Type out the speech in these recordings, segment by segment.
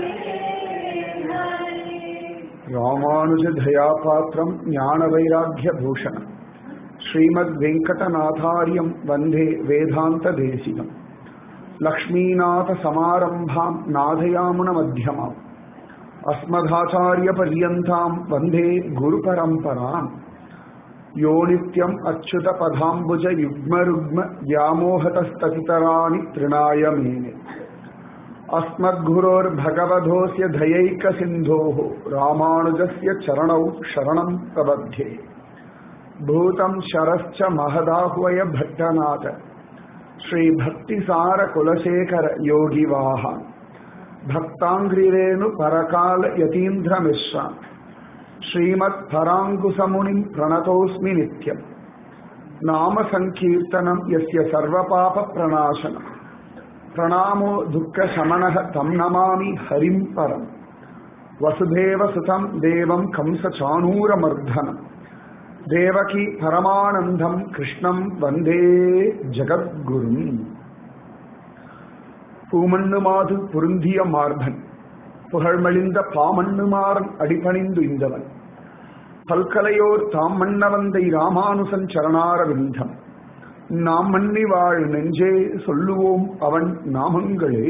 ராமானுஜதயாபாத்திரம் ஞானவைராக்கியபூஷணம் ஸ்ரீமத் வெங்கடநாதாரியம் வந்தே வேதாந்த தேசிகம் லக்ஷ்மீநாத சமாரம்பாம் நாதயாமுன மத்தியமாம் அஸ்மதாச்சாரிய பர்யந்தாம் வந்தே குரு பரம்பராம் யோ நித்யம் அச்சுத பதாம்புஜ யுக்மருக்ம வியாமோகதஸ்ததிதராணி திருணாய மேனே अस्मद्गुरोर्भगवधोऽस्य धयैकसिन्धोः रामानुजस्य चरणौ शरणम् प्रबध्ये भूतम् शरश्च महदाह्वय भट्टनाथ श्रीभक्तिसारकुलशेखर योगिवाः भक्ताङ्घ्रिरेणु परकाल यतीन्द्रमिश्रा श्रीमत्पराङ्कुशमुनिम् प्रणतोऽस्मि नित्यम् नामसङ्कीर्तनम् यस्य सर्वपापप्रणाशनम् प्रणामो दुःखशमनः तं नमामि हरिं परम् वसुदेवसुतं देवं कंसचाणूरमर्धनम् देवकी परमानन्दं कृष्णं वन्दे ஜகத்குரும் பூமண்ணுமாது பொருந்திய மார்பன் புகழ்மழிந்த பாமண்ணுமாறன் அடிபணிந்து இந்தவன் பல்கலையோர் தாம் மன்னவந்தை ராமானுசன் சரணாரவிந்தம் நாம் மன்னி வாழ் நெஞ்சே சொல்லுவோம் அவன் நாமங்களே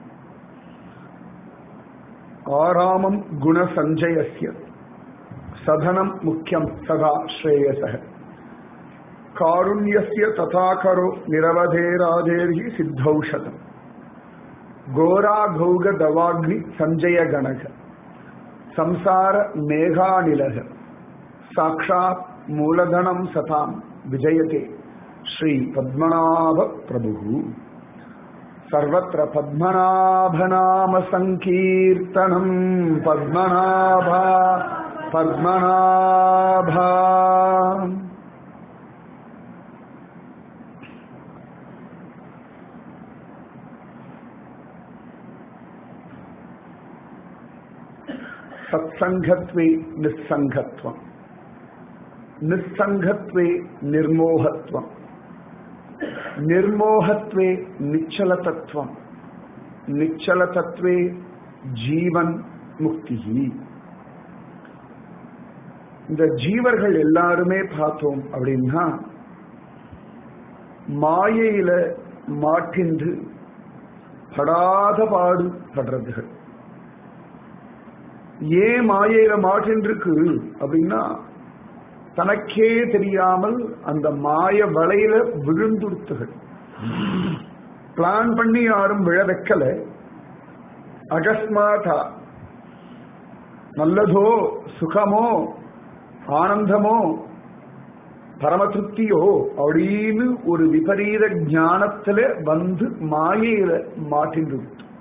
ஆராமம் குண சஞ்சயசிய சதனம் முக்கியம் சதா ஸ்ரேயச காருண்யஸ்ய ததாகரோ நிரவதேராதேர்ஹி சித்தௌஷதம் கோராகௌக தவாக்னி சஞ்சய கணக சம்சார மேகாநிலக சாட்சாத் மூலதனம் சதாம் விஜயதே श्री पद्मनाभ प्रभु सर्वत्र पद्मनाभनाम सङ्कीर्तनम् पद्मनाभा पद्मनाभा सत्सङ्गत्वे निस्सङ्गत्वम् निस्सङ्गत्वे निर्मोहत्वम् निर्मोहत्वे निश्चलतत्वம் நிச்சலதத்வே ஜீவன் முக்தி இந்த ஜீவர்கள் எல்லாருமே பார்த்தோம் அப்படின்னா மாயையில மாட்டின்று படாத பாடு படுறதுகள் ஏன் மாயையில மாட்டின்றிருக்கு அப்படின்னா தனக்கே தெரியாமல் அந்த மாய வலையில விழுந்துடுத்துகள் பிளான் பண்ணி யாரும் விழ வைக்கல அகஸ்மாதா நல்லதோ சுகமோ ஆனந்தமோ பரம திருப்தியோ அப்படின்னு ஒரு விபரீத ஞானத்துல வந்து மாயையில மாட்டின்று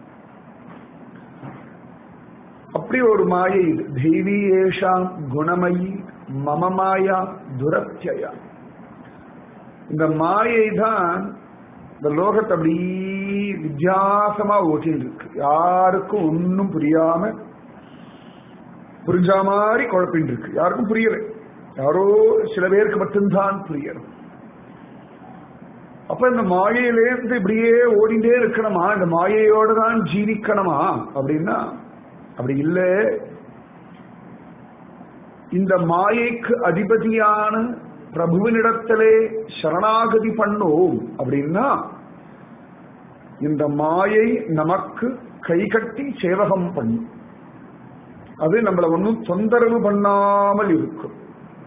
அப்படி ஒரு மாயை இது தெய்வீ ஏஷாம் குணமயி மம மாயா துரத்தியா இந்த மாயை தான் இந்த லோகத்தை அப்படி வித்தியாசமா ஓட்டின்னு இருக்கு யாருக்கும் ஒன்னும் புரியாம புரிஞ்சா மாதிரி குழப்பின்னு இருக்கு யாருக்கும் புரியல யாரோ சில பேருக்கு மட்டும்தான் புரியணும் அப்ப இந்த மாயையிலேருந்து இப்படியே ஓடிண்டே இருக்கணுமா இந்த மாயையோட தான் ஜீவிக்கணுமா அப்படின்னா அப்படி இல்லை இந்த மாயைக்கு அதிபதியான பிரபுவினிடத்திலே சரணாகதி பண்ணோம் அப்படின்னா இந்த மாயை நமக்கு கை கட்டி சேவகம் பண்ணும் அது நம்மளை ஒன்றும் தொந்தரவு பண்ணாமல் இருக்கும்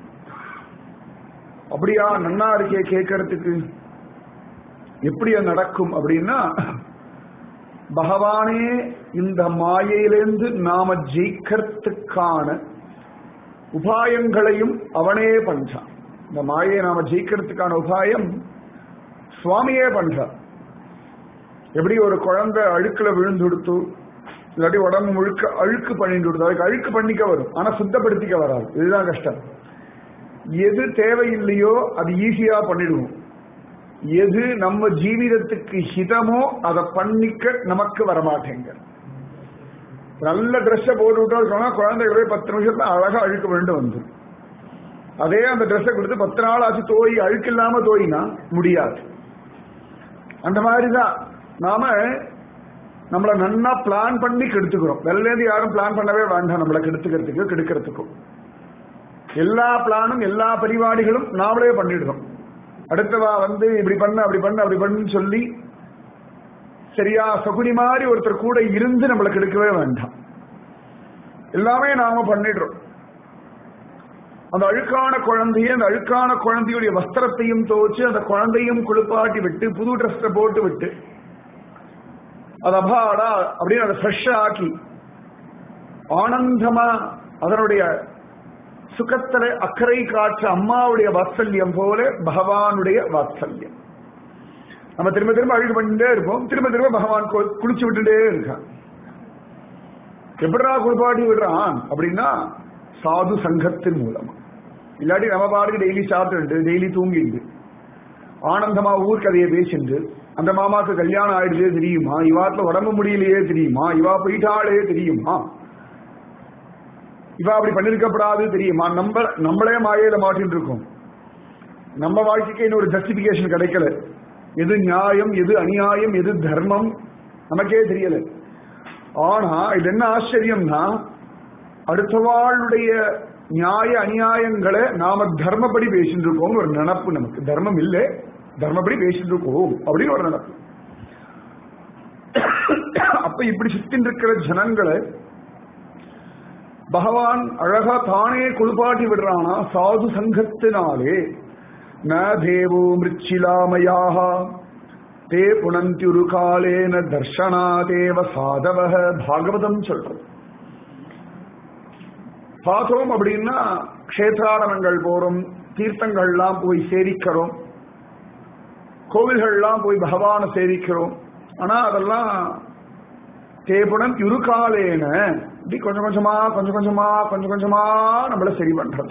அப்படியா நன்னா இருக்கே கேட்கறதுக்கு எப்படி நடக்கும் அப்படின்னா பகவானே இந்த மாயையிலிருந்து நாம ஜெயிக்கிறதுக்கான உபாயங்களையும் அவனே பண்றான் இந்த மாயை நாம ஜெயிக்கிறதுக்கான உபாயம் சுவாமியே பண்றார் எப்படி ஒரு குழந்தை அழுக்குல விழுந்துடுத்து இல்லாட்டி உடம்பு முழுக்க அழுக்கு பண்ணிட்டு கொடுத்து அதுக்கு அழுக்கு பண்ணிக்க வரும் ஆனா சுத்தப்படுத்திக்க வராது இதுதான் கஷ்டம் எது தேவையில்லையோ அது ஈஸியா பண்ணிடுவோம் எது நம்ம ஜீவிதத்துக்கு ஹிதமோ அதை பண்ணிக்க நமக்கு வரமாட்டேங்க நல்ல ட்ரெஸ்ஸை போட்டு விட்டோம் சொன்னா குழந்தைகளே பத்து நிமிஷத்துல அழகா அழுக்க வேண்டும் வந்து அதே அந்த ட்ரெஸ்ஸை கொடுத்து பத்து நாள் ஆச்சு தோய் அழுக்கு இல்லாம தோயினா முடியாது அந்த மாதிரிதான் நாம நம்மள நன்னா பிளான் பண்ணி கெடுத்துக்கிறோம் வெளிலேருந்து யாரும் பிளான் பண்ணவே வேண்டாம் நம்மளை கெடுத்துக்கிறதுக்கு கெடுக்கிறதுக்கும் எல்லா பிளானும் எல்லா பரிபாடிகளும் நாமளே பண்ணிடுறோம் அடுத்தவா வந்து இப்படி பண்ண அப்படி பண்ண அப்படி பண்ணுன்னு சொல்லி சரியா சகுனி மாதிரி ஒருத்தர் கூட இருந்து நம்மளை கெடுக்கவே வேண்டாம் எல்லாமே நாம பண்ணிடுறோம் அந்த அழுக்கான குழந்தைய அந்த அழுக்கான குழந்தையுடைய வஸ்திரத்தையும் துவச்சு அந்த குழந்தையும் குளிப்பாட்டி விட்டு புது ட்ரெஸ்ஸை போட்டு விட்டு அது அபாடா அப்படின்னு அதை ஃப்ரெஷ்ஷா ஆக்கி ஆனந்தமா அதனுடைய சுகத்துல அக்கறை காற்ற அம்மாவுடைய வாத்சல்யம் போல பகவானுடைய வாத்சல்யம் நம்ம திரும்ப திரும்ப அழுகு பண்ணிட்டே இருப்போம் திரும்ப திரும்ப பகவான் கு- குளிச்சு விட்டுட்டே இருக்கான் எப்படிடா குளிப்பாட்டி விடுறான் அப்படின்னா சாது சங்கத்தின் மூலமா இல்லாட்டி நம்ம பாட்டுக்கு டெய்லி சாப்பிட்டு டெய்லி தூங்கிட்டு ஆனந்தமா ஊர் கதையை பேசிட்டு அந்த மாமாக்கு கல்யாணம் ஆயிடுதே தெரியுமா இவாத்துல உடம்பு முடியலையே தெரியுமா இவா போயிட்டாளே தெரியுமா இவா அப்படி பண்ணிருக்கப்படாது தெரியுமா நம்ம நம்மளே மாயையில மாட்டின்னு இருக்கோம் நம்ம வாழ்க்கைக்கு இன்னொரு ஜஸ்டிபிகேஷன் கிடைக்கல எது நியாயம் எது அநியாயம் எது தர்மம் நமக்கே தெரியல ஆனா இது என்ன ஆச்சரியம்னா அடுத்தவாளுடைய நியாய அநியாயங்களை நாம தர்மப்படி பேசிட்டு இருக்கோம் ஒரு நினப்பு நமக்கு தர்மம் இல்லை தர்மப்படி பேசிட்டு இருக்கோம் அப்படின்னு ஒரு நினப்பு அப்ப இப்படி சுத்தின் இருக்கிற ஜனங்களை பகவான் அழகா தானே குளிப்பாட்டி விடுறானா சாது சங்கத்தினாலே ந தேவோ மிருச்சிலாமயாக தே புனந்தியுரு காலேன தர்ஷனாதேவ சாதவக பாகவதம் சொல்றது பார்த்தோம் அப்படின்னா க்ஷேத்ராடனங்கள் போறோம் தீர்த்தங்கள்லாம் போய் சேவிக்கிறோம் கோவில்கள்லாம் போய் பகவானை சேவிக்கிறோம் ஆனா அதெல்லாம் தேபுடன் இருக்காலேன இப்படி கொஞ்சம் கொஞ்சமா கொஞ்சம் கொஞ்சமா கொஞ்சம் கொஞ்சமா நம்மள சரி பண்றது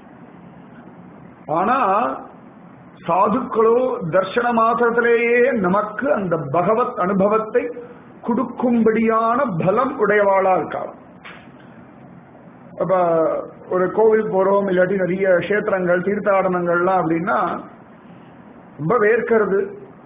ஆனா சாதுக்களோ தர்ஷன மாத்திரத்திலேயே நமக்கு அந்த பகவத் அனுபவத்தை கொடுக்கும்படியான பலம் உடையவாளா இருக்காள் அப்ப ஒரு கோவில் போறோம் இல்லாட்டி நிறைய கஷேத்திரங்கள் தீர்த்தாடனங்கள்லாம் அப்படின்னா ரொம்ப வேர்க்கிறது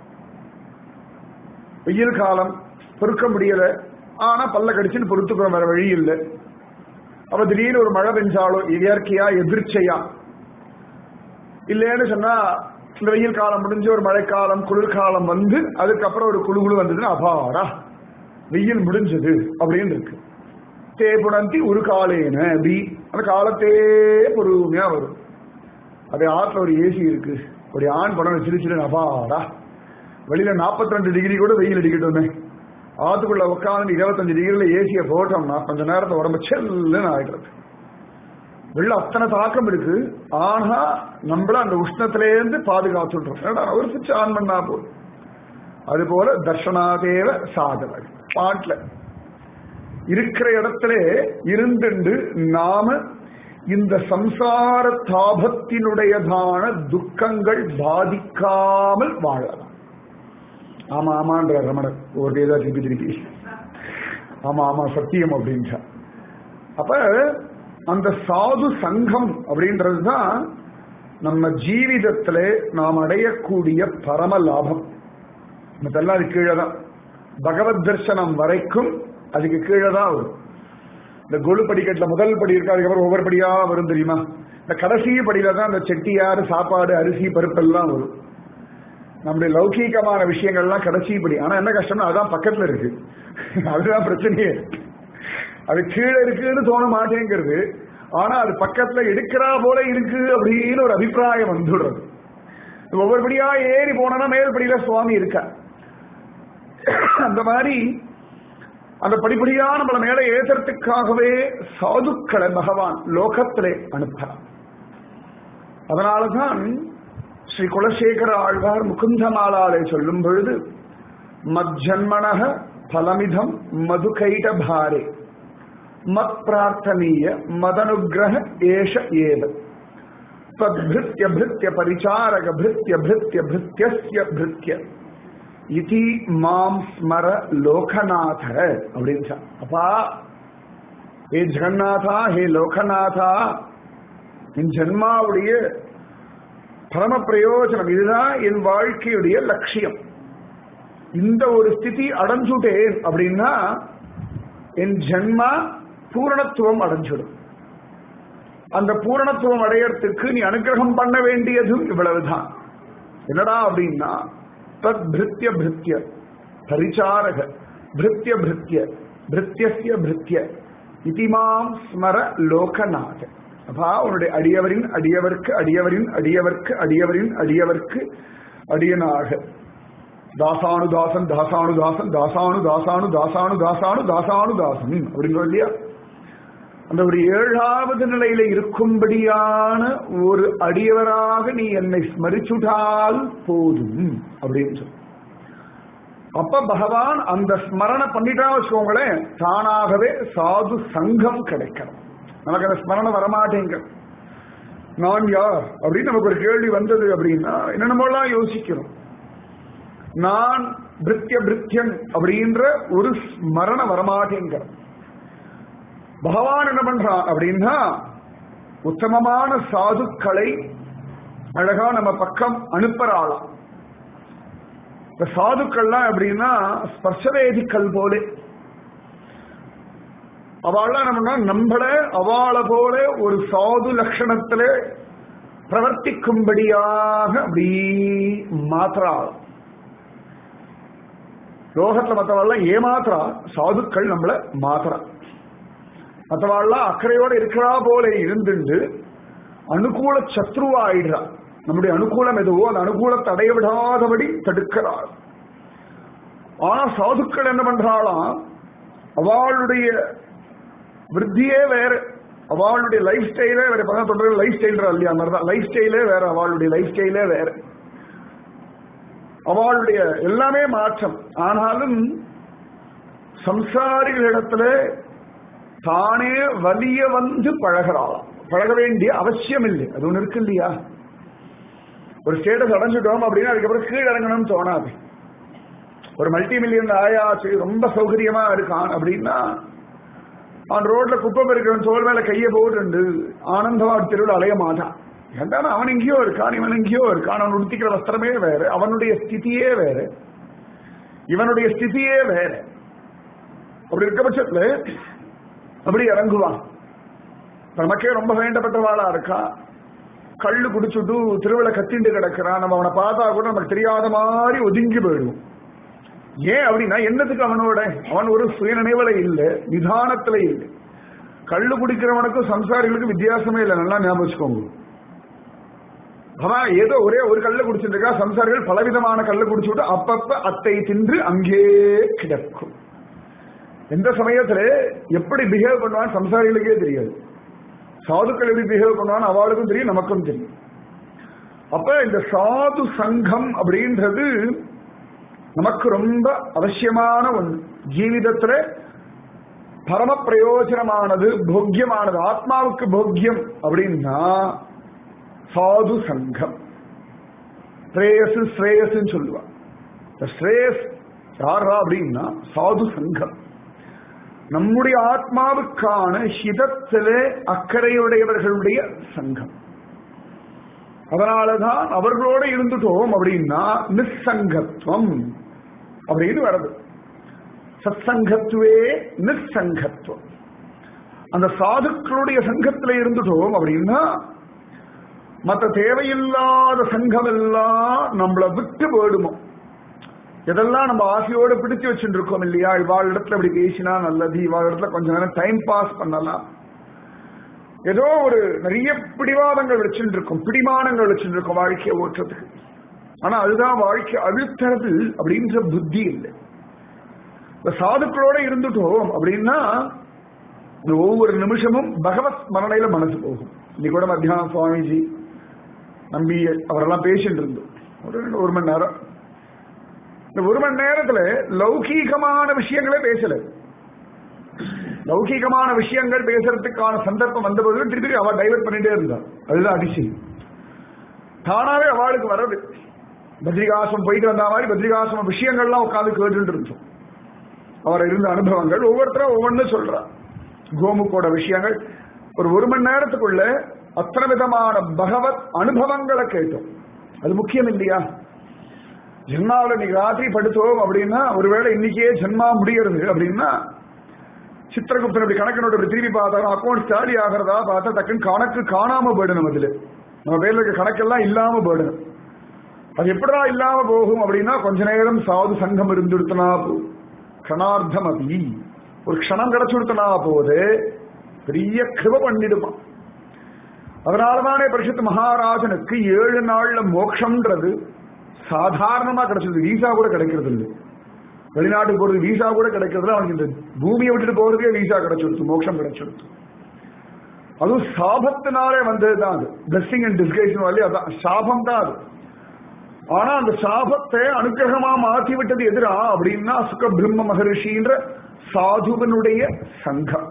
வெயில் காலம் பொறுக்க முடியல ஆனா பல்ல கடிச்சுன்னு பொறுத்துக்கிறோம் வேற வழி இல்லை அப்ப திடீர்னு ஒரு மழை பெஞ்சாலோ இயற்கையா எதிர்ச்சையா இல்லைன்னு சொன்னா இந்த வெயில் காலம் முடிஞ்சு ஒரு மழைக்காலம் குளிர்காலம் வந்து அதுக்கப்புறம் ஒரு குழு குழு வந்ததுன்னா அபாரா வெயில் முடிஞ்சது அப்படின்னு இருக்கு தேபுணந்தி ஒரு காலேன அப்படி அந்த காலத்தே பொறுமையா வரும் அது ஆத்துல ஒரு ஏசி இருக்கு ஒரு ஆண் படம் சிறு சிறு அபாடா வெளியில 42 ரெண்டு டிகிரி கூட வெயில் அடிக்கட்டுமே ஆத்துக்குள்ள உட்காந்து இருபத்தஞ்சு டிகிரில ஏசிய போட்டோம்னா கொஞ்ச நேரத்தை உடம்பு செல்லுன்னு ஆயிடுறது வெள்ள அத்தனை தாக்கம் இருக்கு ஆனா நம்மள அந்த உஷ்ணத்திலேருந்து பாதுகாத்துடுறோம் ஏன்னா ஒரு சுவிட்ச் ஆன் பண்ணா போதும் அது போல தர்ஷனாதேவ சாதவர் பாட்டுல இருக்கிற இடத்துல இருந்துண்டு நாம இந்த சம்சார தாபத்தினுடையதான துக்கங்கள் பாதிக்காமல் வாழலாம் ஆமா ஆமான்ற ரமணர் ஒரு ஏதா திருப்பி திருப்பி ஆமா ஆமா சத்தியம் அப்படின்ட்டா அப்ப அந்த சாது சங்கம் அப்படின்றதுதான் நம்ம ஜீவிதத்துல நாம் அடையக்கூடிய பரம லாபம் மத்தெல்லாம் அது கீழே தான் பகவத் தர்சனம் வரைக்கும் அதுக்கு கீழே தான் வரும் இந்த கொலு படிக்கட்டுல முதல் படி இருக்கு அதுக்கப்புறம் ஒவ்வொரு படியா வரும் தெரியுமா இந்த கடைசி படியில தான் இந்த செட்டியாறு சாப்பாடு அரிசி பருப்பெல்லாம் வரும் நம்முடைய லௌகீகமான விஷயங்கள்லாம் கடைசி படி ஆனா என்ன கஷ்டம்னா அதான் பக்கத்துல இருக்கு அதுதான் பிரச்சனையே அது கீழே இருக்குன்னு தோண மாட்டேங்கிறது ஆனா அது பக்கத்துல எடுக்கிறா போல இருக்கு அப்படின்னு ஒரு அபிப்பிராயம் வந்துடுறது ஒவ்வொரு படியா ஏறி போனோம்னா மேல் படியில சுவாமி இருக்கா அந்த மாதிரி அந்த படிப்படியா நம்மள மேல ஏத்துறதுக்காகவே சாதுக்களை பகவான் லோகத்திலே அனுப்புறான் அதனாலதான் ஸ்ரீ குலசேகர ஆழ்வார் முகுந்தமாலாலே சொல்லும் பொழுது மஜ்ஜன்மனக பலமிதம் மதுகைட பாரே மத் பிரார்த்தனீய மதனுகிரக ஏஷ ஏவ தத்பிருத்திய பிருத்திய பரிச்சாரக பிருத்திய பிருத்திய பிருத்தியஸ்ய பிருத்திய இதி மாம் ஸ்மர லோகநாத அப்படின்னு அப்பா ஹே ஜெகநாதா ஹே லோகநாதா என் ஜென்மாவுடைய பரம பிரயோஜனம் இதுதான் என் வாழ்க்கையுடைய லட்சியம் இந்த ஒரு ஸ்திதி அடைஞ்சுட்டேன் அப்படின்னா என் ஜென்மா பூரணத்துவம் அடைஞ்சிடும் அந்த பூரணத்துவம் அடையறதுக்கு நீ அனுகிரகம் பண்ண வேண்டியதும் இவ்வளவுதான் என்னடா அப்படின்னா தத் பிருத்திய பிருத்திய பரிச்சாரக பிருத்திய பிருத்திய பிருத்தியசிய பிருத்திய இதிமாம் ஸ்மர லோகநாத அப்பா உன்னுடைய அடியவரின் அடியவர்க்கு அடியவரின் அடியவர்க்கு அடியவரின் அடியவர்க்கு அடியனாக தாசானு தாசன் தாசானு தாசன் தாசானு தாசானு தாசானு தாசானு தாசானு தாசன் அப்படின்னு இல்லையா அந்த ஒரு ஏழாவது நிலையில இருக்கும்படியான ஒரு அடியவராக நீ என்னை ஸ்மரிச்சுட்டால் போதும் அப்படின்னு சொல்லு அப்ப பகவான் அந்த ஸ்மரண பண்ணிட்டா வச்சுக்கோங்களேன் தானாகவே சாது சங்கம் கிடைக்கணும் நமக்கு அந்த ஸ்மரணம் வரமாட்டேங்க நான் யார் அப்படின்னு நமக்கு ஒரு கேள்வி வந்தது அப்படின்னா என்னென்னமோலாம் யோசிக்கிறோம் நான் பிருத்திய பிருத்தியன் அப்படின்ற ஒரு ஸ்மரண வரமாட்டேங்க பகவான் என்ன பண்றான் அப்படின்னா உத்தமமான சாதுக்களை அழகா நம்ம பக்கம் அனுப்புறாளாம் இந்த சாதுக்கள்லாம் எப்படின்னா ஸ்பர்ஷவேதிக்கல் போலே அவள்லாம் நம்ம நம்மள அவளை போல ஒரு சாது லட்சணத்துல பிரவர்த்திக்கும்படியாக அப்படி மாத்திராள் லோகத்துல மற்றவாள்லாம் ஏமாத்திரா சாதுக்கள் நம்மள மாத்திரா மற்றவாள்லாம் அக்கறையோட இருக்கிறா போல இருந்துண்டு அனுகூல சத்ருவா ஆயிடுறா நம்முடைய அனுகூலம் எதுவோ அந்த அனுகூலத்தை அடைய விடாதபடி தடுக்கிறாள் ஆனா சாதுக்கள் என்ன பண்றாளாம் அவளுடைய விருத்தியே வேற அவளுடைய லைஃப் ஸ்டைலே வேற தொண்டர் லைஃப் ஸ்டைல் இல்லையா மாதிரிதான் லைஃப் ஸ்டைலே வேற அவளுடைய லைஃப் ஸ்டைலே வேற அவளுடைய எல்லாமே மாற்றம் ஆனாலும் சம்சாரிகளிடத்துல தானே வலிய வந்து பழகிறாளாம் பழக வேண்டிய அவசியம் இல்லை அது ஒண்ணு இருக்கு இல்லையா ஒரு ஸ்டேட்டஸ் அடைஞ்சிட்டோம் அப்படின்னா அதுக்கப்புறம் கீழ் இறங்கணும்னு தோணாது ஒரு மல்டி மில்லியன் ஆயாச்சு ரொம்ப சௌகரியமா இருக்கான் அப்படின்னா அவன் ரோட்ல குப்பை பெருக்கிறவன் தோல் மேல கையை போட்டு ஆனந்தமா தெருவில் அலைய மாட்டான் ஏன்டானா அவன் எங்கேயோ இருக்கான் இவன் எங்கேயோ இருக்கான் அவன் உடுத்திக்கிற வஸ்திரமே வேற அவனுடைய ஸ்திதியே வேற இவனுடைய ஸ்திதியே வேற அப்படி இருக்க பட்சத்துல அப்படி இறங்குவான் நமக்கே ரொம்ப வேண்டப்பட்டவாளா இருக்கா கள்ளு குடிச்சுட்டு திருவிழா கத்திண்டு கிடக்கிறான் நம்ம அவனை பார்த்தா கூட நமக்கு தெரியாத மாதிரி ஒதுங்கி போயிடுவோம் ஏன் அப்படின்னா என்னத்துக்கு அவனோட அவன் ஒரு சுயநினைவுல இல்லை நிதானத்துல இல்லை கள்ளு குடிக்கிறவனுக்கும் சம்சாரிகளுக்கும் வித்தியாசமே இல்லை நல்லா ஞாபகம் வச்சுக்கோங்க அவன் ஏதோ ஒரே ஒரு கல்ல குடிச்சிட்டு இருக்கா சம்சாரிகள் பலவிதமான கல்ல குடிச்சுட்டு அப்பப்ப அத்தை தின்று அங்கே கிடக்கும் எந்த சமயத்துல எப்படி பிஹேவ் பண்ணுவான் சம்சாரிகளுக்கே தெரியாது சாதுக்கள் எப்படி பிஹேவ் பண்ணுவான் அவளுக்கும் தெரியும் நமக்கும் தெரியும் அப்ப இந்த சாது சங்கம் அப்படின்றது நமக்கு ரொம்ப அவசியமான ஒன்று ஜீவிதத்துல பரம பிரயோஜனமானது போக்கியமானது ஆத்மாவுக்கு போக்கியம் அப்படின்னா சாது சங்கம் ஸ்ரேயசு ஸ்ரேயஸ்ன்னு சொல்லுவான் ஸ்ரேயஸ் யாரா அப்படின்னா சாது சங்கம் நம்முடைய ஆத்மாவுக்கான ஹிதத்திலே அக்கறையுடையவர்களுடைய சங்கம் அதனாலதான் அவர்களோட இருந்துட்டோம் அப்படின்னா நிசங்கத்துவம் அப்படின்னு வருது சத்சங்கத்துவே நிசங்கத்துவம் அந்த சாதுக்களுடைய சங்கத்துல இருந்துட்டோம் அப்படின்னா மற்ற தேவையில்லாத சங்கம் எல்லாம் நம்மளை விட்டு போயிடுமோ எதெல்லாம் நம்ம ஆசையோடு பிடிச்சு வச்சுட்டு இருக்கோம் இல்லையா இவாள் இடத்துல இப்படி பேசினா நல்லது இவாள் இடத்துல கொஞ்ச நேரம் டைம் பாஸ் பண்ணலாம் ஏதோ ஒரு நிறைய பிடிவாதங்கள் வச்சுட்டு இருக்கும் பிடிமானங்கள் வச்சுட்டு இருக்கும் வாழ்க்கையை ஓட்டுறதுக்கு ஆனா அதுதான் வாழ்க்கை அழுத்தறது அப்படின்ற புத்தி இல்லை இந்த சாதுக்களோட இருந்துட்டோம் அப்படின்னா ஒவ்வொரு நிமிஷமும் பகவத் மரணையில மனசு போகும் இன்னைக்கு கூட மத்தியானம் சுவாமிஜி நம்பி அவரெல்லாம் பேசிட்டு இருந்தோம் ஒரு ஒரு மணி நேரம் இந்த ஒரு மணி நேரத்துல லௌகீகமான விஷயங்களே பேசல லௌகீகமான விஷயங்கள் பேசுறதுக்கான சந்தர்ப்பம் வந்தபோது திருப்பி அவ டைவர்ட் பண்ணிட்டே இருந்தா அதுதான் அதிசயம் தானாவே அவளுக்கு வர்றது பத்ரிகாசம் போயிட்டு வந்த மாதிரி பத்ரிகாசம் விஷயங்கள்லாம் உட்காந்து கேட்டுட்டு இருந்தோம் அவர் இருந்த அனுபவங்கள் ஒவ்வொருத்தரும் ஒவ்வொன்னு சொல்றா கோமுக்கோட விஷயங்கள் ஒரு ஒரு மணி நேரத்துக்குள்ள அத்தனை விதமான பகவத் அனுபவங்களை கேட்டோம் அது முக்கியம் இல்லையா ஜென்மாவில் இன்னைக்கு ராத்திரி படுத்தோம் அப்படின்னா ஒருவேளை இன்னைக்கே ஜென்மா முடிகிறது அப்படின்னா சித்திரகுப்தன் அப்படி கணக்கு நோட்டு அப்படி திருப்பி பார்த்தாலும் அக்கௌண்ட் ஸ்டாடி ஆகிறதா பார்த்தா டக்குன்னு கணக்கு காணாம போயிடணும் அதுல நம்ம பேர்ல இருக்க கணக்கெல்லாம் இல்லாம போயிடணும் அது எப்படா இல்லாம போகும் அப்படின்னா கொஞ்ச நேரம் சாது சங்கம் இருந்துடுத்தனா போகும் கணார்த்தம் அபி ஒரு க்ஷணம் கிடைச்சுடுத்தனா போது பெரிய கிருப பண்ணிடுவான் அதனாலதானே பரிசுத்த மகாராஜனுக்கு ஏழு நாள்ல மோட்சம்ன்றது சாதாரணமா கிடைச்சது வீசா கூட கிடைக்கிறது இல்லை வெளிநாட்டுக்கு போறது வீசா கூட கிடைக்கிறது அவனுக்கு இந்த பூமியை விட்டுட்டு போறதுக்கே வீசா கிடைச்சிடுச்சு மோட்சம் கிடைச்சிடுச்சு அதுவும் சாபத்தினாலே வந்ததுதான் அது பிளஸிங் அண்ட் டிஸ்கேஷன் வழி அதான் சாபம் தான் அது ஆனா அந்த சாபத்தை அனுகிரகமா மாற்றி விட்டது எதிரா அப்படின்னா சுக பிரம்ம மகரிஷின்ற சாதுவனுடைய சங்கம்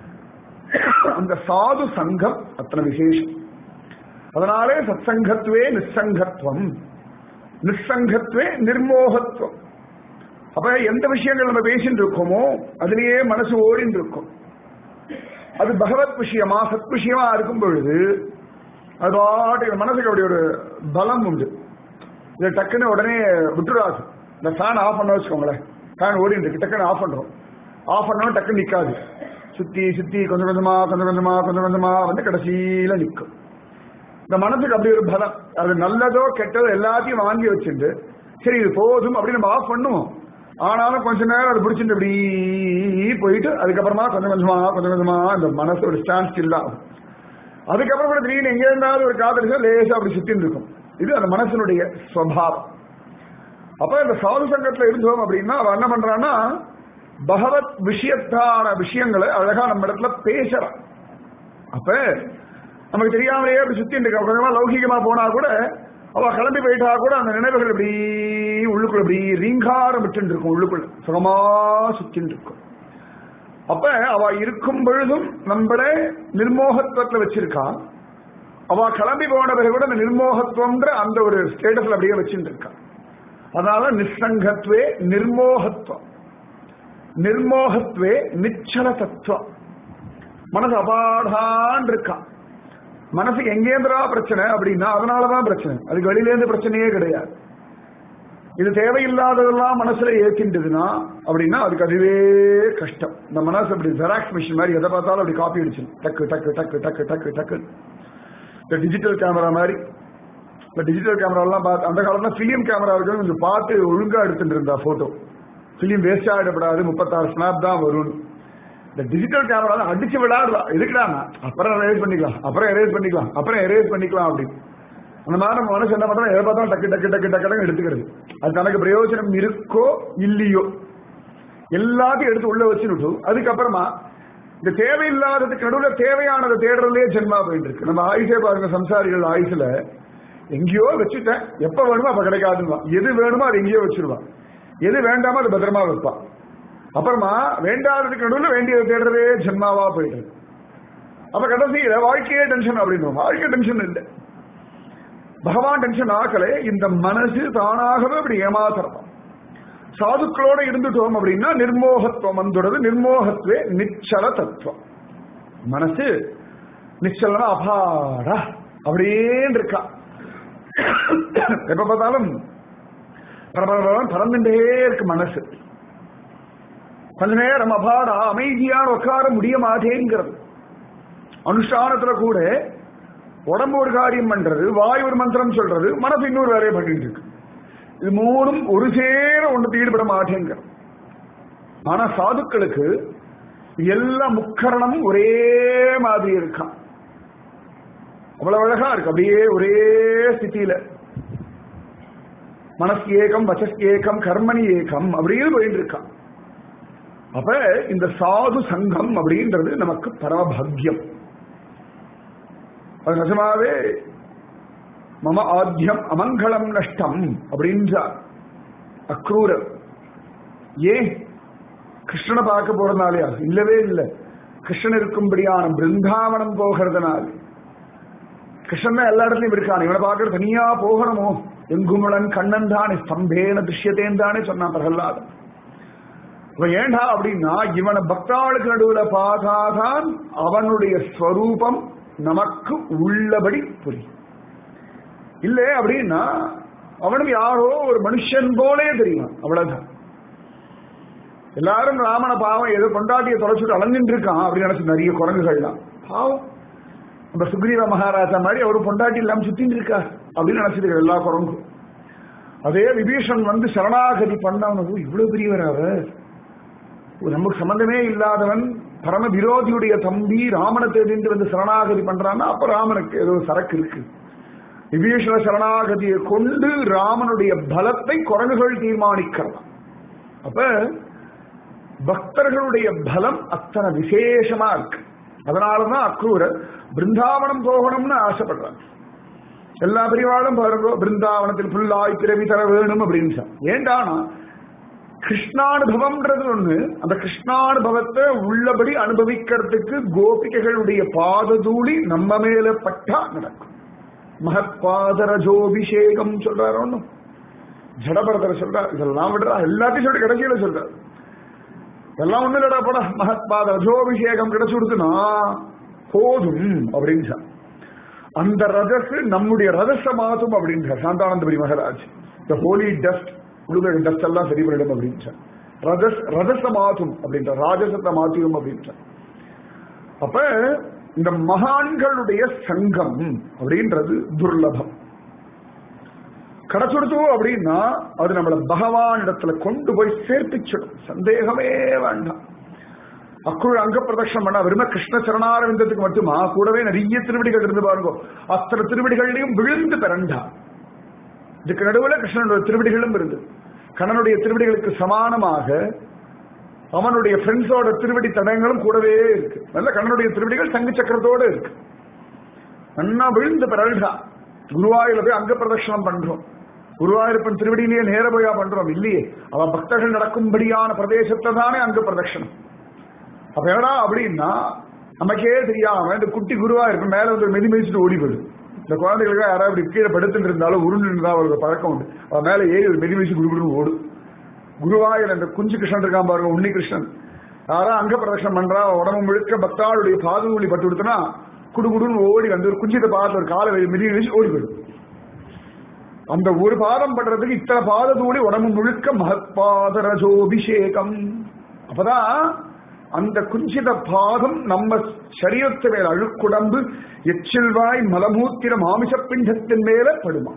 அந்த சாது சங்கம் அத்தனை விசேஷம் அதனாலே சத்சங்கத்வே நிசங்கத்வம் நிசங்கத்வே நிர்மோகத்துவம் அப்ப எந்த விஷயங்கள் நம்ம பேசிட்டு இருக்கோமோ அதுலயே மனசு ஓடிட்டு இருக்கும் அது பகவத் விஷயமா சத் விஷயமா இருக்கும் பொழுது அது பாட்டுக்கு மனசுக்கு அப்படி ஒரு பலம் உண்டு இதை டக்குன்னு உடனே விட்டுறாது இந்த ஃபேன் ஆஃப் பண்ண வச்சுக்கோங்களேன் ஃபேன் ஓடிட்டு இருக்கு டக்குன்னு ஆஃப் பண்றோம் ஆஃப் பண்ணோம் டக்குன்னு நிக்காது சுத்தி சுத்தி கொஞ்சம் கொஞ்சமா கொஞ்சம் கொஞ்சமா கொஞ்சம் கொஞ்சமா வந்து கடைசியில நிற்கும் இந்த மனசுக்கு அப்படி ஒரு பலம் அது நல்லதோ கெட்டதோ எல்லாத்தையும் வாங்கி வச்சுட்டு சரி இது போதும் அப்படின்னு நம்ம ஆஃப் பண்ணுவோம் ஆனாலும் கொஞ்ச நேரம் அது பிடிச்சிட்டு இப்படி போயிட்டு அதுக்கப்புறமா கொஞ்சம் கொஞ்சமா கொஞ்சம் கொஞ்சமா அந்த மனசு ஒரு ஸ்டாண்ட் ஸ்டில் ஆகும் அதுக்கப்புறம் கூட திடீர்னு எங்க இருந்தாலும் ஒரு காதலிச்சா லேசா அப்படி சுத்தின்னு இருக்கும் இது அந்த மனசனுடைய ஸ்வபாவம் அப்ப இந்த சாது சங்கத்துல இருந்தோம் அப்படின்னா அவன் என்ன பண்றான்னா பகவத் விஷயத்தான விஷயங்களை அழகா நம்ம இடத்துல பேசுறான் அப்ப நமக்கு தெரியாமலேயே அப்படி சுத்தி இருக்க கொஞ்சமா லௌகிகமா போனா கூட அவ கிளம்பி போயிட்டா கூட அந்த நினைவுகள் இப்படி உள்ளுக்குள்ள இப்படி ரீங்காரம் விட்டு இருக்கும் உள்ளுக்குள்ள சுகமா சுத்தின்னு இருக்கும் அப்ப அவ இருக்கும் பொழுதும் நம்மள நிர்மோகத்துவத்துல வச்சிருக்கா அவ கிளம்பி போன பிறகு கூட அந்த நிர்மோகத்துவம்ன்ற அந்த ஒரு ஸ்டேட்டஸ்ல அப்படியே வச்சுட்டு இருக்கா அதனால நிசங்கத்வே நிர்மோகத்துவம் நிர்மோகத்வே நிச்சல தத்துவம் மனசு அபாடான் இருக்கான் மனசுக்கு எங்கேந்திரா பிரச்சனை அப்படின்னா அதனாலதான் பிரச்சனை அதுக்கு வெளியிலேருந்து பிரச்சனையே கிடையாது இது தேவையில்லாததெல்லாம் மனசுல ஏற்றின்றதுன்னா அப்படின்னா அதுக்கு அதுவே கஷ்டம் இந்த மனசு அப்படி ஜெராக்ஸ் மிஷின் மாதிரி எதை பார்த்தாலும் அப்படி காப்பி அடிச்சு டக்கு டக்கு டக்கு டக்கு டக்கு டக்கு இந்த டிஜிட்டல் கேமரா மாதிரி இந்த டிஜிட்டல் கேமராலாம் பார்த்து அந்த காலத்துல ஃபிலிம் கேமரா இருக்கு கொஞ்சம் பார்த்து ஒழுங்கா எடுத்துட்டு இருந்தா போட்டோ ஃபிலிம் வேஸ்ட் ஆகிடப்படாது முப்பத்தாறு ஸ்னாப் தான் வரும் இந்த டிஜிட்டல் கேமரா அடிச்சு விடாடுறா எதுக்குடா அப்புறம் எரேஸ் பண்ணிக்கலாம் அப்புறம் எரேஸ் பண்ணிக்கலாம் அப்புறம் எரேஸ் பண்ணிக்கலாம் அப்படின்னு அந்த மாதிரி நம்ம மனசு என்ன பண்றோம் எதை பார்த்தாலும் டக்கு டக்கு டக்கு டக்கு எடுத்துக்கிறது அது தனக்கு பிரயோஜனம் இருக்கோ இல்லையோ எல்லாத்தையும் எடுத்து உள்ள வச்சுட்டு அதுக்கப்புறமா இந்த தேவையில்லாததுக்கு நடுவில் தேவையானதை தேடுறதுலே ஜென்மா போயிட்டு இருக்கு நம்ம ஆயுசே பாருங்க சம்சாரிகள் ஆயுசுல எங்கேயோ வச்சுட்டேன் எப்ப வேணுமோ அப்ப கிடைக்காதுன்னு எது வேணுமோ அது எங்கேயோ வச்சிருவான் எது வேண்டாமோ அது பத்திரமா வைப்பான் அப்புறமா வேண்டாததுக்கு நடுவில் வேண்டியதை தேடுறதே ஜென்மாவா போயிடுது அப்ப கடைசியில வாழ்க்கையே டென்ஷன் அப்படின்னு வாழ்க்கை டென்ஷன் இல்லை பகவான் டென்ஷன் ஆக்கலே இந்த மனசு தானாகவே அப்படி ஏமாத்துறோம் சாதுக்களோட இருந்துட்டோம் அப்படின்னா நிர்மோகத்துவம் வந்துடுறது நிர்மோகத்துவே நிச்சல தத்துவம் மனசு நிச்சலனா அபாடா அப்படின்னு இருக்கா எப்ப பார்த்தாலும் பரபரபரம் பறந்துட்டே இருக்கு மனசு கொஞ்ச நேரம் அபாடா அமைதியான உட்கார முடிய மாட்டேங்கிறது அனுஷ்டானத்துல கூட உடம்பு ஒரு காரியம் பண்றது வாய் ஒரு மந்திரம் சொல்றது மனசு இன்னொரு வேலையை பண்ணிட்டு இருக்கு இது மூணும் ஒரு சேர ஒன்று ஈடுபட மாட்டேங்கிறது ஆனா சாதுக்களுக்கு எல்லா முக்கரணமும் ஒரே மாதிரி இருக்கான் அவ்வளவு அழகா இருக்கு அப்படியே ஒரே ஸ்திதியில மனசு ஏகம் வச்சஸ் ஏகம் கர்மணி ஏகம் அப்படின்னு போயிட்டு இருக்கான் அப்ப இந்த சாது சங்கம் அப்படின்றது நமக்கு பரமபாகியம் அது நிஜமாவே மம ஆத்தியம் அமங்கலம் நஷ்டம் அப்படின்றார் அக்ரூரர் ஏன் கிருஷ்ணனை பார்க்க போறதுனாலயா இல்லவே இல்லை கிருஷ்ணன் இருக்கும்படியான பிருந்தாவனம் போகிறதுனால கிருஷ்ணன் தான் எல்லா இடத்துலயும் இருக்கான் இவனை பார்க்கறது தனியா போகணுமோ எங்குமுளன் கண்ணன் தானே ஸ்தம்பேன திருஷ்யத்தேன் தானே சொன்னான் பிரகல்லாதன் இவன் ஏண்டா அப்படின்னா இவனை பக்தாளுக்கு நடுவுல பார்த்தாதான் அவனுடைய ஸ்வரூபம் நமக்கு உள்ளபடி புரியும் இல்லை அப்படின்னா அவனும் யாரோ ஒரு மனுஷன் போலே தெரியும் அவ்வளவுதான் எல்லாரும் ராமன பாவம் ஏதோ கொண்டாட்டிய தொலைச்சுட்டு அலைஞ்சிட்டு இருக்கான் அப்படின்னு நினைச்சு நிறைய குரங்குகள்லாம் பாவம் நம்ம சுக்ரீவ மகாராஜா மாதிரி அவரும் பொண்டாட்டி இல்லாம சுத்தின்னு இருக்கார் அப்படின்னு நினைச்சிருக்க எல்லா குரங்கும் அதே விபீஷன் வந்து சரணாகதி பண்ணவனுக்கு இவ்வளவு பெரியவர் அவர் நமக்கு சம்பந்தமே இல்லாதவன் பரம விரோதியுடைய தம்பி ராமனை தேடிட்டு வந்து சரணாகதி பண்றான்னா அப்ப ராமனுக்கு ஏதோ சரக்கு இருக்கு விபீஷண சரணாகதியை கொண்டு ராமனுடைய பலத்தை குரங்குகள் தீர்மானிக்கலாம் அப்ப பக்தர்களுடைய பலம் அத்தனை விசேஷமா இருக்கு அதனாலதான் அக்ரூரர் பிருந்தாவனம் போகணும்னு ஆசைப்படுறாங்க எல்லா பிரிவாளும் பாருங்க பிருந்தாவனத்தில் புல்லாய் பிறவி தர வேணும் அப்படின்னு ஏண்டானா கிருஷ்ணானுபவம்ன்றது ஒண்ணு அந்த கிருஷ்ணானுபவத்தை உள்ளபடி அனுபவிக்கிறதுக்கு கோபிகைகளுடைய பாததூளி நம்ம மேல பட்டா நடக்கும் மகத் பாதரஜோபிஷேகம் சொல்றாரு ஒண்ணும் ஜடபரதர் சொல்றார் இதெல்லாம் விடுறா எல்லாத்தையும் சொல்லி கடைசியில சொல்றாரு எல்லாம் ஒண்ணு இல்லடா பட மகத் பாதரஜோபிஷேகம் கிடைச்சு கொடுத்துனா போதும் அப்படின்னு அந்த ரதஸ் நம்முடைய ரதச மாதும் அப்படின்ற Shantanandapuri Maharaj the holy dust உழுத டஸ்ட் எல்லாம் சரி பண்ணிடும் அப்படின்ற ரதஸ் ரதச மாதும் அப்படின்ற ராஜசத்தை மாத்தியும் அப்படின்ற அப்ப இந்த மகான்களுடைய சங்கம் அப்படின்றது துர்லபம் கிடைச்சுடுத்து அப்படின்னா அது நம்மள பகவான் இடத்துல கொண்டு போய் சேர்ப்பிச்சிடும் சந்தேகமே வேண்டாம் அக்குள் அங்க பிரதட்சணம் பண்ணா வெறும கிருஷ்ண சரணாரவிந்தத்துக்கு மட்டுமா கூடவே நிறைய திருவடிகள் இருந்து பாருங்க அத்தனை திருவடிகளையும் விழுந்து பிறண்டா இதுக்கு நடுவில் கிருஷ்ணனுடைய திருவடிகளும் இருந்து கண்ணனுடைய திருவடிகளுக்கு சமானமாக அவனுடைய ஃப்ரெண்ட்ஸோட திருவடி தடங்களும் கூடவே இருக்கு நல்ல கண்ணனுடைய திருவடிகள் சங்கு சக்கரத்தோடு இருக்கு நன்னா விழுந்து பிறல்டா குருவாயூர்ல போய் அங்க பிரதட்சணம் பண்றோம் குருவாயூரப்பன் திருவடியிலேயே நேரபோயா பண்றோம் இல்லையே அவன் பக்தர்கள் நடக்கும்படியான பிரதேசத்தை தானே அங்க பிரதட்சணம் அப்ப என்னடா அப்படின்னா நமக்கே தெரியாம இந்த குட்டி குருவா இருக்கும் மேல வந்து மெதி மெதிச்சுட்டு ஓடி போயிடும் இந்த குழந்தைகளுக்கு யாராவது இப்படி கீழே படுத்துட்டு இருந்தாலும் உருண்டு இருந்தா அவருக்கு பழக்கம் உண்டு அவன் மேல ஏறி ஒரு மெதி மெதிச்சு குடுகுடுன்னு ஓடும் குருவாயூர் அந்த குஞ்சு கிருஷ்ணன் இருக்கான் பாருங்க உன்னி கிருஷ்ணன் யாரா அங்க பிரதட்சணம் பண்றா உடம்பு முழுக்க பக்தாளுடைய பாதுகாவலி பட்டு கொடுத்தனா குடுகுடுன்னு ஓடி வந்து ஒரு குஞ்சிட்ட பார்த்து ஒரு காலை மிதி வச்சு ஓடி போயிடும் அந்த ஒரு பாதம் படுறதுக்கு இத்தனை பாத தூளி உடம்பு முழுக்க மகத்பாதரஜோபிஷேகம் அப்பதான் அந்த குஞ்சித பாதம் நம்ம சரீரத்து மேல அழுக்குடம்பு எச்சில்வாய் மலமூத்திர மாமிச பிண்டத்தின் மேல படுமா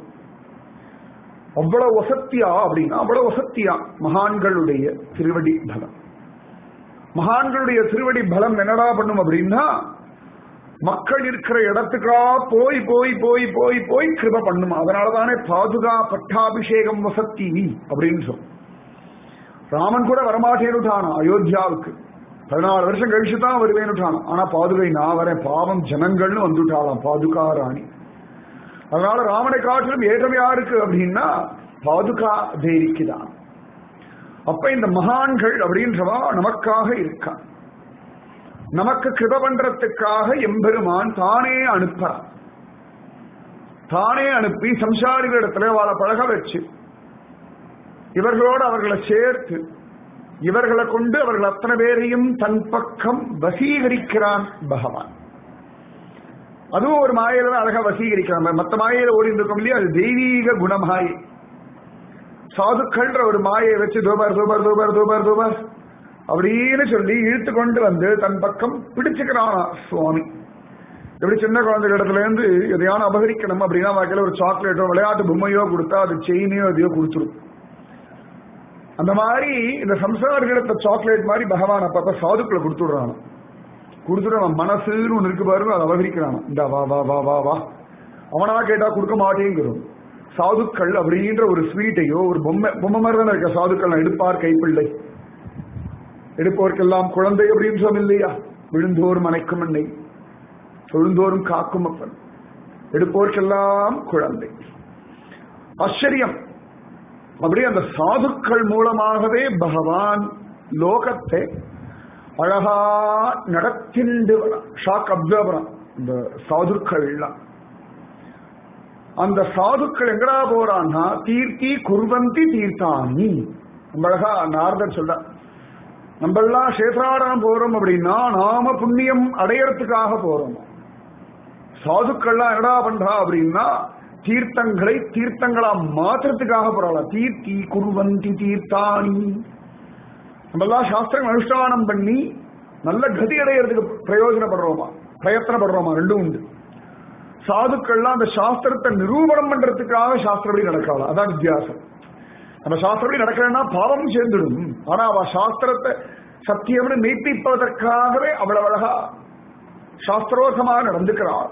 அவ்வளவு வசத்தியா அப்படின்னா அவ்வளவு வசத்தியா மகான்களுடைய திருவடி பலம் மகான்களுடைய திருவடி பலம் என்னடா பண்ணும் அப்படின்னா மக்கள் இருக்கிற இடத்துக்கா போய் போய் போய் போய் போய் கிருப பண்ணுமா அதனாலதானே பாதுகா பட்டாபிஷேகம் வசத்தி அப்படின்னு சொல் ராமன் கூட வரமாட்டேனுட்டானா அயோத்தியாவுக்கு பதினாலு வருஷம் கழிச்சு தான் வருவேனுட்டானா ஆனா பாதுகை நான் வரேன் பாவம் ஜனங்கள்னு வந்துட்டாளாம் பாதுகா ராணி அதனால ராமனை காட்டிலும் ஏற்றம் யாருக்கு அப்படின்னா பாதுகா தேவிக்கு தான் அப்ப இந்த மகான்கள் அப்படின்றவா நமக்காக இருக்கா நமக்கு கிருப பண்றதுக்காக எம்பெருமான் தானே அனுப்புறான் தானே அனுப்பி சம்சாரிகளிடத்துல அவளை பழக வச்சு இவர்களோடு அவர்களை சேர்த்து இவர்களை கொண்டு அவர்கள் அத்தனை பேரையும் தன் பக்கம் வசீகரிக்கிறான் பகவான் அதுவும் ஒரு மாயில தான் அழகா வசீகரிக்கிறான் மத்த மாயில ஓடி இருக்கோம் இல்லையா அது தெய்வீக குணமாய் சாதுக்கள்ன்ற ஒரு மாயை வச்சு தோபார் தோபார் தோபார் தோபார் தோபார் அப்படின்னு சொல்லி இழுத்து கொண்டு வந்து தன் பக்கம் பிடிச்சுக்கிறானா சுவாமி எப்படி சின்ன குழந்தைகளிடத்துல இருந்து எதையான அபகரிக்கணும் அப்படின்னா வாக்கில ஒரு சாக்லேட்டோ விளையாட்டு பொம்மையோ கொடுத்தா அது செயினையோ எதையோ கொடுத்துரும் அந்த மாதிரி இந்த சம்சாரிகளிடத்த சாக்லேட் மாதிரி பகவான் அப்பப்ப சாதுக்களை கொடுத்துடுறான் கொடுத்துட்டு அவன் மனசுன்னு ஒன்று இருக்கு பாருங்க அதை அபகரிக்கிறான் இந்த வா வா வா வா வா அவனா கேட்டா கொடுக்க மாட்டேங்கிறோம் சாதுக்கள் அப்படின்ற ஒரு ஸ்வீட்டையோ ஒரு பொம்மை பொம்மை மாதிரி தானே இருக்க சாதுக்கள் எடுப்பார் கைப்பிள்ளை எடுப்பவர்க்கெல்லாம் குழந்தை அப்படின்னு சொன்ன இல்லையா விழுந்தோறும் அணைக்கும் அன்னை தொழுந்தோறும் காக்கும் அப்பன் எடுப்போர்க்கெல்லாம் குழந்தை ஆச்சரியம் அப்படி அந்த சாதுக்கள் மூலமாகவே பகவான் லோகத்தை அழகா நடத்திண்டு ஷாக் அப்சர்வரம் இந்த சாதுக்கள்லாம் அந்த சாதுக்கள் எங்கடா போறான்னா தீர்த்தி குர்வந்தி தீர்த்தானி நம்ம அழகா நாரதர் சொல்ற நம்மெல்லாம் சேத்ராடம் போறோம் அப்படின்னா நாம புண்ணியம் அடையறதுக்காக போறோம் சாதுக்கள்லாம் என்னடா பண்றா அப்படின்னா தீர்த்தங்களை தீர்த்தங்களா மாத்திரத்துக்காக போறாளாம் தீர்த்தி குருவந்தி தீர்த்தாணி நம்மெல்லாம் சாஸ்திரம் அனுஷ்டானம் பண்ணி நல்ல கதி அடையிறதுக்கு பிரயோஜனப்படுறோமா பிரயத்தனப்படுறோமா ரெண்டும் உண்டு சாதுக்கள்லாம் அந்த சாஸ்திரத்தை நிரூபணம் பண்றதுக்காக சாஸ்திரப்படி நடக்கலாம் அதான் வித்தியாசம் நம்ம சாஸ்திரப்படி நடக்கலன்னா பாவம் சேர்ந்துடும் ஆனா அவ சாஸ்திரத்தை சத்தியம்னு மெய்ப்பிப்பதற்காகவே அவ்வளவு அழகா சாஸ்திரோசமாக நடந்துக்கிறார்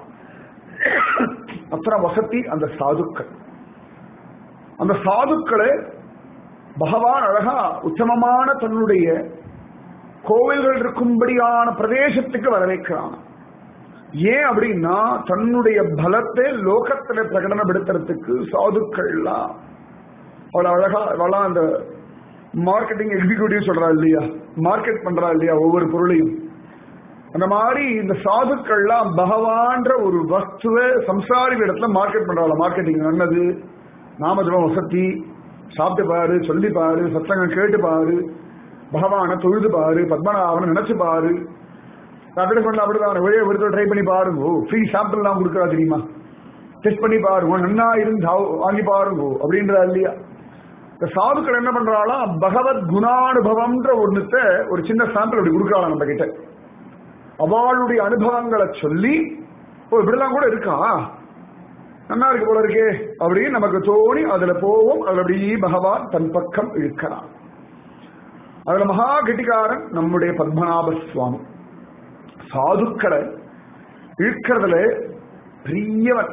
அத்தனை வசதி அந்த சாதுக்கள் அந்த சாதுக்களை பகவான் அழகா உத்தமமான தன்னுடைய கோவில்கள் இருக்கும்படியான பிரதேசத்துக்கு வரவேற்கிறான் ஏன் அப்படின்னா தன்னுடைய பலத்தை லோகத்துல பிரகடனப்படுத்துறதுக்கு சாதுக்கள்லாம் அவ்வளவு அழகா அவெல்லாம் அந்த மார்க்கெட்டிங் எக்ஸிக்யூட்டிவ் சொல்றா இல்லையா மார்க்கெட் பண்றா இல்லையா ஒவ்வொரு பொருளையும் அந்த மாதிரி இந்த சாதுக்கள்லாம் பகவான்ற ஒரு வஸ்துவை சம்சாரி இடத்துல மார்க்கெட் பண்றாங்க மார்க்கெட்டிங் நல்லது நாமஜபம் வசதி சாப்பிட்டு பாரு சொல்லி பாரு சத்தங்கம் கேட்டு பாரு பகவானை தொழுது பாரு பத்மநாபனை நினைச்சு பாரு அட்வர்டைஸ்மெண்ட்ல அப்படிதான் ஒரே ஒருத்தர் ட்ரை பண்ணி பாருங்க ஃப்ரீ சாம்பிள் எல்லாம் கொடுக்குறா தெரியுமா டெஸ்ட் பண்ணி பாருங்க நன்னா இருந்தா வாங்கி பாருங்க அப்படின்றா இல்லையா இந்த சாதுக்கள் என்ன பண்றாலாம் பகவத் குணானுபவம்ன்ற ஒண்ணுத்த ஒரு சின்ன சாம்பிள் அப்படி கொடுக்கலாம் நம்ம கிட்ட அவளுடைய அனுபவங்களை சொல்லி ஓ இப்படிலாம் கூட இருக்கா நல்லா இருக்கு போல இருக்கே அப்படின்னு நமக்கு தோணி அதுல போவோம் அதுல அப்படியே பகவான் தன் பக்கம் இழுக்கிறான் அதுல மகா கெட்டிக்காரன் நம்முடைய பத்மநாப சுவாமி சாதுக்களை இழுக்கிறதுல பெரியவன்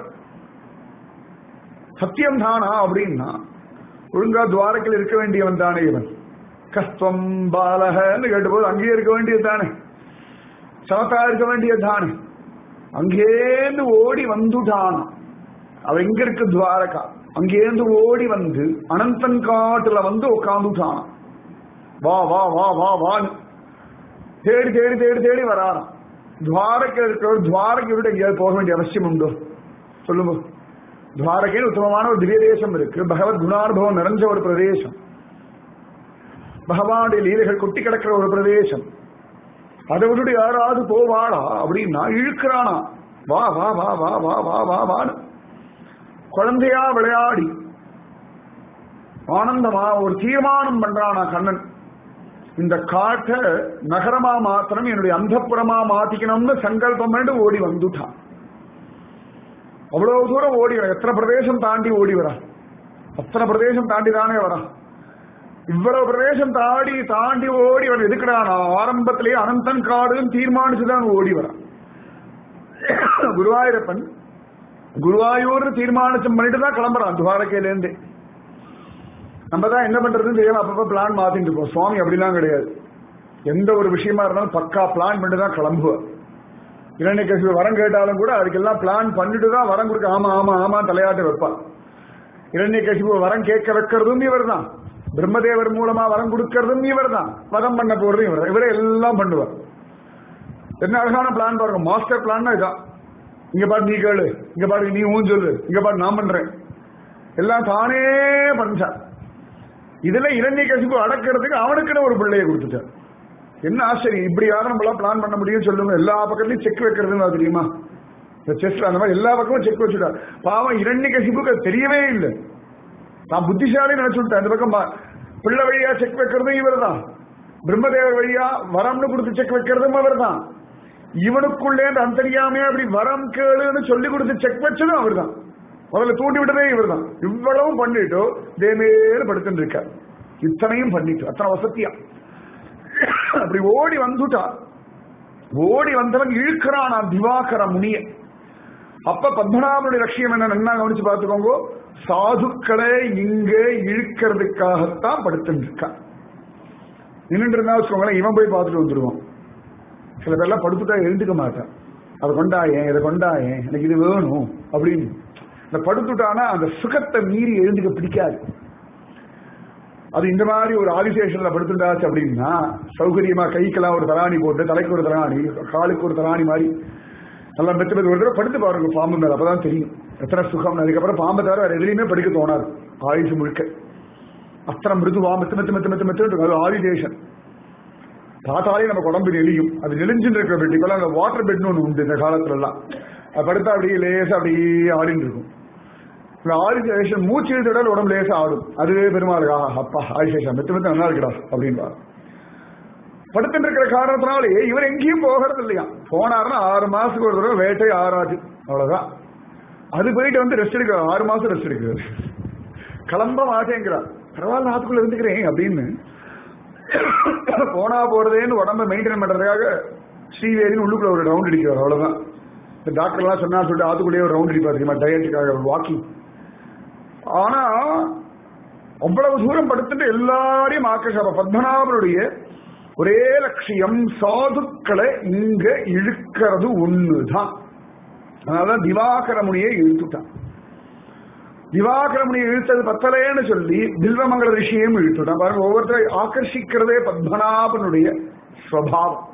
சத்தியம் தானா அப்படின்னா ஒழுங்கா துவாரக்கில் இருக்க வேண்டியவன் தானே இவன் கஸ்தம் பாலகன்னு கேட்டபோது அங்கேயே இருக்க வேண்டியது தானே சமத்தா இருக்க வேண்டியது தானே அங்கேருந்து ஓடி வந்துட்டானா அவ எங்க இருக்கு துவாரகா அங்கேருந்து ஓடி வந்து அனந்தன் காட்டுல வந்து உட்காந்துட்டான் வா வா வா வா வா தேடி தேடி தேடி தேடி வராராம் துவாரக்க இருக்கிறவர் துவாரகை விட எங்கேயாவது போக வேண்டிய அவசியம் உண்டோ சொல்லுங்க துவாரகைன்னு உத்தமமான ஒரு திவ்ய தேசம் இருக்கு பகவத் குணானுபவம் நிறைஞ்ச ஒரு பிரதேசம் பகவானுடைய லீலைகள் கொட்டி கிடக்கிற ஒரு பிரதேசம் அதை விட்டுட்டு யாராவது போவாளா அப்படின்னா இழுக்கிறானா வா வா வா வா வா வா வா வான்னு குழந்தையா விளையாடி ஆனந்தமா ஒரு தீர்மானம் பண்றானா கண்ணன் இந்த காட்டை நகரமா மாத்திரம் என்னுடைய அந்தப்புறமா மாத்திக்கணும்னு சங்கல்பம் பண்ணி ஓடி வந்துட்டான் அவ்வளவு தூரம் ஓடி வர எத்தனை பிரதேசம் தாண்டி ஓடி வரா அத்தனை பிரதேசம் தாண்டி தானே வரா இவ்வளவு பிரதேசம் தாண்டி தாண்டி ஓடி வர எதுக்குடானா ஆரம்பத்திலேயே அனந்தன் காடுன்னு தீர்மானிச்சுதான் ஓடி வரான் குருவாயூரப்பன் குருவாயூர் தீர்மானிச்சம் பண்ணிட்டு தான் கிளம்புறான் துவாரகையில இருந்து நம்ம தான் என்ன பண்றதுன்னு தெரியாம அப்பப்ப பிளான் மாத்திட்டு இருப்போம் சுவாமி அப்படிலாம் கிடையாது எந்த ஒரு விஷயமா இருந்தாலும் பக்கா பிளான் பண்ணிட்டு தான் கிளம்புவார் இரண்டை கட்சி வரம் கேட்டாலும் கூட அதுக்கெல்லாம் பிளான் பண்ணிட்டு தான் வரம் கொடுக்க ஆமா ஆமா ஆமா தலையாட்ட வைப்பார் இரண்டை கட்சி வரம் கேட்க வைக்கிறதும் இவர் தான் பிரம்மதேவர் மூலமா வரம் கொடுக்கறதும் இவர் தான் வரம் பண்ண போறதும் இவர் இவரே எல்லாம் பண்ணுவார் என்ன அழகான பிளான் பாருங்க மாஸ்டர் பிளான் இதான் இங்க பாரு நீ கேளு இங்க பாரு நீ ஊன் சொல்லு இங்க பாரு நான் பண்றேன் எல்லாம் தானே பண்றான் இதுல இரண்டை கசிப்பு அடக்கிறதுக்கு அவனுக்குன்னு ஒரு பிள்ளையை கொடுத்துட்டார் என்ன ஆச்சரியம் இப்படி யாரும் நம்மளாம் பிளான் பண்ண முடியும் சொல்லுங்க எல்லா பக்கத்துலயும் செக் வைக்கிறதுன்னு தெரியுமா இந்த செஸ்ல அந்த மாதிரி எல்லா பக்கமும் செக் வச்சுட்டார் பாவம் இரண்டை கசிப்புக்கு அது தெரியவே இல்லை நான் புத்திசாலி நினைச்சுட்டேன் இந்த பக்கம் பா- பிள்ளை வழியா செக் வைக்கிறதும் இவர் தான் பிரம்மதேவர் வழியா வரம்னு கொடுத்து செக் வைக்கிறதும் அவர் தான் இவனுக்குள்ளே அந்த அந்தரியாமையா அப்படி வரம் கேளுன்னு சொல்லி கொடுத்து செக் வச்சதும் அவர் தான் முதல்ல தூண்டி விட்டதே இவர் தான் இவ்வளவும் பண்ணிட்டு தேமேல படுத்துட்டு இருக்கார் இத்தனையும் பண்ணிட்டு அத்தனை வசதியா அப்படி ஓடி வந்துட்டா ஓடி வந்தவன் இழுக்கிறான் திவாகர முனிய அப்ப பத்மநாபனுடைய லட்சியம் என்ன நல்லா கவனிச்சு பார்த்துக்கோங்க சாதுக்களை இங்க இழுக்கிறதுக்காகத்தான் படுத்துட்டு இருக்கான் நின்றுட்டு இருந்தா வச்சுக்கோங்களேன் இவன் போய் பார்த்துட்டு வந்துடுவான் சில பேர்லாம் படுத்துட்டா எழுந்துக்க மாட்டான் அதை கொண்டாயேன் இதை கொண்டாயேன் எனக்கு இது வேணும் அப்படின்னு இந்த படுத்துட்டானா அந்த சுகத்தை மீறி எழுந்துக்க பிடிக்காது அது இந்த மாதிரி ஒரு ஆதிசேஷன்ல படுத்துட்டாச்சு அப்படின்னா சௌகரியமா கைக்கெல்லாம் ஒரு தலாணி போட்டு தலைக்கு ஒரு தலாணி காலுக்கு ஒரு தலாணி மாதிரி நல்லா மெத்து மெத்து ஒரு தடவை படுத்து பாருங்க பாம்பு மேல அப்பதான் தெரியும் எத்தனை சுகம் அதுக்கப்புறம் பாம்பை தவிர வேற எதுலையுமே படுக்க தோணாது ஆயுசு முழுக்க அத்தனை மிருதுவா மெத்து மெத்து மெத்து மெத்து மெத்து இருக்கும். அது ஆதிசேஷன் பார்த்தாலே நமக்கு உடம்பு நெளியும் அது நெளிஞ்சுட்டு இருக்கிற பெட் இப்பெல்லாம் அந்த வாட்டர் பெட்னு ஒன்று உண்டு இந்த காலத்துல எல்லாம் அது படுத்தா அப்படியே லேசா அப்படியே ஆடின்னு இருக்கும் இந்த ஆதிசேஷன் மூச்சு இழுத்துடல் உடம்பு லேசா ஆடும் அதுவே பெருமாளுக்கு ஆஹா அப்பா ஆதிசேஷன் மெத்து மெத்து நல்லா இருக்குடா அப்படின்பார் படுத்துட்டு இருக்கிற காரணத்தினாலே இவர் எங்கேயும் போகிறது இல்லையா போனாருன்னா ஆறு மாசத்துக்கு ஒரு தடவை வேட்டை ஆறாது அவ்வளவுதான் அது போயிட்டு வந்து ரெஸ்ட் எடுக்கிறார் ஆறு மாசம் ரெஸ்ட் எடுக்கிறார் கிளம்ப மாட்டேங்கிறார் பரவாயில்ல ஆத்துக்குள்ள இருந்துக்கிறேன் அப்படின்னு போனா போறதேன்னு உடம்ப மெயின்டைன் பண்றதுக்காக ஸ்ரீவேதின்னு உள்ளுக்குள்ள ஒரு ரவுண்ட் அடிக்கிறார் அவ்வளவுதான் இந்த டாக்டர் எல்லாம் சொன்னா சொல்லிட்டு ஆத்துக்குள்ளேயே ஒரு ரவுண்ட் அடிப்பார் தெரியுமா டயட்டுக்காக வாக்கிங் ஆனா அவ்வளவு தூரம் படுத்துட்டு எல்லாரையும் ஆக்கர்ஷ பத்மநாபனுடைய ஒரே லட்சியம் சாதுக்களை இங்க இழுக்கிறது ஒண்ணுதான் அதனாலதான் திவாகர முனியை இழுத்துட்டான் திவாகர முனியை இழுத்தது பத்தலேன்னு சொல்லி பில்வமங்கல ரிஷியையும் இழுத்துட்டான் பாருங்க ஒவ்வொருத்தரை ஆக்கர்ஷிக்கிறதே பத்மநாபனுடைய ஸ்வபாவம்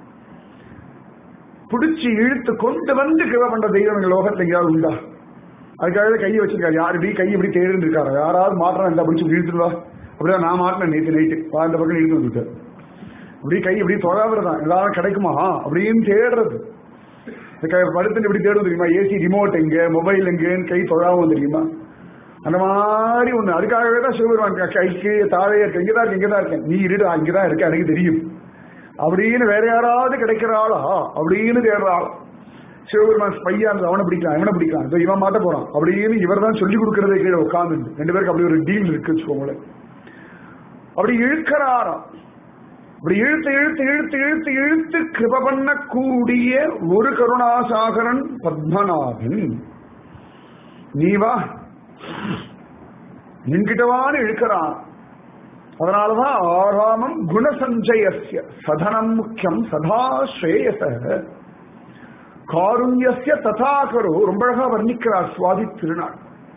பிடிச்சி இழுத்து கொண்டு வந்து கிருப பண்ற தெய்வங்கள் லோகத்துல எங்கேயாவது உண்டா அதுக்காக கையை வச்சிருக்காரு யார் இப்படி கை இப்படி தேடிட்டு இருக்காரு யாராவது மாற்றம் இருந்தா பிடிச்சி இழுத்துருவா அப்படிதான் நான் மாட்டினேன் நேற்று நைட்டு அந்த பக்கம் இழுத்து வந்துட்டார் அப்படி கை இப்படி தொழாவிரதான் எல்லாரும் கிடைக்குமா அப்படின்னு தேடுறது படுத்துட்டு இப்படி தேடும் தெரியுமா ஏசி ரிமோட் எங்க மொபைல் எங்கன்னு கை தொழாவும் தெரியுமா அந்த மாதிரி ஒண்ணு அதுக்காகவே தான் சிவபெருமான் கைக்கு தாழே இருக்க இங்கதான் இருக்கு இங்கதான் இருக்கேன் நீ இருடு அங்கதான் இருக்க எனக்கு தெரியும் அப்படின்னு வேற யாராவது கிடைக்கிற ஆளா அப்படின்னு தேடுற ஆள் சிவபெருமான் பையா இருந்தது அவனை பிடிக்கலாம் இவனை பிடிக்கலாம் இதோ இவன் மாட்ட போறான் அப்படின்னு இவர் தான் சொல்லி கொடுக்கறதே கீழே உட்காந்து ரெண்டு பேருக்கு அப்படி ஒரு டீல் இருக்கு வச்சுக்கோங்களேன் அப்படி இழுக்கிறாராம் இப்படி இழுத்து இழுத்து இழுத்து இழுத்து இழுத்து கிருப பண்ணக்கூடிய ஒரு கருணாசாகரன் பத்மநாபன் நீ வா என்கிட்டவான்னு இழுக்கிறான் அதனாலதான் ஆறாமம் குணசஞ்சயசிய சதனம் முக்கியம் சதா ஸ்ரேயச காருண்யசிய ததாகரோ ரொம்ப அழகா வர்ணிக்கிறார் சுவாதி திருநாள்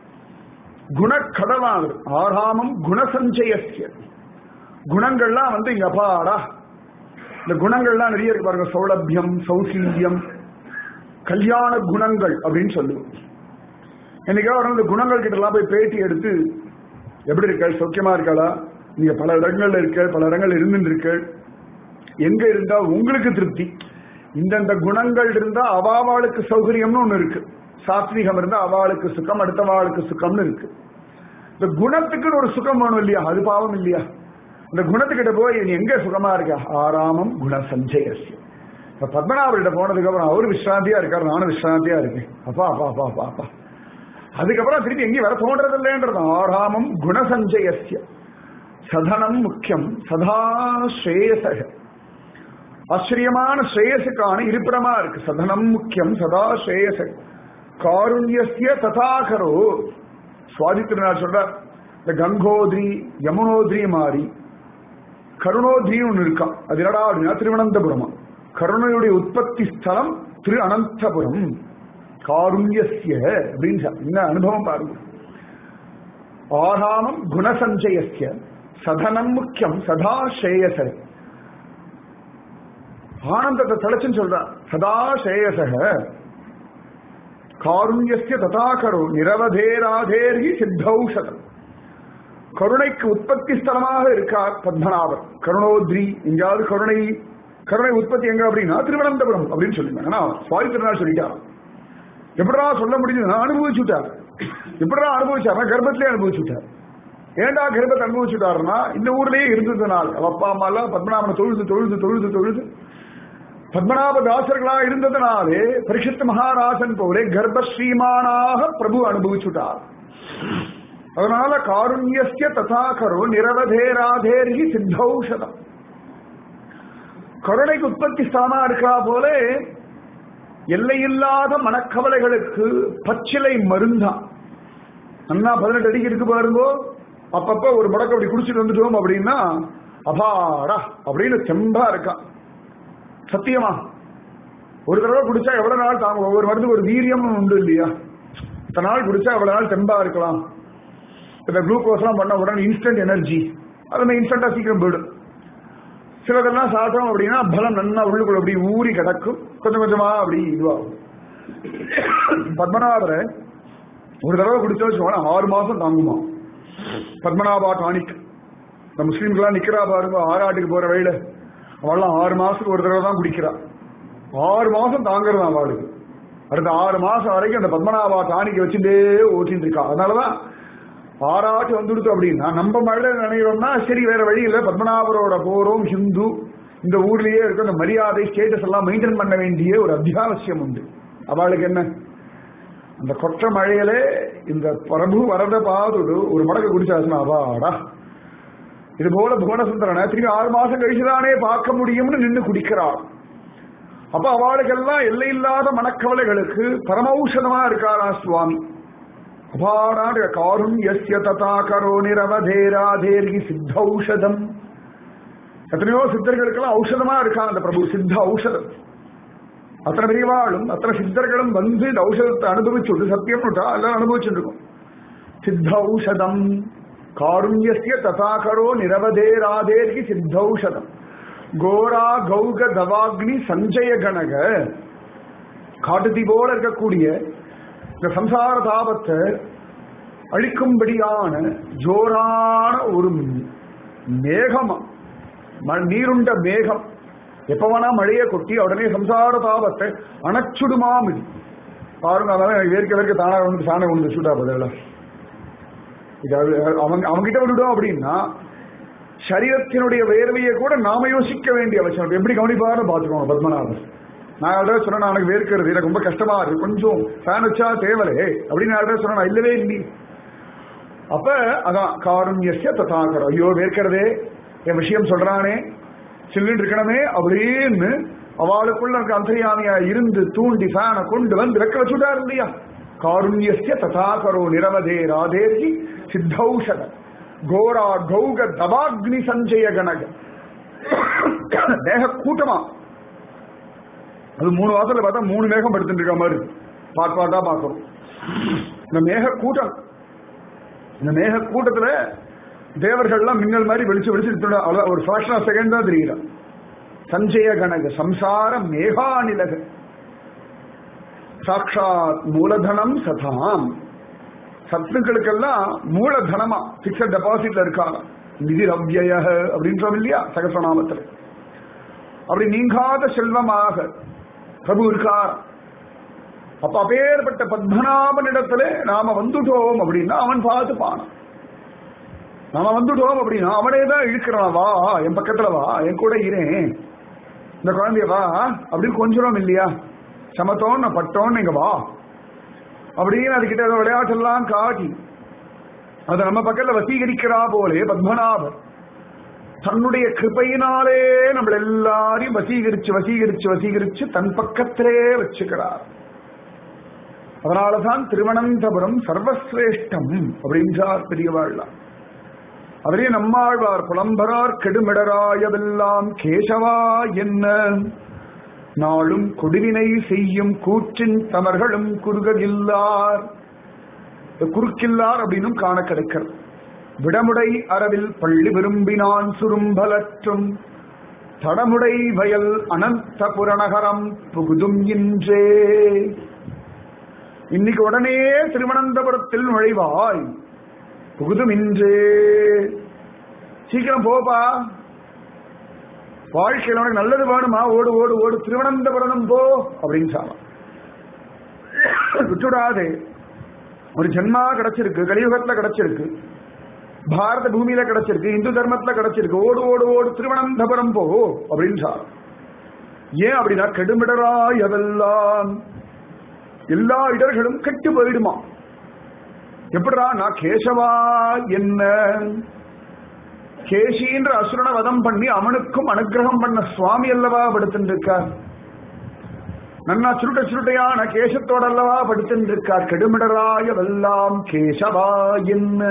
குணக்கடலான் ஆறாமம் குணசஞ்சயசிய குணங்கள்லாம் வந்து இங்க அப்பாடா இந்த குணங்கள்லாம் நிறைய இருக்கு பாருங்க சௌலபியம் சௌசீல்யம் கல்யாண குணங்கள் அப்படின்னு சொல்லுவோம் என்னைக்கா ஒரு இந்த குணங்கள் கிட்ட எல்லாம் போய் பேட்டி எடுத்து எப்படி இருக்க சௌக்கியமா இருக்காளா நீங்க பல இடங்கள்ல இருக்க பல இடங்கள்ல இருந்துட்டு இருக்க எங்க இருந்தா உங்களுக்கு திருப்தி இந்தந்த குணங்கள் இருந்தா அவாவாளுக்கு சௌகரியம்னு ஒண்ணு இருக்கு சாத்விகம் இருந்தா அவாளுக்கு சுகம் அடுத்தவாளுக்கு சுகம்னு இருக்கு இந்த குணத்துக்குன்னு ஒரு சுகம் வேணும் இல்லையா அது பாவம் இல்லையா இந்த குணத்துக்கிட்ட போய் நீ எங்க சுகமா இருக்க ஆராமம் குண சஞ்சயசிய இப்ப பத்மநாபர்கிட்ட போனதுக்கு அப்புறம் அவரு விஸ்ராந்தியா இருக்காரு நானும் விஸ்ராந்தியா இருக்கேன் அப்பா அப்பா அப்பா அப்பா அப்பா அதுக்கப்புறம் திருப்பி எங்கேயும் வர தோன்றது இல்லைன்றது ஆராமம் குணசஞ்சயசிய சதனம் முக்கியம் சதா ஸ்ரேயசக ஆச்சரியமான ஸ்ரேயசுக்கான இருப்பிடமா இருக்கு சதனம் முக்கியம் சதா ஸ்ரேயச காருண்யசிய ததாகரோ சுவாதி திருநாள் சொல்றார் இந்த கங்கோத்ரி யமுனோத்ரி மாறி கருணோத்ரின்னு ஒண்ணு இருக்கான் அது என்னடா அப்படின்னா திருவனந்தபுரமா கருணையுடைய உற்பத்தி ஸ்தலம் திரு அனந்தபுரம் காருண்யசிய அப்படின்னு என்ன அனுபவம் பாருங்க ஆகாமம் குணசஞ்சயசிய சதனம் முக்கியம் சதா ஸ்ரேயச ஆனந்தத்தை தலைச்சுன்னு சொல்றார் சதா ஸ்ரேயசக காருண்யசிய ததாகரோ நிரவதேராதேர்கி சித்தௌஷதம் கருணைக்கு உற்பத்தி ஸ்தலமாக இருக்கார் பத்மநாபர் கருணோத்ரி எங்கேயாவது கருணை கருணை உற்பத்தி எங்க அப்படின்னா திருவனந்தபுரம் அப்படின்னு சொல்லுங்க ஆனா சுவாமி திருநாள் சொல்லிட்டார் எப்படா சொல்ல முடியுது நான் அனுபவிச்சுட்டார் எப்படா அனுபவிச்சார்னா கர்ப்பத்திலே அனுபவிச்சுட்டார் ஏண்டா கர்ப்பத்தை அனுபவிச்சுட்டாருன்னா இந்த ஊர்லயே இருந்ததுனால் அவ அப்பா அம்மா எல்லாம் பத்மநாபனை தொழுது தொழுது தொழுது தொழுது பத்மநாப தாசர்களா இருந்ததுனாலே பரிஷத் மகாராஜன் போலே கர்ப்பஸ்ரீமானாக பிரபு அனுபவிச்சுட்டார் அதனால காருண்யசிய ததாகரோ நிரவதேராதேரி சித்தௌஷதம் கருணைக்கு உற்பத்தி ஸ்தானா இருக்கா போல எல்லையில்லாத மனக்கவலைகளுக்கு பச்சிலை மருந்தான் அண்ணா பதினெட்டு அடிக்கு இருக்கு பாருங்கோ அப்பப்ப ஒரு முடக்க அப்படி குடிச்சிட்டு வந்துட்டோம் அப்படின்னா அபாடா அப்படின்னு செம்பா இருக்கான் சத்தியமா ஒரு தடவை குடிச்சா எவ்வளவு நாள் தாங்க ஒவ்வொரு மருந்து ஒரு வீரியம் உண்டு இல்லையா இத்தனை நாள் குடிச்சா எவ்வளவு நாள் தெம்பா இருக்கலாம் இந்த குளுக்கோஸ் எல்லாம் பண்ண உடனே இன்ஸ்டன்ட் எனர்ஜி அது இன்ஸ்டன்டா சீக்கிரம் போயிடும் சிலதெல்லாம் சாப்பிட்டோம் அப்படின்னா பலம் நல்லா உள்ளுக்குள்ள அப்படி ஊறி கிடக்கும் கொஞ்சம் கொஞ்சமா அப்படி இதுவாகும் பத்மநாபரை ஒரு தடவை குடிச்சா வச்சுக்கோங்க ஆறு மாசம் தாங்குமா பத்மநாபா டானிக் இந்த முஸ்லீம்கெல்லாம் நிக்கிறா பாருங்க ஆறாட்டுக்கு போற வழியில அவள்லாம் ஆறு மாசத்துக்கு ஒரு தடவை தான் குடிக்கிறா ஆறு மாசம் தாங்குறதா அவளுக்கு அடுத்த ஆறு மாசம் வரைக்கும் அந்த பத்மநாபா டானிக்கு வச்சுட்டே ஓட்டிட்டு இருக்கா அதனாலதான் ஆறாட்டு வந்துடுத்து அப்படின்னா நம்ம மழை நினைக்கிறோம்னா சரி வேற வழி இல்லை பத்மநாபரோட போறோம் ஹிந்து இந்த ஊர்லயே இருக்க அந்த மரியாதை ஸ்டேட்டஸ் எல்லாம் மெயின்டைன் பண்ண வேண்டிய ஒரு அத்தியாவசியம் உண்டு அவளுக்கு என்ன அந்த கொற்ற மழையிலே இந்த பிரபு வரத பாதுடு ஒரு மடக்கு குடிச்சாச்சுன்னா அவாடா இது போல புவனசுந்தரனை திரும்பி ஆறு மாசம் கழிச்சுதானே பார்க்க முடியும்னு நின்று குடிக்கிறாள் அப்ப அவளுக்கெல்லாம் எல்லையில்லாத மனக்கவலைகளுக்கு பரமௌஷதமா இருக்காரா சுவாமி அபாடான காரும் எஸ்ய ததா கரோ நிரவதேராதேர்கி சித்தௌஷதம் எத்தனையோ சித்தர்களுக்கெல்லாம் ஔஷதமா இருக்கா அந்த பிரபு சித்த ஔஷதம் அத்தனை பெரியவாளும் அத்தனை சித்தர்களும் வந்து இந்த ஔஷதத்தை அனுபவிச்சுட்டு சத்தியம்னுட்டா எல்லாம் அனுபவிச்சுட்டு இருக்கும் சித்தௌஷதம் காருண்யஸ்ய ததாகரோ நிரவதேராதேர்கி சித்தௌஷதம் கோரா கௌக தவாக்னி சஞ்சய கணக காட்டுத்தி போல இருக்கக்கூடிய இந்த சம்சார தாபத்தை அழிக்கும்படியான ஜோரான ஒரு மேகமா ம- நீருண்ட மேகம் எப்ப வேணா மழையை கொட்டி உடனே சம்சார தாபத்தை அணைச்சுடுமாம் இது பாருங்க அதான் எனக்கு வேர்க்க வேர்க்க தானா வந்து சாணை ஒன்று சுட்டா பதில இது அது அவங்க அவங்ககிட்ட விட்டுட்டோம் அப்படின்னா சரீரத்தினுடைய வேர்வையை கூட நாம யோசிக்க வேண்டிய அவசியம் இருக்கு. எப்படி கவனிப்பாருன்னு பார்த்துக்கோங்க பத்மநாபன் நான் யார்கிட்ட சொன்னேன் நான் எனக்கு வேர்க்கிறது எனக்கு ரொம்ப கஷ்டமா இருக்கு கொஞ்சம் ஃபேன் வச்சா தேவலே அப்படின்னு யார்கிட்ட சொன்னா இல்லவே இல்லை அப்ப அதான் காருண்யஸ்ய ததாகரம் ஐயோ வேர்க்கிறதே என் விஷயம் சொல்றானே சில்லுன்னு இருக்கணுமே அப்படின்னு அவளுக்குள்ள இருக்க அந்தரியாமியா இருந்து தூண்டி ஃபேனை கொண்டு வந்து வெக்க வச்சுட்டாரு இல்லையா காருண்யஸ்ய ததாகரோ நிரவதே ராதேர்கி சித்தௌஷத கோரா கௌக தவாக்னி சஞ்சய கணக தேக கூட்டமா அது மூணு வாசல்ல பார்த்தா மூணு மேகம் படுத்துட்டு இருக்க மாதிரி பாட் பாட்டா பார்க்கிறோம் இந்த மேக கூட்டம் இந்த மேக கூட்டத்துல தேவர்கள்லாம் மின்னல் மாதிரி வெளிச்சு வெளிச்சு நிறுத்தினா, அவ்வளவுதான் ஒரு ஃபிராக்ஷன் ஆஃப் செகண்ட் தான் தெரியல சஞ்சய கணக சம்சார மேகாநிலக சாட்சாத் மூலதனம் சதாம் சத்துக்களுக்கெல்லாம் மூலதனமா பிக்சட் டெபாசிட்ல இருக்காங்க நிதி ரவ்யய அப்படின்றோம் இல்லையா சகசநாமத்தில் அப்படி நீங்காத செல்வமாக பிரபு இருக்கார் அப்ப அப்பேற்பட்ட பத்மநாபனிடத்துல நாம வந்துட்டோம் அப்படின்னா அவன் பார்த்துப்பான் நாம வந்துட்டோம் அப்படின்னா அவனே தான் இழுக்கிறான் வா என் பக்கத்துல வா என் கூட இரேன் இந்த குழந்தைய வா அப்படின்னு கொஞ்சம் இல்லையா சமத்தோன்னு பட்டோன்னு இங்க வா அப்படின்னு அதுகிட்ட ஏதோ விளையாட்டெல்லாம் காட்டி அதை நம்ம பக்கத்துல வசீகரிக்கிறா போலே பத்மநாபர் தன்னுடைய கிருபையினாலே நம்மள எல்லாரையும் வசீகரிச்சு வசீகரிச்சு வசீகரிச்சு தன் பக்கத்திலே வச்சுக்கிறார் அதனாலதான் திருவனந்தபுரம் சர்வசிரேஷ்டம் அப்படின்றார் பெரியவாழ்லாம் அவரே நம்மாழ்வார் புலம்பரார் கெடுமிடராயவெல்லாம் கேசவா என்ன நாளும் கொடுவினை செய்யும் கூற்றின் தமர்களும் குறுககில்லார் குறுக்கில்லார் அப்படின்னும் காண கிடைக்கிறது விடமுடை அரவில் பள்ளி விரும்பினான் சுரும்பலற்றும் தடமுடை வயல் அனந்த புறநகரம் புகுதும் இன்றே இன்னைக்கு உடனே திருவனந்தபுரத்தில் நுழைவாய் புகுதும் இன்றே சீக்கிரம் போப்பா வாழ்க்கையில் உனக்கு நல்லது வேணுமா ஓடு ஓடு ஓடு திருவனந்தபுரம் போ அப்படின்னு சொன்னான் விட்டுடாதே ஒரு ஜென்மா கிடைச்சிருக்கு கலியுகத்துல கிடைச்சிருக்கு பாரத பூமியில கிடைச்சிருக்கு இந்து தர்மத்துல கிடைச்சிருக்கு ஓடு ஓடு ஓடு திருவனந்தபுரம் போ அப்படின்னு சொன்னான் ஏன் அப்படின்னா கெடுமிடராய் அதெல்லாம் எல்லா இடர்களும் கெட்டு போயிடுமா எப்படிடா நான் கேசவா என்ன கேசின்ற அசுரனை வதம் பண்ணி அவனுக்கும் அனுகிரகம் பண்ண சுவாமி அல்லவா படுத்துட்டு இருக்கார் நன்னா சுருட்ட சுருட்டையான கேசத்தோட அல்லவா படுத்துட்டு இருக்கார் கெடுமிடராய வெல்லாம் கேசவா என்ன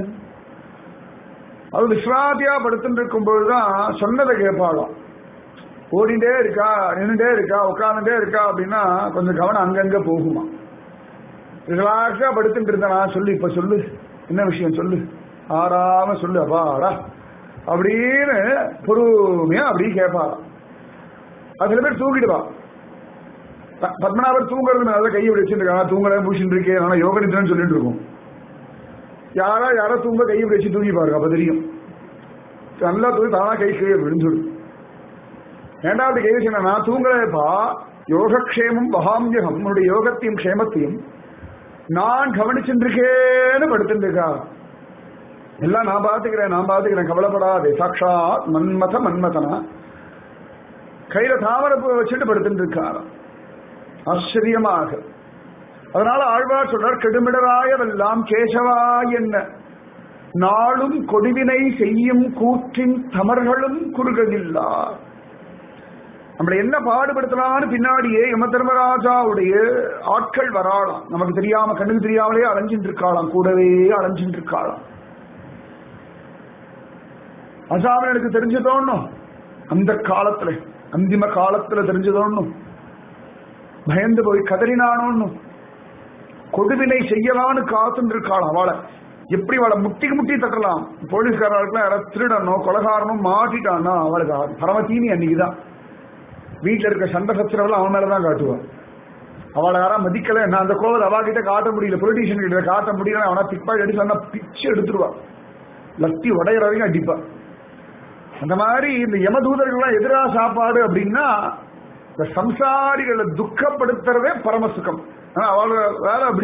அது விஸ்ராதியா படுத்துட்டு இருக்கும் பொழுதுதான் சொன்னதை கேட்பாளாம் ஓடிண்டே இருக்கா நின்றுட்டே இருக்கா உட்கார்ந்துட்டே இருக்கா அப்படின்னா கொஞ்சம் கவனம் அங்கங்க போகுமா ரிலாக்ஸா படுத்துட்டு இருந்தா சொல்லு இப்ப சொல்லு என்ன விஷயம் சொல்லு ஆறாம சொல்லு அப்பாடா அப்படின்னு பொறுமையா அப்படி கேட்பாராம் அது சில பேர் தூங்கிடுவா ப- பத்மநாபர் தூங்குறது மேல கையை இப்படி வச்சுருக்காங்க தூங்கல பூசிட்டு இருக்கேன் ஆனா யோக நிதிரன்னு சொல்லிட்டு இருக்கோம் யாரா யாரோ தூங்க கையை இப்படி வச்சு தூங்கி பாருங்க அப்ப தெரியும் நல்லா தூங்கி தானா கை கீழே விழுந்துடும் ஏண்டா அப்படி கேள்வி சொன்ன நான் தூங்கலப்பா யோகக்ஷேமம் வகாமியகம் உன்னுடைய யோகத்தையும் க்ஷேமத்தையும் நான் கவனிச்சுருக்கேன்னு படுத்துருக்கா எல்லாம் நான் பாத்துக்கிறேன் நான் பாத்துக்கிறேன் கவலைப்படாதே சாட்சாத் மன்மத மன்மதனா கையில தாமரப்பூ வச்சுட்டு படுத்துட்டு இருக்காராம் ஆச்சரியமாக அதனால ஆழ்வார் சொல்றார் கெடுமிடராயவெல்லாம் கேசவா என்ன நாளும் கொடுவினை செய்யும் கூற்றின் தமர்களும் குறுகவில்லா நம்மளை என்ன பாடுபடுத்தலாம்னு பின்னாடியே யம தர்மராஜாவுடைய ஆட்கள் வராளாம் நமக்கு தெரியாம கண்ணுக்கு தெரியாமலே அலைஞ்சிட்டு இருக்காளாம் கூடவே அலைஞ்சிட்டு இருக்காளாம் அசாமனுக்கு தெரிஞ்சதோன்னும் அந்த காலத்துல அந்திம காலத்துல தெரிஞ்சதோன்னும் பயந்து போய் கதறினானோன்னு கொடுவினை செய்யலான்னு காத்துட்டு இருக்காளாம் அவளை எப்படி அவளை முட்டிக்கு முட்டி தட்டலாம் போலீஸ்காரர்களுக்கு யாராவது திருடனோ கொலகாரனும் மாட்டிட்டான்னா அவளுக்கு பரமத்தீனி அன்னைக்குதான் வீட்டுல இருக்க சண்டை சச்சரவெல்லாம் அவன் மேலதான் காட்டுவான் அவளை யாரா மதிக்கல நான் அந்த கோவில் அவா கிட்ட காட்ட முடியல பொலிட்டீஷியன் கிட்ட காட்ட முடியல அவனா பிக்பாய் அடிச்சு சொன்னா பிச்சு எடுத்துருவா லத்தி உடையிற வரைக்கும் அடிப்பா அந்த மாதிரி இந்த யமதூதர்கள்லாம் எதிரா சாப்பாடு அப்படின்னா இந்த சம்சாரிகளை துக்கப்படுத்துறதே பரமசுகம் ஆனா அவளோட வேலை அப்படி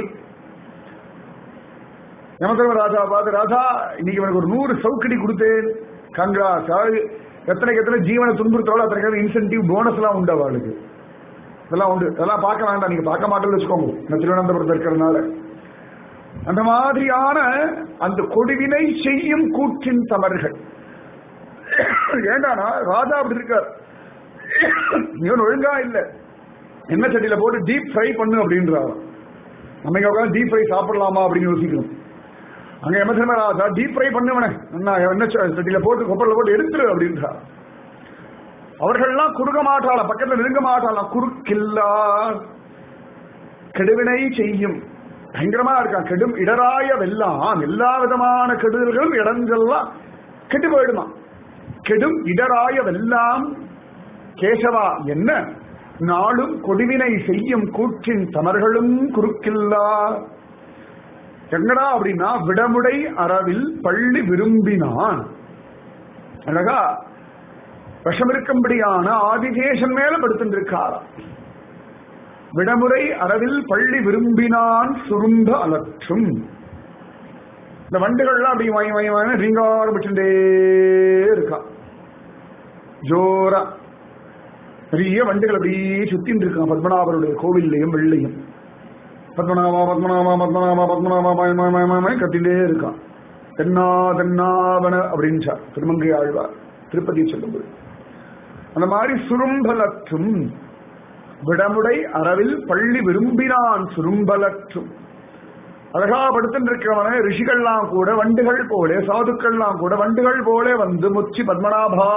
யமதர்ம ராஜா பார்த்து ராஜா இன்னைக்கு எனக்கு ஒரு நூறு சவுக்கடி கொடுத்தேன் கங்கா சாரி எத்தனைக்கு எத்தனை ஜீவனை துன்புறுத்தாலும் அத்தனை இன்சென்டிவ் போனஸ் எல்லாம் உண்டு அவளுக்கு இதெல்லாம் உண்டு இதெல்லாம் பார்க்க வேண்டாம் நீங்க பார்க்க மாட்டேன்னு வச்சுக்கோங்க நான் திருவனந்தபுரத்தில் இருக்கிறதுனால அந்த மாதிரியான அந்த கொடுவினை செய்யும் கூற்றின் தமர்கள் ஏண்டானா ராஜா அப்படி இருக்கார் இவன் ஒழுங்கா இல்ல எண்ணெய் சட்டியில போட்டு டீப் ஃப்ரை பண்ணு அப்படின்றாரு நம்ம இங்க உட்காந்து டீப் ஃப்ரை சாப்பிடலாமா அப்படின்னு யோசிக்கணும் அங்க எம ராஜா டீப் ஃப்ரை பண்ணுவனே எண்ணெய் சட்டியில போட்டு கொப்பரில் போட்டு எடுத்துரு அப்படின்றார் அவர்கள்லாம் குறுக மாட்டாள பக்கத்துல நெருங்க மாட்டாளாம் குறுக்கில்லா கெடுவினை செய்யும் பயங்கரமா இருக்கான் கெடும் இடராய வெல்லாம் எல்லா விதமான கெடுதல்களும் இடங்கள்லாம் கெட்டு போயிடுமா கெடும் இடராய வெல்லாம் கேசவா என்ன நாளும் கொடுவினை செய்யும் கூற்றின் தமர்களும் குறுக்கில்லா எங்கடா அப்படின்னா விடமுடை அறவில் பள்ளி விரும்பினான் அழகா விஷமிருக்கும்படியான ஆதிகேசன் மேல படுத்திருக்காராம் விடமுறை அறவில் பள்ளி விரும்பினான் சுரும்ப அலற்றும் இந்த வண்டுகள்லாம் அப்படி வாங்கி வாங்கி வாங்கி ரீங்காரம் விட்டுட்டே இருக்கா ஜோரா நிறைய வண்டுகள் அப்படியே சுத்தின்னு இருக்கான் பத்மநாபருடைய கோவில்லையும் வெள்ளையும் பத்மநாபா பத்மநாபா பத்மநாபா பத்மநாபா மயமயமயமய கத்திலே இருக்கான் தென்னா தென்னாவன அப்படின்ச்சா திருமங்கை ஆழ்வார் திருப்பதி சொல்லும்போது அந்த மாதிரி சுரும்பலற்றும் விடமுடை அறவில் பள்ளி விரும்பினான் சுரும்பலற்றும் அழகா படுத்திருக்கிறவன ரிஷிகள்லாம் கூட வண்டுகள் போல சாதுக்கள்லாம் கூட வண்டுகள் போல வந்து முச்சி பத்மநாபா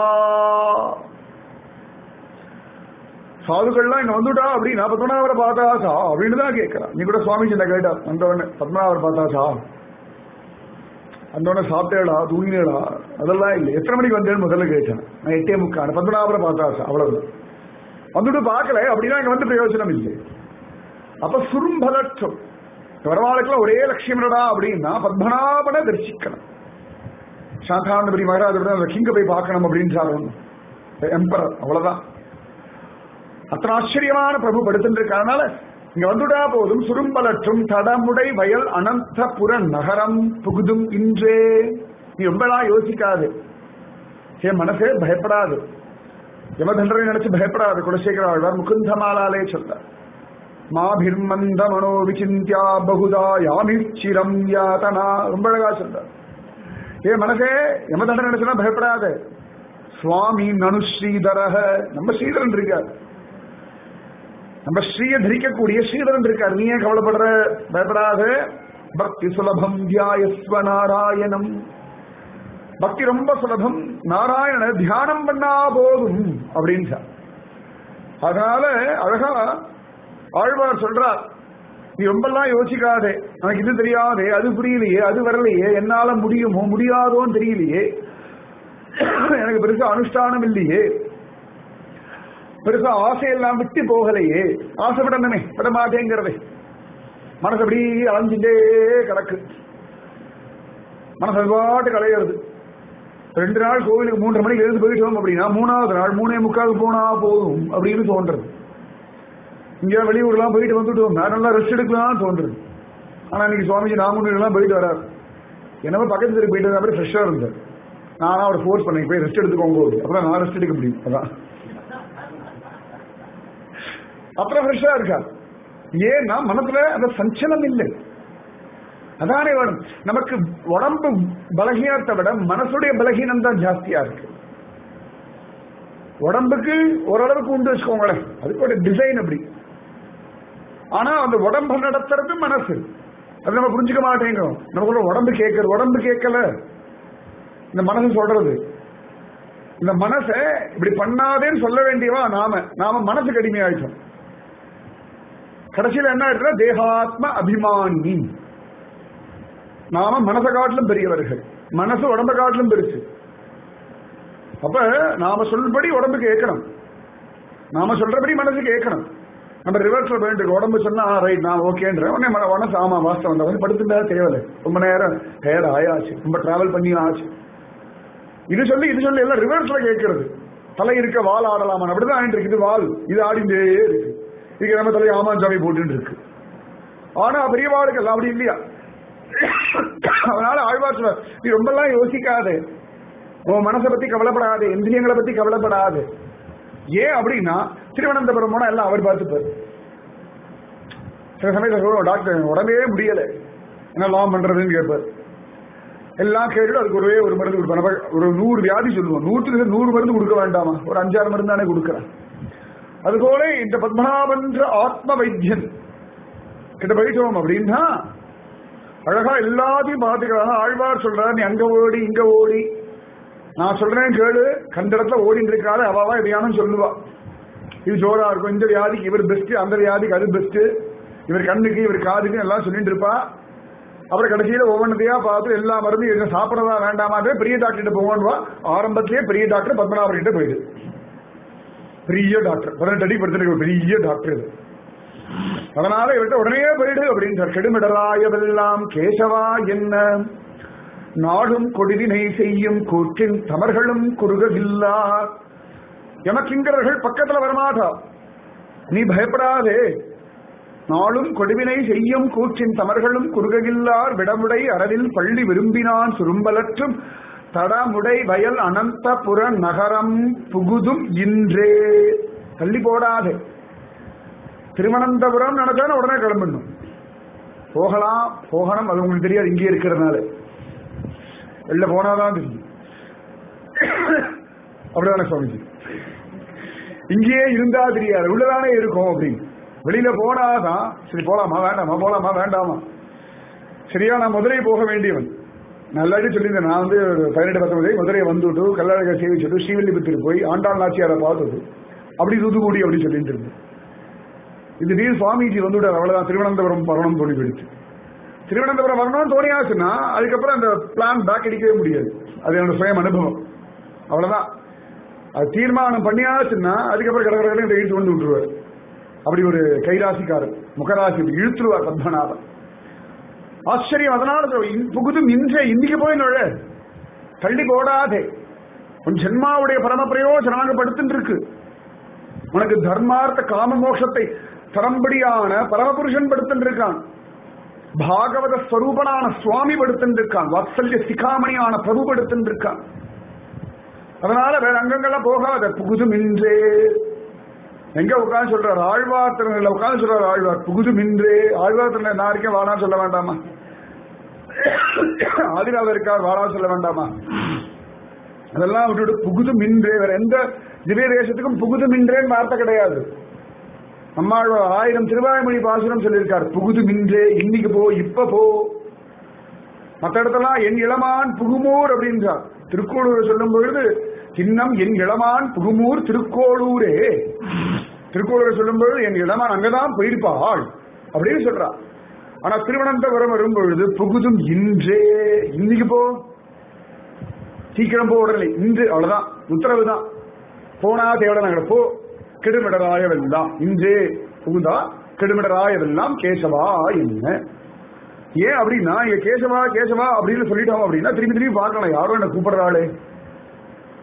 சாதுக்கள்லாம் இங்க வந்துட்டா அப்படின்னா பத்மநாபரை பார்த்தாச்சா அப்படின்னு தான் கேட்கிறான் நீ கூட சுவாமி சின்ன கேட்டா வந்தவன பத்மநாபரை பார்த்தாச்சா அந்தவன சாப்பிட்டேடா தூங்கினேடா அதெல்லாம் இல்லை எத்தனை மணிக்கு வந்தேன்னு முதல்ல கேட்டேன் நான் எட்டே முக்கான பத்மநாபரை பார்த்தாச்சா அவ்வளவுதான் வந்துட்டு பார்க்கல அப்படின்னா இங்க வந்து பிரயோஜனம் இல்லை அப்ப சுரும்பலற்றம் வரவாளுக்கெல்லாம் ஒரே லட்சியம்டா அப்படின்னா பத்மநாபனை தரிசிக்கணும் சாந்தானபுரி மகாராஜ அந்த கிங்க போய் பார்க்கணும் அப்படின்னு எம்பரர் அவ்வளவுதான் அத்தனை ஆச்சரியமான பிரபு படுத்திருக்கிறதுனால இங்க வந்துட்டா போதும் சுரும்பலற்றும் தடமுடை வயல் அனந்தபுர நகரம் புகுதும் இன்றே நீ ரொம்பலாம் யோசிக்காது என் மனசே பயப்படாது யமதண்டரை நினைச்சு பயப்படாது குலசேகர ஆழ்வார் முகுந்தமாலாலே சொல்றார் மாபிர்மந்த மனோ விசிந்தியா பகுதா யாமிச்சிரம் யாதனா ரொம்ப அழகா சொல்றார் ஏ மனசே யமதண்டரை நினைச்சுனா பயப்படாது சுவாமி நனு ஸ்ரீதரக நம்ம ஸ்ரீதரன் இருக்கார் நம்ம ஸ்ரீய தரிக்கக்கூடிய ஸ்ரீதரன் இருக்கார் நீ ஏன் கவலைப்படுற பயப்படாத பக்தி சுலபம் தியாயஸ்வ நாராயணம் பக்தி ரொம்ப சுலபம் நாராயண தியானம் பண்ணா போதும் அப்படின்னு அதனால அழகா ஆழ்வார் சொல்றார் நீ ரொம்பலாம் யோசிக்காதே எனக்கு இது தெரியாதே அது புரியலையே அது வரலையே என்னால முடியுமோ முடியாதோன்னு தெரியலையே எனக்கு பெருசா அனுஷ்டானம் இல்லையே பெருசா ஆசையெல்லாம் விட்டு போகலையே ஆசைப்படணுமே விட மாட்டேங்கிறதே மனசு அப்படி அலைஞ்சுட்டே கிடக்கு மனசு பாட்டு கலையிறது ரெண்டு நாள் கோவிலுக்கு மூன்றரை மணிக்கு எழுந்து போயிட்டோம் அப்படின்னா மூணாவது நாள் மூணே முக்கால் போனா போதும் அப்படின்னு தோன்றது இங்கே வெளியூர்லாம் போயிட்டு வந்துட்டோம் நான் நல்லா ரெஸ்ட் எடுக்கலாம் தோன்றுது ஆனா இன்னைக்கு சுவாமிஜி நாமூர்லாம் போயிட்டு வராரு என்னவோ பக்கத்து தெரு போயிட்டு வந்தா ஃப்ரெஷ்ஷாக இருந்தேன் நானும் அவரை ஃபோர்ஸ் பண்ணி போய் ரெஸ்ட் எடுத்துக்கோங்க அப்புறம் நான் ரெஸ்ட் எடுக்க முடியும் அதான் அப்புறம் ஃப்ரெஷ்ஷாக இருக்கா ஏன்னா மனசுல அந்த சஞ்சலம் இல்லை அதானே வேணும் நமக்கு உடம்பு பலகீனத்தை விட மனசுடைய பலகீனம் தான் ஜாஸ்தியா இருக்கு உடம்புக்கு ஓரளவுக்கு உண்டு வச்சுக்கோங்களேன் அதுக்கு ஒரு டிசைன் அப்படி ஆனா அந்த உடம்பு நடத்துறது மனசு அது நம்ம புரிஞ்சுக்க மாட்டேங்கிறோம் நமக்கு உடம்பு கேட்கறது உடம்பு கேட்கல இந்த மனசு சொல்றது இந்த மனசை இப்படி பண்ணாதேன்னு சொல்ல வேண்டியவா நாம நாம மனசுக்கு அடிமையாயிட்டோம் கடைசியில் என்ன ஆயிடுச்சுன்னா தேகாத்ம அபிமானி நாம மனசை காட்டிலும் பெரியவர்கள் மனசு உடம்ப காட்டிலும் பெருசு அப்ப நாம சொல்படி உடம்பு கேட்கணும் நாம சொல்றபடி மனசு கேட்கணும் நம்ம ரிவர்ஸ்ல போயிட்டு உடம்பு சொன்னா ரைட் நான் ஓகேன்ற உடனே மன- மனசு ஆமா வாஸ்தவம் தான் வந்து படுத்துட்டா தேவையில்லை ரொம்ப நேரம் டயர்ட் ஆயாச்சு ரொம்ப டிராவல் பண்ணி ஆச்சு இது சொல்லி இது சொல்லி எல்லாம் ரிவர்ஸ்ல கேட்கறது தலை இருக்க வால் ஆடலாமா அப்படிதான் ஆயிட்டு இருக்கு இது வால் இது ஆடிண்டே இருக்கு இதுக்கு நம்ம தலை ஆமாஞ்சாமி போட்டுட்டு இருக்கு ஆனா பெரியவாளுக்கு எல்லாம் அப்படி இல்லையா அதனால ஆழ்வார் சொல்றார், நீ ரொம்பலாம் யோசிக்காது உன் மனசை பத்தி கவலைப்படாது இந்திரியங்களை பத்தி கவலைப்படாது ஏன் அப்படின்னா திருவனந்தபுரம் போனா எல்லாம் அவர் பார்த்துப்பார் சில சமயத்தில் சொல்லுவோம் டாக்டர் உடம்பே முடியல என்னெல்லாம் பண்றதுன்னு கேட்பார் எல்லாம் கேட்டுட்டு அதுக்கு ஒரே ஒரு மருந்து கொடுப்போம் நம்ம ஒரு நூறு வியாதி சொல்லுவோம் நூற்றுக்கு நூறு மருந்து கொடுக்க வேண்டாமா ஒரு அஞ்சாறு மருந்து தானே கொடுக்குறேன் அதுபோல இந்த பத்மநாபன்ற ஆத்ம வைத்தியன் கிட்ட போயிட்டோம் அப்படின்னா அழகா எல்லாத்தையும் பார்த்துக்கிறாங்க ஆழ்வார் சொல்றார் நீ அங்க ஓடி இங்க ஓடி நான் சொல்றேன் கேளு கண்ட இடத்துல ஓடிட்டு இருக்காது அவாவா எதையானும் சொல்லுவா இது ஜோரா இருக்கும் இந்த வியாதிக்கு இவர் பெஸ்ட் அந்த வியாதிக்கு அது பெஸ்ட் இவர் கண்ணுக்கு இவர் காதுக்கு எல்லாம் சொல்லிட்டு இருப்பா அப்புறம் கடைசியில ஒவ்வொன்றதையா பார்த்து எல்லா மருந்து எதுவும் சாப்பிடறதா வேண்டாமாவே பெரிய டாக்டர் போவான்வா ஆரம்பத்திலேயே பெரிய டாக்டர் பத்மநாபர் கிட்ட போயிடு பெரிய டாக்டர் பதினெட்டு அடி படுத்துட்டு ஒரு பெரிய டாக்டர் இது அதனால இவர்கிட்ட உடனே போயிடு அப்படின்னு கெடுமிடராயவெல்லாம் கேசவா என்ன நாடும் கொடிவினை செய்யும் கூற்றின் தமர்களும் குறுகவில்லா எமக்கிங்கரர்கள் பக்கத்துல வரமாட்டா நீ பயப்படாதே நாளும் கொடுவினை செய்யும் கூற்றின் தமர்களும் குறுககில்லார் விடமுடை அறவில் பள்ளி விரும்பினான் சுரும்பலற்றும் தடமுடை வயல் அனந்தபுர நகரம் புகுதும் இன்றே தள்ளி போடாதே திருவனந்தபுரம் நினைச்சாலும் உடனே கிளம்பிடணும் போகலாம் போகணும் அது உங்களுக்கு தெரியாது இங்கே இருக்கிறதுனால வெளில போனாதான் தெரியும் அப்படிதானே சுவாமிஜி இங்கேயே இருந்தா தெரியாது உள்ளதானே இருக்கும் அப்படின்னு வெளியில போனாதான் சரி போலாமா வேண்டாமா போலாமா வேண்டாமா சரியா நான் மதுரை போக வேண்டியவன் நல்லாடி சொல்லியிருந்தேன் நான் வந்து ஒரு பதினெட்டு பத்தொன்பது மதுரை வந்துட்டு கல்லழக சேவிச்சுட்டு ஸ்ரீவில்லிபுத்தூர் போய் ஆண்டாள் நாச்சியாரை பார்த்தது அப்படி தூத்துக்குடி அப்படின்னு சொல்லிட்டு இருந்தேன் இது நீர் சுவாமிஜி வந்துவிட்டார் அவ்வளவுதான் திருவனந்தபுரம் வரணும் தோணி போயிடுச்சு திருவனந்தபுரம் வரணும்னு தோணியாச்சுன்னா அதுக்கப்புறம் அந்த பிளான் பேக் அடிக்கவே முடியாது அது என்னோட சுயம் அனுபவம் அவ்வளவுதான் அது தீர்மானம் பண்ணியாச்சுன்னா அதுக்கப்புறம் கடற்கரை இந்த இழுத்து கொண்டு விட்டுருவார் அப்படி ஒரு கைராசிக்காரர் முகராசி இப்படி இழுத்துருவார் பத்மநாபன் ஆச்சரியம் அதனால சொல்றேன், இன் புகுதும் இன்றே இன்னைக்கு போய் நுழ தள்ளி போடாதே உன் ஜென்மாவுடைய பரம பிரயோஜனமாக படுத்துட்டு இருக்கு உனக்கு தர்மார்த்த காம மோட்சத்தை தரம்படியான பரமபுருஷன் படுத்துட்டு இருக்கான் பாகவத ஸ்வரூபனான சுவாமி படுத்துட்டு இருக்கான் வாத்சல்ய சிகாமணியான பிரபு படுத்துட்டு இருக்கான் அதனால வேற அங்கங்கள்லாம் போகாத புகுதும் இன்றே எங்க உட்கார்ந்து சொல்றாரு ஆழ்வார் திறனில் உட்கார்ந்து சொல்றாரு ஆழ்வார் புகுதும் இன்றே ஆழ்வார் திறனை நான் இருக்கேன் வாடான்னு சொல்ல வேண்டாமா ஆதிராவில் இருக்கார் வாடா சொல்ல வேண்டாமா அதெல்லாம் விட்டுட்டு புகுதும் இன்றே வேற எந்த திவ்ய தேசத்துக்கும் புகுதும் இன்றேன்னு வார்த்தை கிடையாது நம்மாழ்வார் ஆயிரம் திருவாய்மொழி பாசுரம் சொல்லியிருக்கார் புகுதும் இன்றே இன்னைக்கு போ இப்ப போ மற்ற இடத்தெல்லாம் என் இளமான் புகுமூர் அப்படின்றார் திருக்கோளூர் சொல்லும் பொழுது சின்னம் என் இளமான் புகுமூர் திருக்கோளூரே திருக்கோளூரை சொல்லும் பொழுது என் இளமான் அங்கதான் போயிருப்பாள் அப்படின்னு சொல்றா ஆனா திருவனந்தபுரம் வரும் பொழுது புகுதும் இன்றே இன்னைக்கு போ சீக்கிரம் போ உடனே இன்று அவ்வளவுதான் உத்தரவு தான் போனா தேவட நகர் போ கெடுமிடராயவெல்லாம் இன்றே புகுந்தா கெடுமிடராயவெல்லாம் கேசவா என்ன ஏன் அப்படின்னா இங்க கேசவா கேசவா அப்படின்னு சொல்லிட்டோம் அப்படின்னா திரும்பி திரும்பி பார்க்கலாம் யாரோ என்ன கூப்பிடுறாளே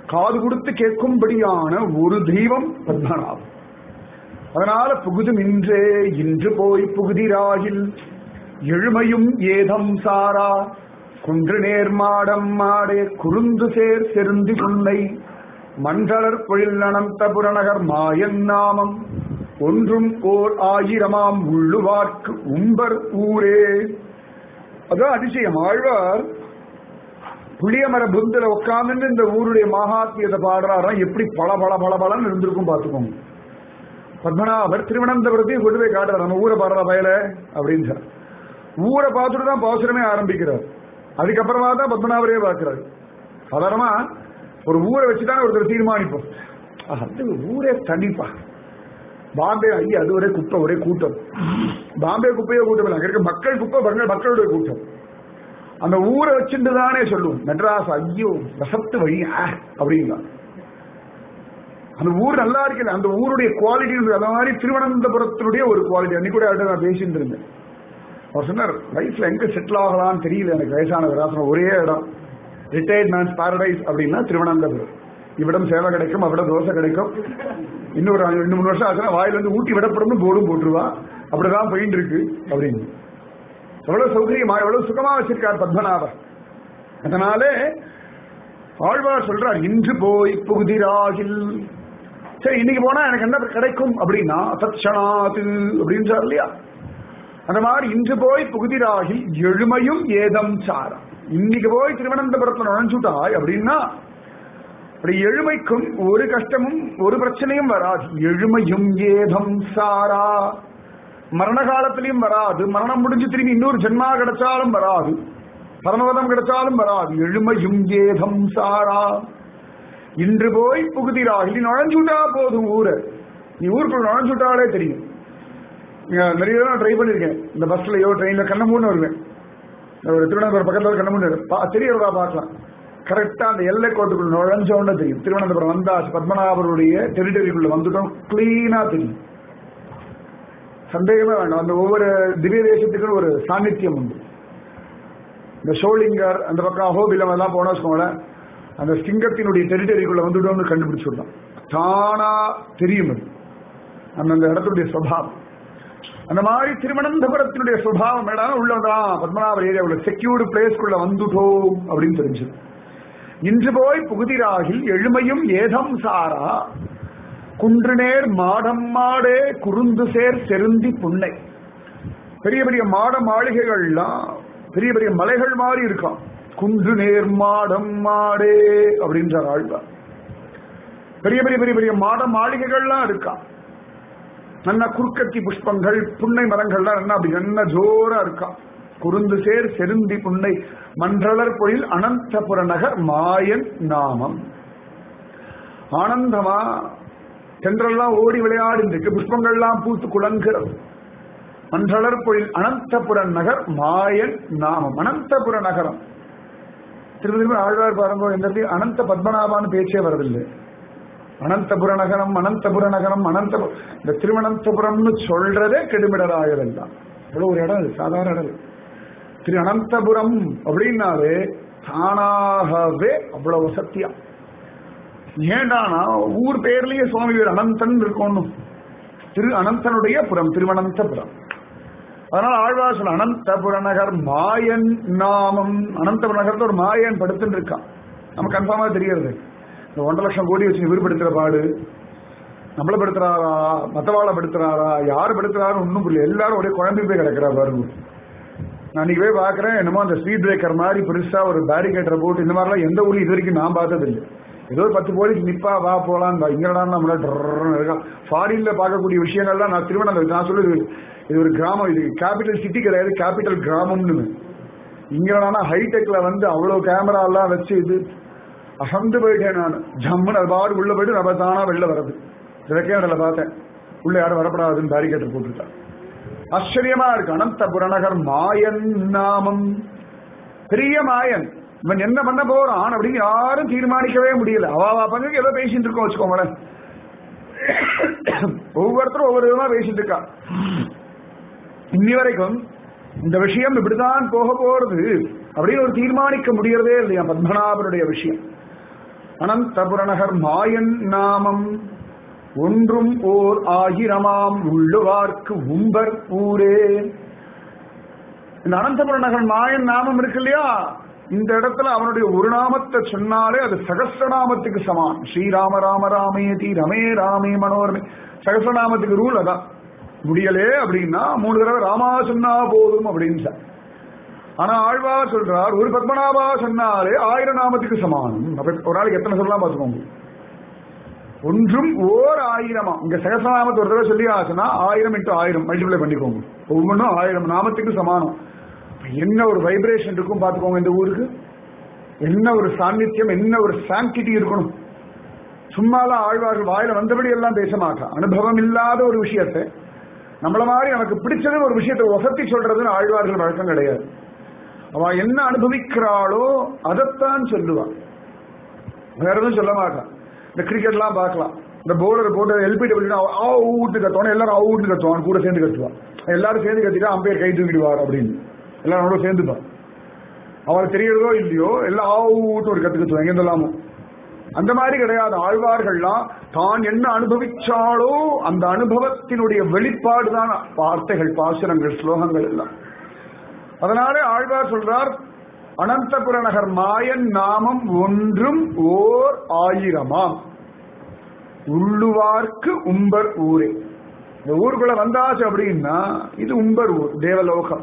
காது கொடுத்து கேட்கும்படியான ஒரு தெய்வம் பத்மநாபம் அதனால புகுதும் இன்றே இன்று போய் புகுதிராகில் எழுமையும் ஏதம் சாரா குன்று நேர்மாடம் மாடே குறுந்து சேர் செருந்தி புன்னை மண்டலர் பொழில் அனந்த புறநகர் மாயன் நாமம் ஒன்றும் ஓர் ஆயிரமாம் உள்ளுவார்க்கு உம்பர் ஊரே அதான் அதிசயம் ஆழ்வார் புளியமர புந்தில உட்கார்ந்து இந்த ஊருடைய மகாத்மியத்தை பாடுறாராம் எப்படி பல பல பல பலன்னு இருந்திருக்கும் பார்த்துக்கோங்க பத்மநாபர் திருவனந்தபுரத்தையும் கொண்டு போய் காட்டுறார் நம்ம ஊரை பாடுற பயல அப்படின்னு சார் ஊரை பார்த்துட்டு தான் பாசுரமே ஆரம்பிக்கிறார் அதுக்கப்புறமா தான் பத்மநாபரே பார்க்கிறார் சாதாரணமா ஒரு ஊரை வச்சுதான் ஒருத்தர் தீர்மானிப்போம் ஆஹ், அது ஊரே தனிப்பா பாம்பே ஐயா அது ஒரே குப்பை ஒரே கூட்டம் பாம்பே குப்பையோ கூட்டம் இல்லை அங்க இருக்க மக்கள் குப்பை மக்கள் மக்களுடைய கூட்டம் அந்த ஊரை வச்சுட்டு தானே சொல்லுவோம் மெட்ராஸ் ஐயோ வசத்து வழி ஆ, அப்படிங்களா அந்த ஊர் நல்லா இருக்குது அந்த ஊருடைய குவாலிட்டி அந்த மாதிரி திருவனந்தபுரத்தினுடைய ஒரு குவாலிட்டி அன்னைக்கு கூட அவர்கிட்ட நான் பேசிட்டு இருந்தேன் அவர் சொன்னார் லைஃப்ல எங்க செட்டில் ஆகலாம்னு தெரியல எனக்கு வயசான விராசனம் ஒரே இடம் ரிட்டையர்ட் மேன்ஸ் பாரடைஸ் அப்படின்னா திருவனந்தபுரம் இவ்விடம் சேவை கிடைக்கும் அவ்விடம் தோசை கிடைக்கும் இன்னொரு ரெண்டு மூணு வருஷம் ஆச்சுன்னா வாயில இருந்து ஊட்டி விடப்படும்னு போர்டும் போட்டுருவா அப்படிதான் போயிட்டு இருக்கு அப்படின்னு எவ்வளவு சௌகரியமா எவ்வளவு சுகமா வச்சிருக்கார் பத்மநாபர் அதனாலே ஆழ்வார் சொல்றார் இன்று போய் புகுதிராகில் சரி இன்னைக்கு போனா எனக்கு என்ன கிடைக்கும் அப்படின்னா தட்சணாத்து அப்படின்னு சொல்றார் இல்லையா அந்த மாதிரி இன்று போய் புகுதிராகில் எழுமையும் ஏதம் சாரம் இன்னைக்கு போய் திருவனந்தபுரத்துல நுழைஞ்சுட்டாய் அப்படின்னா அப்படி எழுமைக்கும் ஒரு கஷ்டமும் ஒரு பிரச்சனையும் வராது எழுமையும் ஏதம் சாரா மரண காலத்திலையும் வராது மரணம் முடிஞ்சு திரும்பி இன்னொரு ஜென்மா கிடைச்சாலும் வராது பரமபதம் கிடைச்சாலும் வராது எழுமையும் ஏதம் சாரா இன்று போய் புகுதிராகி நீ நுழைஞ்சுட்டா போதும் ஊரை நீ ஊருக்குள்ள நுழைஞ்சுட்டாலே தெரியும் இங்க நிறைய தடவை நான் ட்ரை பண்ணிருக்கேன் இந்த பஸ்லயோ ட்ரெயின்ல கண்ணமூன்னு வருவேன் ஒரு திருவனந்தபுரம் பக்கத்துல கண்ணமூன்னு வரும். பா- தெரியறதா பார்க்கலாம் கரெக்டா அந்த எல்லை கோட்டுக்குள்ள நுழைஞ்ச உடனே தெரியும் திருவனந்தபுரம் வந்தாச்சு பத்மநாபருடைய டெரிட்டரிக்குள்ள வந்துட்டோம் கிளீனா தெரியும் சந்தேகமே வேண்டாம் அந்த ஒவ்வொரு திவ்ய தேசத்துக்கும் ஒரு சாநித்தியம் உண்டு இந்த ஷோலிங்கர் அந்த பக்கம் அஹோபிலம் எல்லாம் போனோம் வச்சுக்கோங்களேன் அந்த சிங்கத்தினுடைய டெரிட்டரிக்குள்ள வந்துட்டோம்னு கண்டுபிடிச்சுடலாம் தானா தெரியும் அது அந்தந்த இடத்துடைய சுவாவம் அந்த மாதிரி திருவனந்தபுரத்தினுடைய சுபாவம் என்னடா உள்ளதான் பத்மநாபர் ஏரியாவுல செக்யூர்டு பிளேஸ்க்குள்ள வந்துட்டோம் அப்படின்னு தெரிஞ்சது இன்று போய் புகுதிராகில் எழுமையும் ஏதம் சாரா குன்றுநேர் மாடம் மாடே குறுந்து சேர் செருந்தி புன்னை பெரிய பெரிய மாட மாளிகைகள்லாம் பெரிய பெரிய மலைகள் மாதிரி இருக்காம் குன்று நேர் மாடம் மாடே அப்படின்றார் ஆழ்வார் பெரிய பெரிய பெரிய பெரிய மாட மாளிகைகள்லாம் இருக்காம் நல்ல குறுக்கத்தி புஷ்பங்கள் புன்னை மரங்கள்லாம் என்ன அப்படி நல்ல ஜோரா இருக்கா குறுந்து சேர் செருந்தி புன்னை மன்றலர் பொழில் அனந்தபுர நகர் மாயன் நாமம் ஆனந்தமா தென்றெல்லாம் ஓடி விளையாடிருக்கு புஷ்பங்கள்லாம் பூத்து குலங்குறது மன்றலர் பொழில் அனந்தபுர நகர் மாயன் நாமம் அனந்தபுர நகரம் திரும்ப திரும்ப ஆழ்வார் பாருங்க எந்த இடத்துலயும் அனந்த பத்மநாபான்னு பேச்சே வரதில்லை அனந்தபுர நகரம் அனந்தபுர நகரம் அனந்த இந்த திருவனந்தபுரம்னு சொல்றதே கெடுமிடராயதெல்லாம் எவ்வளவு ஒரு இடம் இது சாதாரண இடம் இது. திரு அனந்தபுரம் அப்படின்னாலே தானாகவே அவ்வளவு சத்தியம் ஏண்டானா ஊர் பேர்லயே சுவாமி பேர் அனந்தன் இருக்கணும் திரு அனந்தனுடைய புறம் திருவனந்தபுரம் அதனால ஆழ்வார் சொல்ல அனந்தபுர நகர் மாயன் நாமம் அனந்தபுர நகரத்துல ஒரு மாயன் படுத்துட்டு இருக்கான் நமக்கு கன்ஃபார்மா தெரியறது இந்த ஒன்றரை லட்சம் கோடி வச்சு இவர் படுத்துற பாடு நம்மள படுத்துறாரா மத்தவாளை படுத்துறாரா யார் படுத்துறாரு ஒன்றும் புரியல எல்லாரும் ஒரே குழம்பு போய் கிடக்குறா பாருங்க நான் இன்னைக்கு போய் பாக்குறேன் என்னமோ அந்த ஸ்பீட் பிரேக்கர் மாதிரி பெருசா ஒரு பேரிகேட்டரை போட்டு இந்த மாதிரிலாம் எந்த ஊர்லயும் இது வரைக்கும் நான் பார்த்தது இல்லை ஏதோ ஒரு பத்து போலீஸ் நிப்பா வா போலாம் இங்கடா நம்மள இருக்கான் ஃபாரின்ல பார்க்கக்கூடிய விஷயங்கள்லாம் நான் திருவண்ணாமலை நான் சொல்லுது இது ஒரு கிராமம் இது கேபிட்டல் சிட்டி கிடையாது கேபிட்டல் கிராமம்னு இங்கடானா ஹைடெக்ல வந்து அவ்வளவு கேமரா எல்லாம் வச்சு இது அசந்து போயிட்டேன் நான் ஜம்முன்னு அது பாடு உள்ள போயிட்டு நம்ம தானா வெளில வர்றது ரெக்கையாடல பார்த்தேன் உள்ள யாரும் வரப்படாதுன்னு பேரிகேட்டர் போட்டுருக்கா ஆச்சரியமா இருக்கு அனந்த புறநகர் மாயன் நாமம் பெரிய மாயன் இவன் என்ன பண்ண போறான் அப்படின்னு யாரும் தீர்மானிக்கவே முடியல அவா பங்குக்கு ஏதோ பேசிட்டு இருக்கோம் வச்சுக்கோங்களேன் ஒவ்வொருத்தரும் ஒவ்வொரு விதமா பேசிட்டு இருக்கா இன்னி வரைக்கும் இந்த விஷயம் இப்படிதான் போக போறது அப்படின்னு ஒரு தீர்மானிக்க முடியறதே இல்லையா பத்மநாபனுடைய விஷயம் அனந்தபுரநகர் மாயன் நாமம் ஒன்றும் ஓர் ஆயிரமாம் உள்ளுவார்க்கு உம்பர் ஊரே இந்த அனந்தபுர நகர் மாயன் நாமம் இருக்கு இல்லையா இந்த இடத்துல அவனுடைய ஒரு நாமத்தை சொன்னாலே அது சகசிரநாமத்துக்கு சமான் ஸ்ரீராம ராம ராமேதி ரமே ராமே மனோரமே சகசிரநாமத்துக்கு ரூல் அதான் முடியலே அப்படின்னா மூணு தடவை ராமா சொன்னா போதும் அப்படின்னு சார் ஆனா ஆழ்வா சொல்றார் ஒரு பத்மநாபா சொன்னாலே ஆயிரம் நாமத்துக்கு சமானம் அப்ப ஒரு நாளைக்கு எத்தனை சொல்லலாம் பார்த்துக்கோங்க ஒன்றும் ஓர் ஆயிரமா இங்க சகசநாமத்தை ஒரு தடவை சொல்லி ஆச்சுன்னா ஆயிரம் இன்ட்டு ஆயிரம் மல்டிப்ளை பண்ணிக்கோங்க ஒவ்வொன்றும் ஆயிரம் நாமத்துக்கு சமானம் என்ன ஒரு வைப்ரேஷன் இருக்கும் பார்த்துக்கோங்க இந்த ஊருக்கு என்ன ஒரு சாநித்தியம் என்ன ஒரு சாங்கிட்டி இருக்கணும் சும்மாலாம் ஆழ்வார்கள் வாயில வந்தபடி எல்லாம் பேச மாட்டான் அனுபவம் இல்லாத ஒரு விஷயத்தை நம்மள மாதிரி நமக்கு பிடிச்சது ஒரு விஷயத்தை ஒசத்தி சொல்றதுன்னு ஆழ்வார்கள் வழக்கம் கிடையாது அவ என்ன அனுபவிக்கிறாளோ அதைத்தான் சொல்லுவான் வேற எதுவும் சொல்ல மாட்டான் இந்த கிரிக்கெட்லாம் பார்க்கலாம் இந்த பவுலர் போட்டு எல்பிடபிள்யூ அவுட்டு கத்துவான் எல்லாரும் அவுட்டு கத்துவான் கூட சேர்ந்து கத்துவான் எல்லாரும் சேர்ந்து கத்திட்டா அம்பையர் கை தூக்கிடுவார் அப்படின்னு எல்லாரோட சேர்ந்துப்பான் அவளுக்கு தெரியறதோ இல்லையோ எல்லாம் அவுட்டு ஒரு கத்து கத்துவாங்க எங்கெல்லாமோ அந்த மாதிரி கிடையாது ஆழ்வார்கள்லாம் தான் என்ன அனுபவிச்சாலோ அந்த அனுபவத்தினுடைய வெளிப்பாடு தான் வார்த்தைகள் பாசுரங்கள் ஸ்லோகங்கள் எல்லாம் அதனால ஆழ்வார் சொல்றார் அனந்தபுர நகர் மாயன் நாமம் ஒன்றும் ஓர் ஆயிரமாம் உள்ளுவார்க்கு உம்பர் ஊரே இந்த ஊருக்குள்ள வந்தாச்சு அப்படின்னா இது உம்பர் ஊர் தேவலோகம்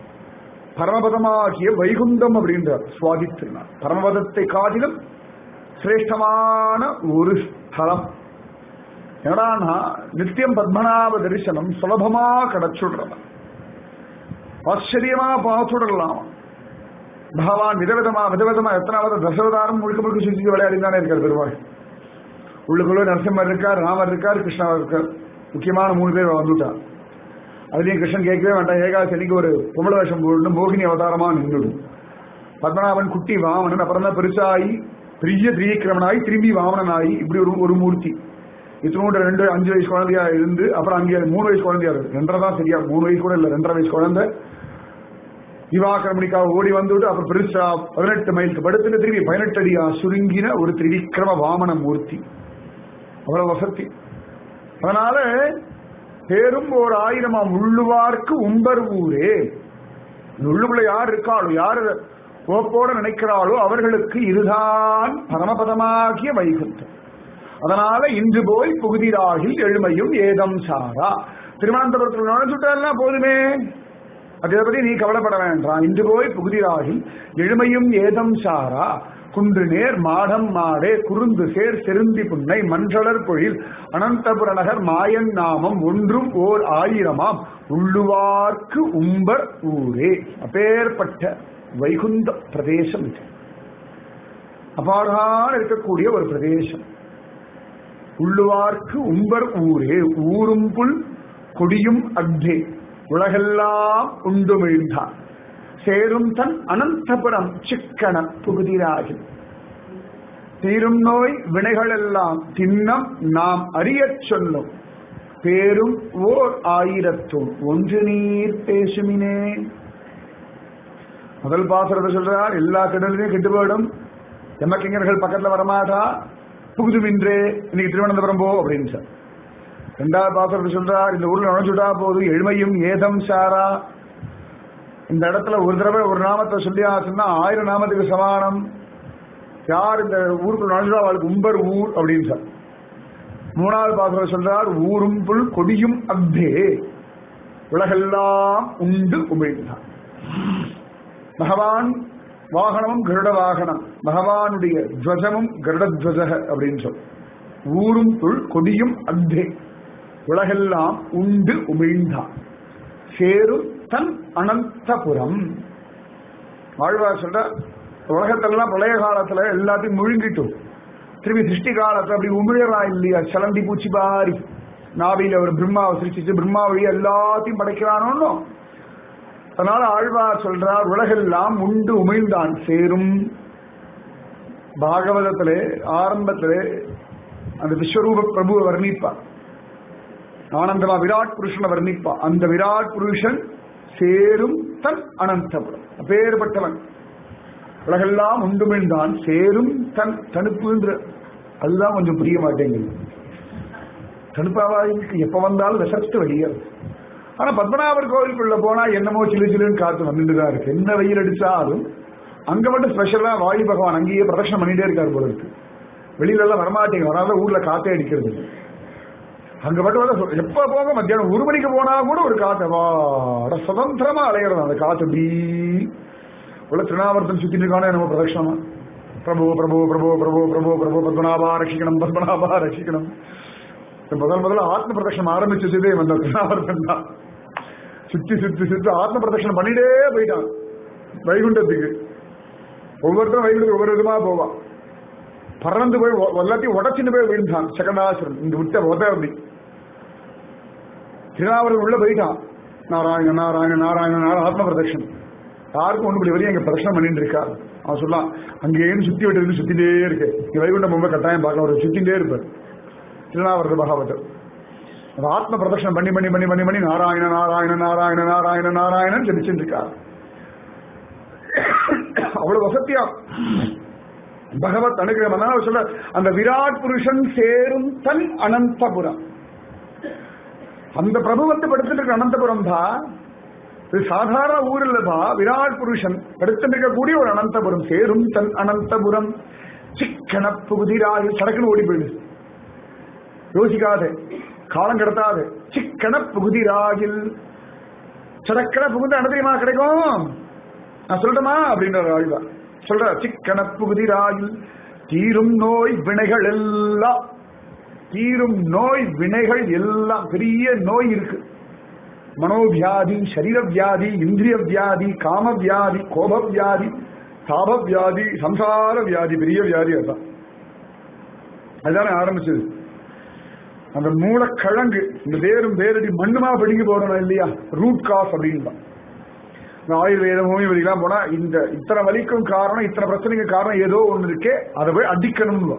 பரமபதமாகிய வைகுந்தம் அப்படின்றார் சுவாதித்திருந்தார் பரமபதத்தை காட்டிலும் சிரேஷ்டமான ஒரு ஸ்தலம் என்னடானா நித்தியம் பத்மநாப தரிசனம் சுலபமா கிடைச்சுடுறவன் ஆச்சரியமா பார்த்துடலாம் பகவான் விதவிதமா விதவிதமா எத்தனாவது தசவதாரம் முழுக்க முழுக்க சுற்றி விளையாடி தானே இருக்கார் பெருமாள் உள்ளுக்குள்ள நரசிம்மர் இருக்கார் ராமர் இருக்கார் கிருஷ்ணர் இருக்கார் முக்கியமான மூணு பேர் வந்துட்டார் அதுலயும் கிருஷ்ணன் கேட்கவே வேண்டாம் ஏகாதசி அன்னைக்கு ஒரு பொம்பளை வேஷம் போட்டு மோகினி அவதாரமா நின்றுடும் பத்மநாபன் குட்டி வாமனன் அப்புறம் தான் பெருசாகி பெரிய திரியக்கிரமனாகி திரும்பி வாமனனாகி இப்படி ஒரு ஒரு மூர்த்தி இத்தனோட ரெண்டு அஞ்சு வயசு குழந்தையா இருந்து அப்புறம் அங்கே மூணு வயசு குழந்தையா இருக்கு ரெண்டரை தான் சரியா மூணு வயசு கூட இல்ல ரெண்டரை வயசு குழந்தை திவாக்கிரமணிக்காக ஓடி வந்துவிட்டு அப்புறம் பெருசா பதினெட்டு மைலுக்கு படுத்துட்டு திரும்பி பதினெட்டு அடியா சுருங்கின ஒரு திரிவிக்ரம வாமன மூர்த்தி அவ்வளவு வசதி அதனால பேரும் ஒரு ஆயிரமாம் உள்ளுவார்க்கு உம்பர் ஊரே இந்த உள்ளுக்குள்ள யார் இருக்காளோ யார் கோப்போட நினைக்கிறாளோ அவர்களுக்கு இதுதான் பரமபதமாகிய வைகுந்தம் அதனால இன்று போய் புகுதிராகில் எழுமையும் ஏதம் சாரா திருவனந்தபுரத்தில் நுழைஞ்சுட்டெல்லாம் போதுமே அதை பத்தி நீ கவலைப்பட வேண்டாம் இன்று போய் புகுதிராகில் எழுமையும் ஏதம் சாரா குன்று நேர் மாடம் மாடே குறுந்து சேர் செருந்தி புன்னை மன்றளர் பொழில் அனந்தபுர நகர் மாயன் நாமம் ஒன்றும் ஓர் ஆயிரமாம் உள்ளுவார்க்கு உம்பர் ஊரே அப்பேற்பட்ட வைகுந்த பிரதேசம் இது அபாரான இருக்கக்கூடிய ஒரு பிரதேசம் உள்ளுவார்க்கு உம்பர் ஊரே ஊரும் புல் கொடியும் அக்னே உலகெல்லாம் உண்டு விழுந்தான் சேரும் தன் அனந்தபுரம் சிக்கன புகுதிராகி தீரும் நோய் வினைகளெல்லாம் தின்னம் நாம் அறியச் சொல்லும் பேரும் ஓர் ஆயிரத்தும் ஒன்று நீர் பேசுமினே முதல் பாசுரத்தை சொல்றார் எல்லா கடலையும் கெட்டு போயிடும் எம்மக்கிங்கர்கள் பக்கத்துல வரமாட்டா புகுதுமின்றே இன்னைக்கு திருவனந்தபுரம் போ அப்படின்னு சார் ரெண்டாவது பாசுரத்தை சொல்றார் இந்த ஊர்ல நுழைஞ்சுட்டா போது எழுமையும் ஏதம் சாரா இந்த இடத்துல ஒரு தடவை ஒரு நாமத்தை சொல்லி ஆச்சுன்னா ஆயிரம் நாமத்துக்கு சமானம் யார் இந்த ஊருக்குள்ள நுழைஞ்சா அவளுக்கு உம்பர் ஊர் அப்படின்னு சார் மூணாவது பாசுரம் சொல்றார் ஊரும் புல் கொடியும் அக்தே உலகெல்லாம் உண்டு உமிழ்ந்தான் பகவான் வாகனமும் கருட வாகனம் பகவானுடைய துவஜமும் கருடத்வஜக அப்படின்னு சொல் ஊரும் புல் கொடியும் அக்தே உலகெல்லாம் உண்டு உமிழ்ந்தான் சேரும் தன் அனந்தபுரம் வாழ்வார் சொல்ற உலகத்திலலாம் பிரளய காலத்துல எல்லாத்தையும் முழுங்கிட்டும் திரும்பி சிருஷ்டி காலத்துல அப்படி உமிழறா இல்லையா சலந்தி பூச்சி பாரி நாவில ஒரு பிரம்மாவை சிருஷ்டிச்சு பிரம்மா வழி எல்லாத்தையும் படைக்கிறானோ அதனால ஆழ்வார் சொல்றார் உலகெல்லாம் உண்டு உமிழ்ந்தான் சேரும் பாகவதத்திலே ஆரம்பத்திலே அந்த விஸ்வரூப பிரபுவை வர்ணிப்பார் ஆனந்தமா விராட் புருஷனை வர்ணிப்பா அந்த விராட் புருஷன் சேரும் தன் அனந்தபுரம் அப்பேற்பட்டவன் உலகெல்லாம் உண்டுமிழ்ந்தான் சேரும் தன் தனுப்புன்ற அதுதான் கொஞ்சம் புரிய மாட்டேங்குது தனுப்பாவா இருக்கு எப்ப வந்தாலும் விசர்த்து வெளியே ஆனா பத்மநாபர் கோவிலுக்குள்ள போனா என்னமோ சிலு சிலுன்னு காத்து வந்துட்டு தான் இருக்கு என்ன வெயில் அடிச்சாலும் அங்க மட்டும் ஸ்பெஷலா வாயு பகவான் அங்கேயே பிரதட்சணம் பண்ணிட்டே இருக்காரு போல இருக்கு வெளியில எல்லாம் வரமாட்டேங்க வராத ஊர்ல காத்தே அடிக்கிறது அங்க மட்டும் வந்து எப்ப போக மத்தியானம் ஒரு மணிக்கு போனா கூட ஒரு காத்து வாட சுதந்திரமா அலையிறது அந்த காத்து அப்படி உள்ள திருநாவர்த்தன் சுத்தி இருக்கானே நம்ம பிரதட்சணமா பிரபு பிரபு பிரபு பிரபு பிரபு பிரபு பத்மநாபா ரட்சிக்கணும் பத்மநாபா ரட்சிக்கணும் இந்த முதல் முதல்ல ஆத்ம பிரதட்சணம் ஆரம்பிச்சதே வந்த திருநாவர்த்தன் தான் சுத்தி சுத்தி சுத்தி ஆத்ம பிரதட்சணம் பண்ணிட்டே போயிட்டான் வைகுண்டத்துக்கு ஒவ்வொருத்தரும் வைகுண்டத்துக்கு ஒவ்வொரு விதமா போவான் பறந்து போய் ஒ- எல்லாத்தையும் உடச்சிட்டு போய் விழுந்தான் சகடாசுரன் இங்க விட்ட உத அப்படி திருநாவூர் உள்ள போயிட்டான் நாராயண நாராயண நாராயண நாராயண ஆத்ம பிரதட்சணம் யாருக்கும் ஒண்ணு இப்படி வரையும் அங்க பிரதட்சணம் பண்ணிட்டு இருக்காரு அவன் சொல்லலாம் அங்கேயும் சுத்தி விட்டு சுத்திட்டே இருக்கு இங்க வைகுண்டம் ரொம்ப கட்டாயம் பார்க்கலாம் அவர் சுத்திட்டே இருப்பார் திருநாவரது பகவதர் அந்த ஆத்ம பிரதட்சணம் பண்ணி பண்ணி பண்ணி பண்ணி பண்ணி நாராயண நாராயண நாராயண நாராயண நாராயணன் ஜெபிச்சுட்டு இருக்கார் அவ்வளவு வசத்தியா பகவத் அனுகிரகம் அதனால சொல்ற அந்த விராட் புருஷன் சேரும் தன் அனந்தபுரம் அந்த பிரபு வந்து படுத்துட்டு இருக்க அனந்தபுரம் பா இது சாதாரண ஊர் இல்லப்பா விராட் புருஷன் படுத்துட்டு இருக்கக்கூடிய ஒரு அனந்தபுரம் சேரும் தன் அனந்தபுரம் சிக்கன புகுதிராக சடக்குன்னு ஓடி போயிடு யோசிக்காதே காலம் கடத்தாது சிக்கன புகுதிராகில் சடக்கன புகுந்த அனுதியமா கிடைக்கும் நான் சொல்லட்டுமா அப்படின்ற ஆழ்வா சொல்ற சிக்கன புகுதிராயில் தீரும் நோய் வினைகள் எல்லாம் தீரும் நோய் வினைகள் எல்லாம் பெரிய நோய் இருக்கு மனோவியாதி சரீர வியாதி இந்திரிய வியாதி காம வியாதி கோப வியாதி தாப வியாதி சம்சார வியாதி பெரிய வியாதி அதான் அதுதானே ஆரம்பிச்சது அந்த மூலக்கிழங்கு இந்த வேரும் வேரடி மண்ணுமா பிடிங்கி போறோம் இல்லையா ரூட் காஸ் அப்படின்னு இந்த ஆயுர்வேதம் ஹோமியோபதிலாம் போனா இந்த இத்தனை வலிக்கும் காரணம் இத்தனை பிரச்சனைக்கு காரணம் ஏதோ ஒண்ணு இருக்கே அதை போய் அடிக்கணும்னு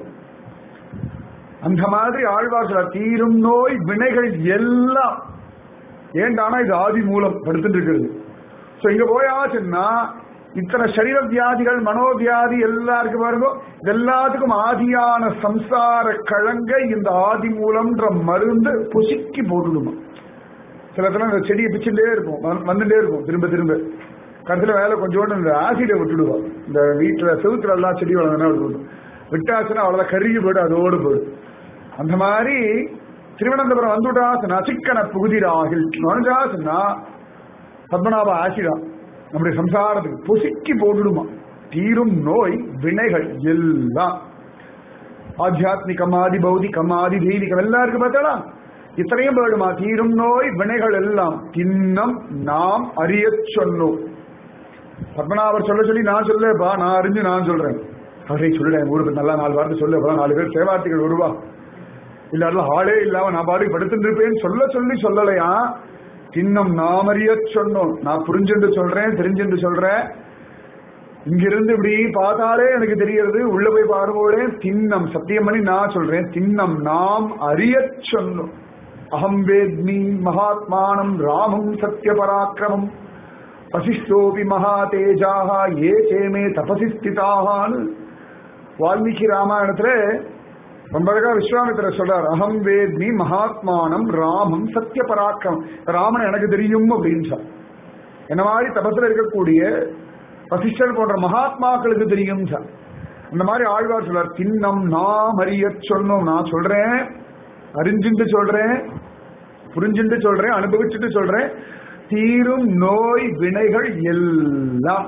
அந்த மாதிரி ஆழ்வார்கள் தீரும் நோய் வினைகள் எல்லாம் ஏண்டானா இது ஆதி மூலம் படுத்துட்டு இருக்கிறது சோ இங்க போயாச்சுன்னா இத்தனை சரீர வியாதிகள் மனோவியாதி எல்லாருக்கும் பாருங்க இது எல்லாத்துக்கும் ஆதியான சம்சார கழங்கை இந்த ஆதி மூலம்ன்ற மருந்து பொசுக்கி போட்டுடுமா சில இடத்துல இந்த செடியை பிச்சுட்டே இருக்கும் வந்து- வந்துட்டே இருக்கும் திரும்ப திரும்ப கடைசியில வேலை கொஞ்சோண்டு இந்த ஆசிடை விட்டுடுவோம் இந்த வீட்டுல செவுத்துல எல்லாம் செடி வளர்ந்தனா விட்டுடும் விட்டாச்சுன்னா அவ்வளவுதான் கருகி போயிடும் அதோடு போயிடும் அந்த மாதிரி திருவனந்தபுரம் வந்துட்டாச்சுன்னா சிக்கன புகுதிராகில் நுழைஞ்சாச்சுன்னா பத்மநாப ஆசிடா நம்முடைய சம்சாரத்துக்கு பொசுக்கி போட்டுடுமா தீரும் நோய் வினைகள் எல்லாம் ஆத்தியாத்மிகம் ஆதி பௌதிகம் ஆதி தெய்வீகம் எல்லாம் இருக்கு பார்த்தாளா இத்தனையும் போயிடுமா தீரும் நோய் வினைகள் எல்லாம் தின்னம் நாம் அறியச் சொன்னோம் பத்மநாபர் சொல்ல சொல்லி நான் சொல்லப்பா நான் அறிஞ்சு நான் சொல்றேன் அவரே சொல்லுடேன் ஊருக்கு நல்லா நாலு வார்த்தை சொல்லு அப்பதான் நாலு பேர் சேவார்த்திகள் வருவா இல்லாத ஆளே இல்லாம நான் பாடி படுத்துட்டு இருப்பேன் சொல்ல சொல்லி சொல்லலையா தின்னம் நாம் அறியச் சொன்னோம் நான் புரிஞ்சுட்டு சொல்றேன் தெரிஞ்சுட்டு சொல்றேன் இங்கிருந்து இப்படி பார்த்தாலே எனக்கு தெரியறது உள்ள போய் பாரும்போதே தின்னம் சத்தியம் பண்ணி நான் சொல்றேன் தின்னம் நாம் அறியச் சொன்னோம் அகம் வேத்மி மகாத்மானம் ராமம் சத்ய பராக்கிரமம் வசிஷ்டோபி மகா தேஜாக ஏ சேமே தபசி ஸ்திதாகான்னு வால்மீகி ராமாயணத்துல ரொம்ப அழகா விஸ்வாமித்திர சொல்றார் அகம் வேத்மி மகாத்மானம் ராமம் சத்ய பராக்கிரமம் ராமன் எனக்கு தெரியும் அப்படின்னு சார் என்ன மாதிரி தபத்துல இருக்கக்கூடிய வசிஷ்டர் போன்ற மகாத்மாக்களுக்கு தெரியும் சார் அந்த மாதிரி ஆழ்வார் சொல்றார் தின்னம் நாம் அறியச் சொன்னோம் நான் சொல்றேன் அறிஞ்சுட்டு சொல்றேன் புரிஞ்சுட்டு சொல்றேன் அனுபவிச்சுட்டு சொல்றேன் தீரும் நோய் வினைகள் எல்லாம்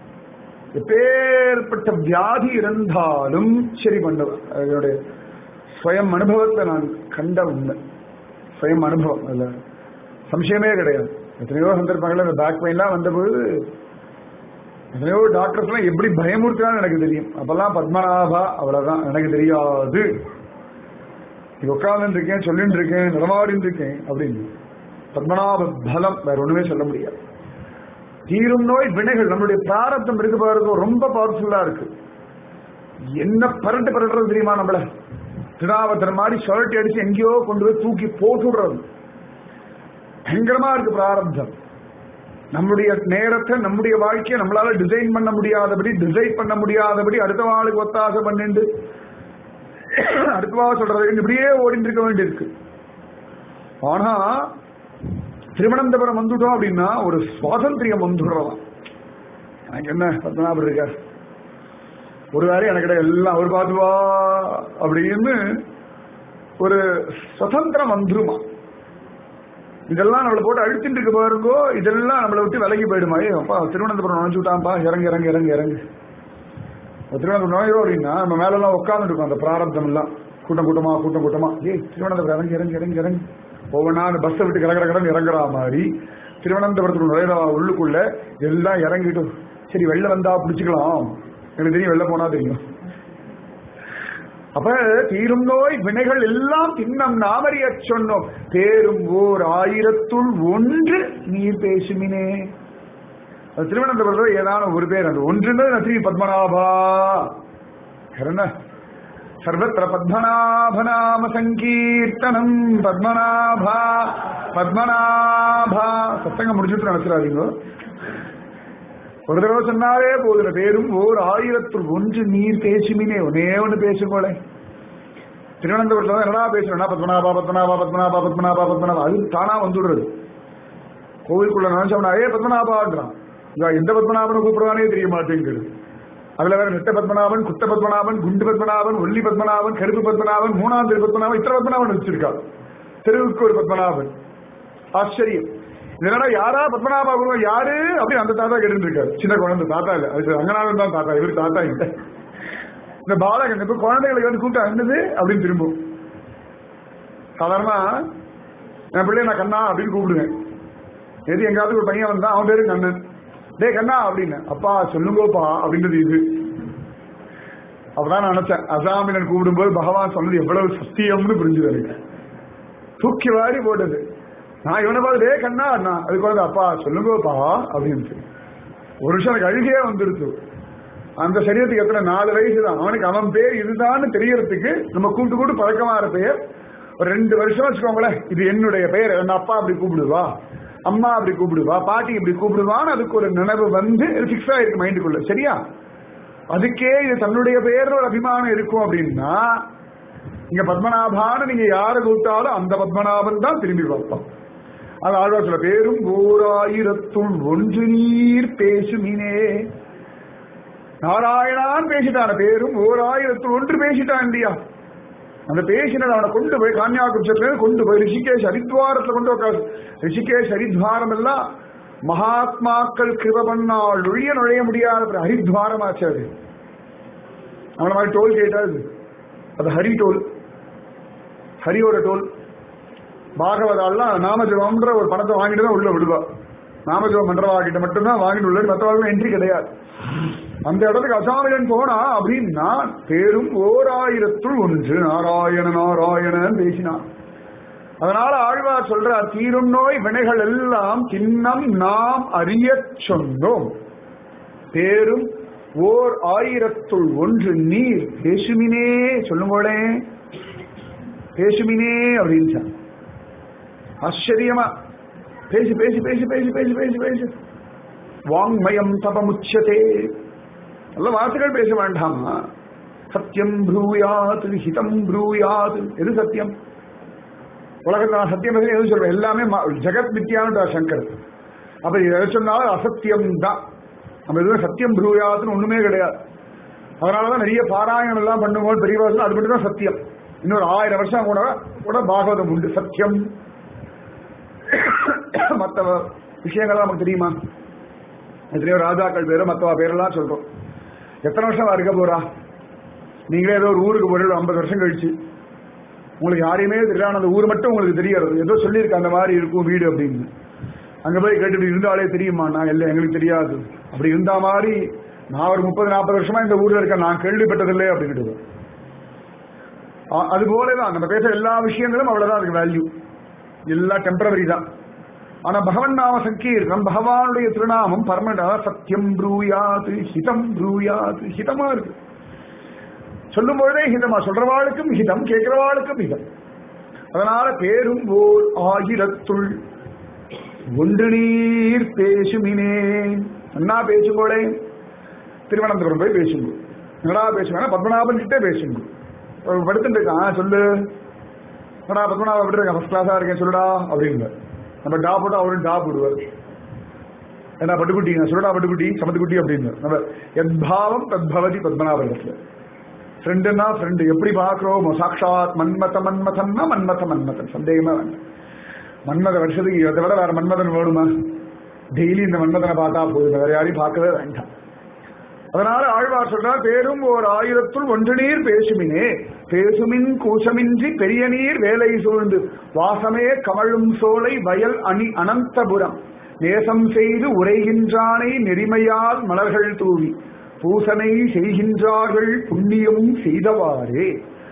எப்பேற்பட்ட வியாதி இருந்தாலும் சரி பண்ணுவேன் அதனுடைய ஸ்வயம் அனுபவத்தை நான் கண்ட உண்மை ஸ்வயம் அனுபவம் அதுல சம்சயமே கிடையாது எத்தனையோ சந்தர்ப்பங்கள்ல இந்த பேக் பெயின்லாம் வந்தபோது எத்தனையோ டாக்டர்ஸ்லாம் எப்படி பயமுறுத்துறான்னு எனக்கு தெரியும் அப்பெல்லாம் பத்மநாபா அவ்வளவுதான் எனக்கு தெரியாது இது உட்கார்ந்து இருக்கேன் சொல்லிட்டு இருக்கேன் நடமாடிட்டு இருக்கேன் அப்படின்னு பத்மநாப பலம் வேற ஒண்ணுமே சொல்ல முடியாது தீரும் நோய் வினைகள் நம்மளுடைய பிராரத்தம் இருக்கு பாருங்க ரொம்ப பவர்ஃபுல்லா இருக்கு என்ன பரட்டு பரட்டுறது தெரியுமா நம்மள திருநாவத்தர் மாதிரி சுழட்டி அடிச்சு எங்கேயோ கொண்டு போய் தூக்கி போட்டுடுறது பயங்கரமா இருக்கு பிராரப்தம் நம்முடைய நேரத்தை நம்முடைய வாழ்க்கையை நம்மளால டிசைன் பண்ண முடியாதபடி டிசைட் பண்ண முடியாதபடி அடுத்த வாளுக்கு ஒத்தாசை பண்ணிட்டு அடுத்த வாள் சொல்றது இப்படியே ஓடிட்டு இருக்க வேண்டியிருக்கு ஆனா திருவனந்தபுரம் வந்துட்டோம் அப்படின்னா ஒரு சுவாதந்திரியம் வந்துடுறதாம் எனக்கு என்ன பத்மநாபர் இருக்கார் ஒரு வேலை எனக்கு கிடையாது எல்லாம் அவர் பார்த்துவா அப்படின்னு ஒரு சுதந்திரம் வந்துருமா இதெல்லாம் நம்மளை போட்டு அழுத்திட்டு இருக்க பாருங்கோ இதெல்லாம் நம்மளை விட்டு விலகி போயிடுமா ஏ அப்பா திருவனந்தபுரம் நுழைஞ்சு விட்டான்ப்பா இறங்கு இறங்கு இறங்கு இறங்கு திருவனந்தபுரம் நுழையோம் அப்படின்னா நம்ம மேலெல்லாம் உட்காந்துட்டு இருக்கோம் அந்த பிராரப்தம் எல்லாம் கூட்டம் கூட்டமா கூட்டம் கூட்டமா ஏய் திருவனந்தபுரம் இறங்கி இறங்கி இறங்கி இறங்கி ஒவ்வொன்றா அந்த பஸ்ஸை விட்டு கிடக்கிற கிடன்னு இறங்குற மாதிரி திருவனந்தபுரத்துக்கு நுழையிற உள்ளுக்குள்ள எல்லாம் இறங்கிட்டு சரி வெளில வந்தா பிடிச்சிக்கலாம் எனக்கு தெரியும் வெளில போனா தெரியும் அப்ப தீரும் நோய் வினைகள் எல்லாம் தின்னம் நாமறிய சொன்னோம் பேரும் ஓர் ஆயிரத்துள் ஒன்று நீர் பேசுமினே அது திருவனந்தபுரத்தில் ஏதான ஒரு பேர் அந்த ஒன்றுன்றது ஸ்ரீ பத்மநாபா என்ன சர்வத்திர பத்மநாபநாம சங்கீர்த்தனம் பத்மநாபா பத்மநாபா சத்தங்க முடிச்சுட்டு நினைச்சிடாதீங்க ஒரு தடவை சொன்னாலே போதுல பேரும் ஓர் ஆயிரத்துள் ஒன்று நீர் பேசுமினே ஒன்னே ஒன்று பேசுங்களே திருவனந்தபுரத்துல என்னடா பேசுறேன்னா பத்மநாபா பத்மநாபா பத்மநாபா பத்மநாபா பத்மநாபா அது தானா வந்துடுறது கோவிலுக்குள்ள நினைச்சோம்னா ஏ பத்மநாபான்றான் இவன் எந்த பத்மநாபனை கூப்பிடுவானே தெரிய மாட்டேங்குது அதுல வேற நெட்ட பத்மநாபன் குத்த பத்மநாபன் குண்டு பத்மநாபன் ஒல்லி பத்மநாபன் கருப்பு பத்மநாபன் மூணாம் தெரு பத்மநாபன் இத்தனை பத்மநாபன் வச்சிருக்கா தெருவுக்கு ஒரு பத்மநாபன் ஆச்சரியம் இதனால யாரா பத்மநாபா குருவன் யாரு அப்படின்னு அந்த தாத்தா கேட்டு இருக்காரு சின்ன குழந்தை தாத்தா இல்ல அது ரங்கநாதன் தான் தாத்தா இவரு தாத்தா இல்ல இந்த பாலகன் இப்ப குழந்தைகளுக்கு வந்து கூட்டம் என்னது அப்படின்னு திரும்பும் சாதாரணமா என் பிள்ளைய நான் கண்ணா அப்படின்னு கூப்பிடுவேன் எது எங்காவது ஒரு பையன் வந்தா அவன் பேரு கண்ணன் டே கண்ணா அப்படின்னு அப்பா சொல்லுங்கோப்பா அப்படின்றது இது அப்பதான் நான் நினைச்சேன் அசாமினன் கூப்பிடும்போது பகவான் சொன்னது எவ்வளவு சத்தியம்னு புரிஞ்சுது எனக்கு தூக்கி வாரி போட்டது நான் இவனை பார்த்து டே கண்ணா அண்ணா அதுக்கு வந்து அப்பா சொல்லுங்கோப்பா அப்படின்னு ஒரு வருஷம் எனக்கு அழுகையே வந்துடுச்சு அந்த சரீரத்துக்கு எத்தனை நாலு வயசு தான் அவனுக்கு அவன் பேர் இதுதான்னு தெரியறதுக்கு நம்ம கூப்பிட்டு கூப்பிட்டு பழக்கமாற பெயர் ஒரு ரெண்டு வருஷம் வச்சுக்கோங்களேன் இது என்னுடைய பெயர் என் அப்பா அப்படி கூப்பிடுவா அம்மா அப்படி கூப்பிடுவா பாட்டி இப்படி கூப்பிடுவான்னு அதுக்கு ஒரு நினைவு வந்து பிக்ஸ் ஆயிருக்கு மைண்டுக்குள்ள சரியா அதுக்கே இது தன்னுடைய பேர்ல ஒரு அபிமானம் இருக்கும் அப்படின்னா இங்க பத்மநாபான்னு நீங்க யாரை கூப்பிட்டாலும் அந்த பத்மநாபன் தான் திரும்பி பார்ப்போம் அது ஆழ்வார் சொல்ல பேரும் ஓராயிரத்துள் ஒன்று நீர் பேசுமினே நாராயணான் பேசிட்டான பேரும் ஓராயிரத்துள் ஒன்று பேசிட்டான் இல்லையா அந்த பேசினது அவனை கொண்டு போய் கான்யாகுப்சத்துல கொண்டு போய் ரிஷிகேஷ் ஹரித்வாரத்துல கொண்டு உட்காரு ரிஷிகேஷ் ஹரித்வாரம் எல்லாம் மகாத்மாக்கள் கிருப பண்ணால் ஒழிய நுழைய முடியாத ஹரித்வாரமாச்சு அது அவன மாதிரி டோல் கேட்டாது அது ஹரி டோல் ஹரியோட டோல் பாகவதாலாம் நாமஜபம்ன்ற ஒரு பணத்தை வாங்கிட்டு தான் உள்ள விடுவா நாமஜபம் பண்றவா கிட்ட மட்டும்தான் வாங்கிட்டு உள்ள மற்றவர்களும் என்ட்ரி கிடையாது அந்த இடத்துக்கு அசாமியன் போனா அப்படின்னா பேரும் ஓர் ஆயிரத்துள் ஒன்று நாராயண நாராயணன் பேசினான் அதனால ஆழ்வார் சொல்றார் தீரும் நோய் வினைகள் எல்லாம் சின்னம் நாம் அறிய சொன்னோம் பேரும் ஓர் ஆயிரத்துள் ஒன்று நீர் பேசுமினே சொல்லுங்களே பேசுமினே அப்படின்னு ஆச்சரியமா பேசி பேசி பேசி பேசி பேசி பேசி பேசி வாங்மயம் தபமுச்சதே நல்ல வார்த்தைகள் பேச வேண்டாமா சத்தியம் ப்ரூயாத் ஹிதம் ப்ரூயாத் எது சத்தியம் உலகத்தில் நான் சத்தியம் பேசுறேன் எது சொல்றேன் எல்லாமே ஜெகத் மித்தியான்னு சங்கர் அப்ப எது சொன்னாலும் அசத்தியம் தான் நம்ம எதுவும் சத்தியம் ப்ரூயாத்துன்னு ஒண்ணுமே கிடையாது அதனாலதான் நிறைய பாராயணம் எல்லாம் பண்ணும்போது பெரிய வாசல் அது மட்டும் தான் சத்தியம் இன்னொரு ஆயிரம் வருஷம் கூட கூட பாகவதம் உண்டு சத்தியம் மற்ற விஷயங்கள்லாம் நமக்கு தெரியுமா எத்தனையோ ராஜாக்கள் பேரு மற்றவா பேரெல்லாம் சொல்றோம் எத்தனை வருஷம் இருக்க போறா நீங்களே ஏதோ ஒரு ஊருக்கு போய் ஐம்பது வருஷம் கழிச்சு உங்களுக்கு யாரையுமே தெரியாது அந்த ஊர் மட்டும் உங்களுக்கு தெரியாது ஏதோ சொல்லியிருக்கு அந்த மாதிரி இருக்கும் வீடு அப்படின்னு அங்க போய் கேட்டுட்டு இருந்தாலே தெரியுமா நான் இல்லை எங்களுக்கு தெரியாது அப்படி இருந்த மாதிரி நான் ஒரு முப்பது நாற்பது வருஷமா இந்த ஊர்ல இருக்கேன் நான் கேள்விப்பட்டதில்லை அப்படின்ட்டு அது போலதான் நம்ம பேசுற எல்லா விஷயங்களும் அவ்வளவுதான் அதுக்கு வேல்யூ எல்லாம் டெம்பரவரி தான் ஆனா பகவன் நாம சங்கீர்த்தம் பகவானுடைய திருநாமம் பர்மனண்டா சத்தியம் ப்ரூயாது ஹிதம் ப்ரூயாது ஹிதமா இருக்கு சொல்லும் பொழுதே ஹிதமா சொல்றவாளுக்கும் ஹிதம் கேட்கிறவாளுக்கும் ஹிதம் அதனால பேரும் ஓர் ஆயிரத்துள் ஒன்று நீர் பேசுமினே அண்ணா பேசும்போலே திருவனந்தபுரம் போய் பேசுங்க என்னடா பேசுவேன் பத்மநாபன் கிட்டே பேசுங்க அவன் படுத்துட்டு இருக்கான் "ஆ, சொல்லு என்னடா பத்மநாபன் எப்படி இருக்க ஃபர்ஸ்ட் கிளாஸா இருக்கேன் சொல்லுடா அப்படின்னு நம்ம டா போட்டு அவரும் டா போடுவார் என்ன பட்டுக்குட்டி நான் சொல்லுடா பட்டுக்குட்டி சமத்துக்குட்டி அப்படின்னு நம்ம எத்பாவம் தத்பவதி பத்மநாபகத்துல ஃப்ரெண்டுன்னா ஃப்ரெண்டு எப்படி பார்க்கிறோமோ சாட்சாத் மன்மத மன்மதன்னா மன்மத மன்மதன் சந்தேகமே வேண்டாம் மன்மத வருஷத்துக்கு அதை விட வேற மன்மதன் வேணுமா டெய்லி இந்த மன்மதனை பார்த்தா போதும் வேற யாரையும் பார்க்கவே வேண்டாம் அதனால ஆழ்வார் சொல்றார் பேரும் ஓர் ஆயிரத்துள் ஒன்று நீர் பேசுமினே பேசுமின் கூசமின்றி பெரிய நீர் வேலை சூழ்ந்து வாசமே கமழும் சோலை வயல் அணி அனந்தபுரம் நேசம் செய்து உரைகின்றானை நெறிமையால் மலர்கள் தூவி பூசனை செய்கின்றார்கள் புண்ணியமும் செய்தவாறே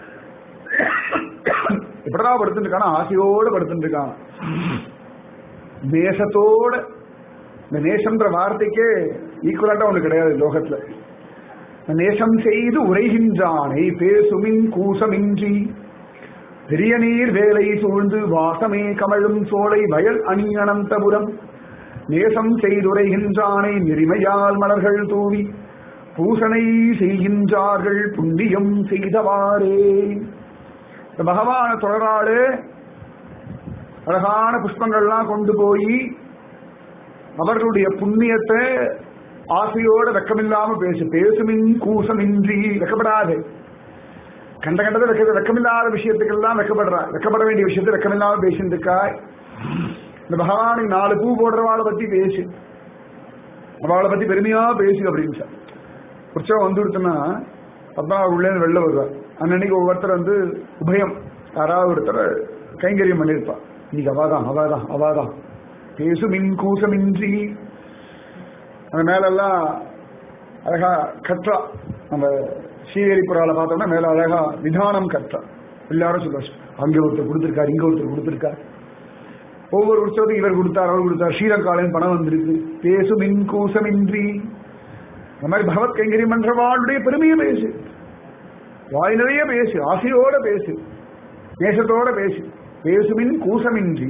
எப்படா படுத்துட்டு இருக்கான ஆசையோட படுத்துட்டு இருக்கான் நேசத்தோட இந்த நேசம்ன்ற வார்த்தைக்கே ஈக்குவலண்டா ஒண்ணு கிடையாது லோகத்துல நேசம் செய்து உரைகின்றானை பேசுமின் கூசமின்றி பெரிய நீர் வேலை சூழ்ந்து வாசமே கமழும் சோலை வயல் அணி அனந்தபுரம் நேசம் செய்துரைகின்றானை நெறிமையால் மலர்கள் தூவி பூசனை செய்கின்றார்கள் புண்ணியம் செய்தவாறே இந்த பகவான தொடராளு அழகான புஷ்பங்கள்லாம் கொண்டு போய் அவர்களுடைய புண்ணியத்தை ஆசையோட வெக்கமில்லாம பேசு பேசுமின் கூசமின்றி வெக்கப்படாது கண்ட கண்டதை வெக்க வெக்கமில்லாத விஷயத்துக்கெல்லாம் வெக்கப்படுறா வெக்கப்பட வேண்டிய விஷயத்தை வெக்கமில்லாம பேசிட்டு இருக்காய் இந்த பகவானுக்கு நாலு பூ போடுறவாளை பத்தி பேசு அவளை பத்தி பெருமையா பேசு அப்படின்னு சார் உற்சவம் வந்துடுச்சுன்னா பத்மா உள்ளேருந்து வெளில வருவார் அன்னன்னைக்கு ஒவ்வொருத்தர் வந்து உபயம் யாராவது ஒருத்தர் கைங்கரியம் பண்ணியிருப்பா இன்னைக்கு அவாதான் அவாதான் அவாதான் பேசு மின் கூசமின்றி அந்த மேலெல்லாம் அழகா கற்றா நம்ம ஸ்ரீஹரிபுரால பார்த்தோம்னா மேல அழகா விதானம் கற்றா எல்லாரும் சொல்லுவாங்க அங்க ஒருத்தர் கொடுத்திருக்காரு இங்க ஒருத்தர் கொடுத்திருக்காரு ஒவ்வொரு உற்சவத்துக்கு இவர் கொடுத்தார் அவர் கொடுத்தார் ஸ்ரீலங்காலையும் பணம் வந்திருக்கு பேசு மின் கூசமின்றி இந்த மாதிரி பகவத் கைங்கரியம் பண்றவாளுடைய பெருமையை பேசு வாய் நிறைய பேசு ஆசையோட பேசு நேசத்தோட பேசு பேசுமின் கூசமின்றி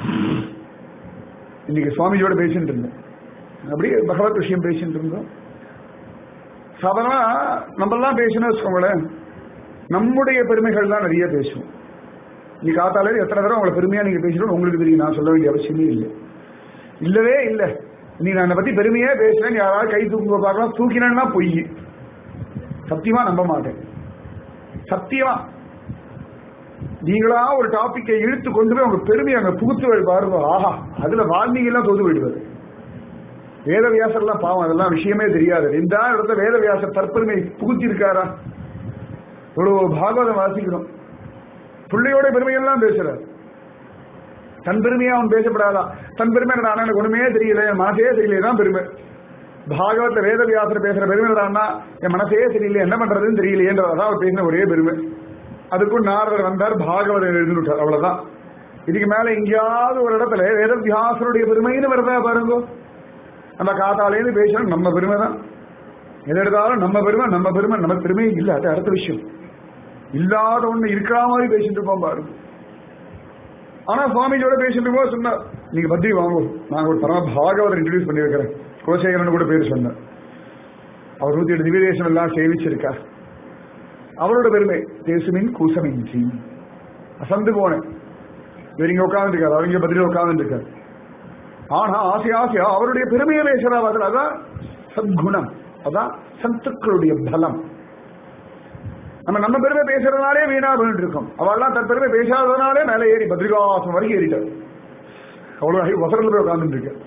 இன்னைக்கு சுவாமிஜியோட பேசிட்டு இருந்தோம் அப்படியே பகவத் விஷயம் பேசிட்டு இருந்தோம் சாதாரண நம்மெல்லாம் பேசணும் வச்சுக்கோங்களேன் நம்முடைய பெருமைகள் தான் நிறைய பேசுவோம் நீ காத்தாலே எத்தனை தடவை உங்களை பெருமையா நீங்க பேசணும் உங்களுக்கு தெரியும் நான் சொல்ல வேண்டிய அவசியமே இல்லை இல்லவே இல்லை நீ நான் என்னை பத்தி பெருமையா பேசுறேன் யாராவது கை தூக்குங்க பார்க்கலாம் தூக்கினேன்னா பொய் சத்தியமா நம்ப மாட்டேன் சத்தியமா நீங்களா ஒரு டாபிக்கை இழுத்து கொண்டு போய் உங்க பெருமையை அங்க புகுத்து பாருங்க ஆஹா அதுல வால்மீகி எல்லாம் தோது விடுவது வேதவியாசர் எல்லாம் பாவம் அதெல்லாம் விஷயமே தெரியாது இந்த இடத்துல வேதவியாசர் தற்பெருமை புகுத்தி இருக்காரா இவ்வளவு பாகவதம் வாசிக்கிறோம் பிள்ளையோட பெருமையெல்லாம் பேசுறாரு தன் பெருமையா அவன் பேசப்படாதா தன் பெருமை என்னடா எனக்கு ஒண்ணுமே தெரியல என் மனசே தெரியல தான் பெருமை பாகவத வேதவியாசர் பேசுற பெருமை என்னடான்னா என் மனசே தெரியல என்ன பண்றதுன்னு தெரியலையேன்றதான் அவர் பேசின ஒரே பெருமை அதுக்கும் நாரதர் வந்தார் பாகவதர் எழுதிவிட்டார் அவ்வளவுதான் இதுக்கு மேல எங்கேயாவது ஒரு இடத்துல வேதவியாசருடைய பெருமைன்னு வருதா பாருங்க நம்ம காத்தாலேருந்து பேசுறோம் நம்ம பெருமை தான் எது எடுத்தாலும் நம்ம பெருமை நம்ம பெருமை நம்ம பெருமை இல்ல அது அடுத்த விஷயம் இல்லாத ஒண்ணு இருக்கிற மாதிரி பேசிட்டு இருப்போம் பாருங்க ஆனா சுவாமிஜியோட பேசிட்டு போது சொன்னார் நீங்க பத்திரி வாங்க நாங்க ஒரு பரம பாகவதர் இன்ட்ரடியூஸ் பண்ணி வைக்கிறேன் குலசேகரன் கூட பேர் சொன்னார் அவர் நூத்தி எட்டு திவ்யதேசம் எல்லாம் சேவிச்சிருக்கார் அவரோட பெருமை தேசுமின் கூசமின்றி அசந்து போனேன் இவர் இங்க உட்கார்ந்துருக்காரு அவங்க பதில உட்கார்ந்துருக்காரு ஆனா ஆசை ஆசையா அவருடைய பெருமையை பேசுறா அதில் அதான் சத்குணம் அதான் சத்துக்களுடைய பலம் நம்ம நம்ம பெருமை பேசுறதுனாலே வீணா போயிட்டு இருக்கோம் அவெல்லாம் தன் பெருமை பேசாததுனாலே மேலே ஏறி பத்ரிகாசம் வரைக்கும் ஏறிட்டார் அவ்வளவு வசரத்துல போய் உட்கார்ந்துட்டு இருக்க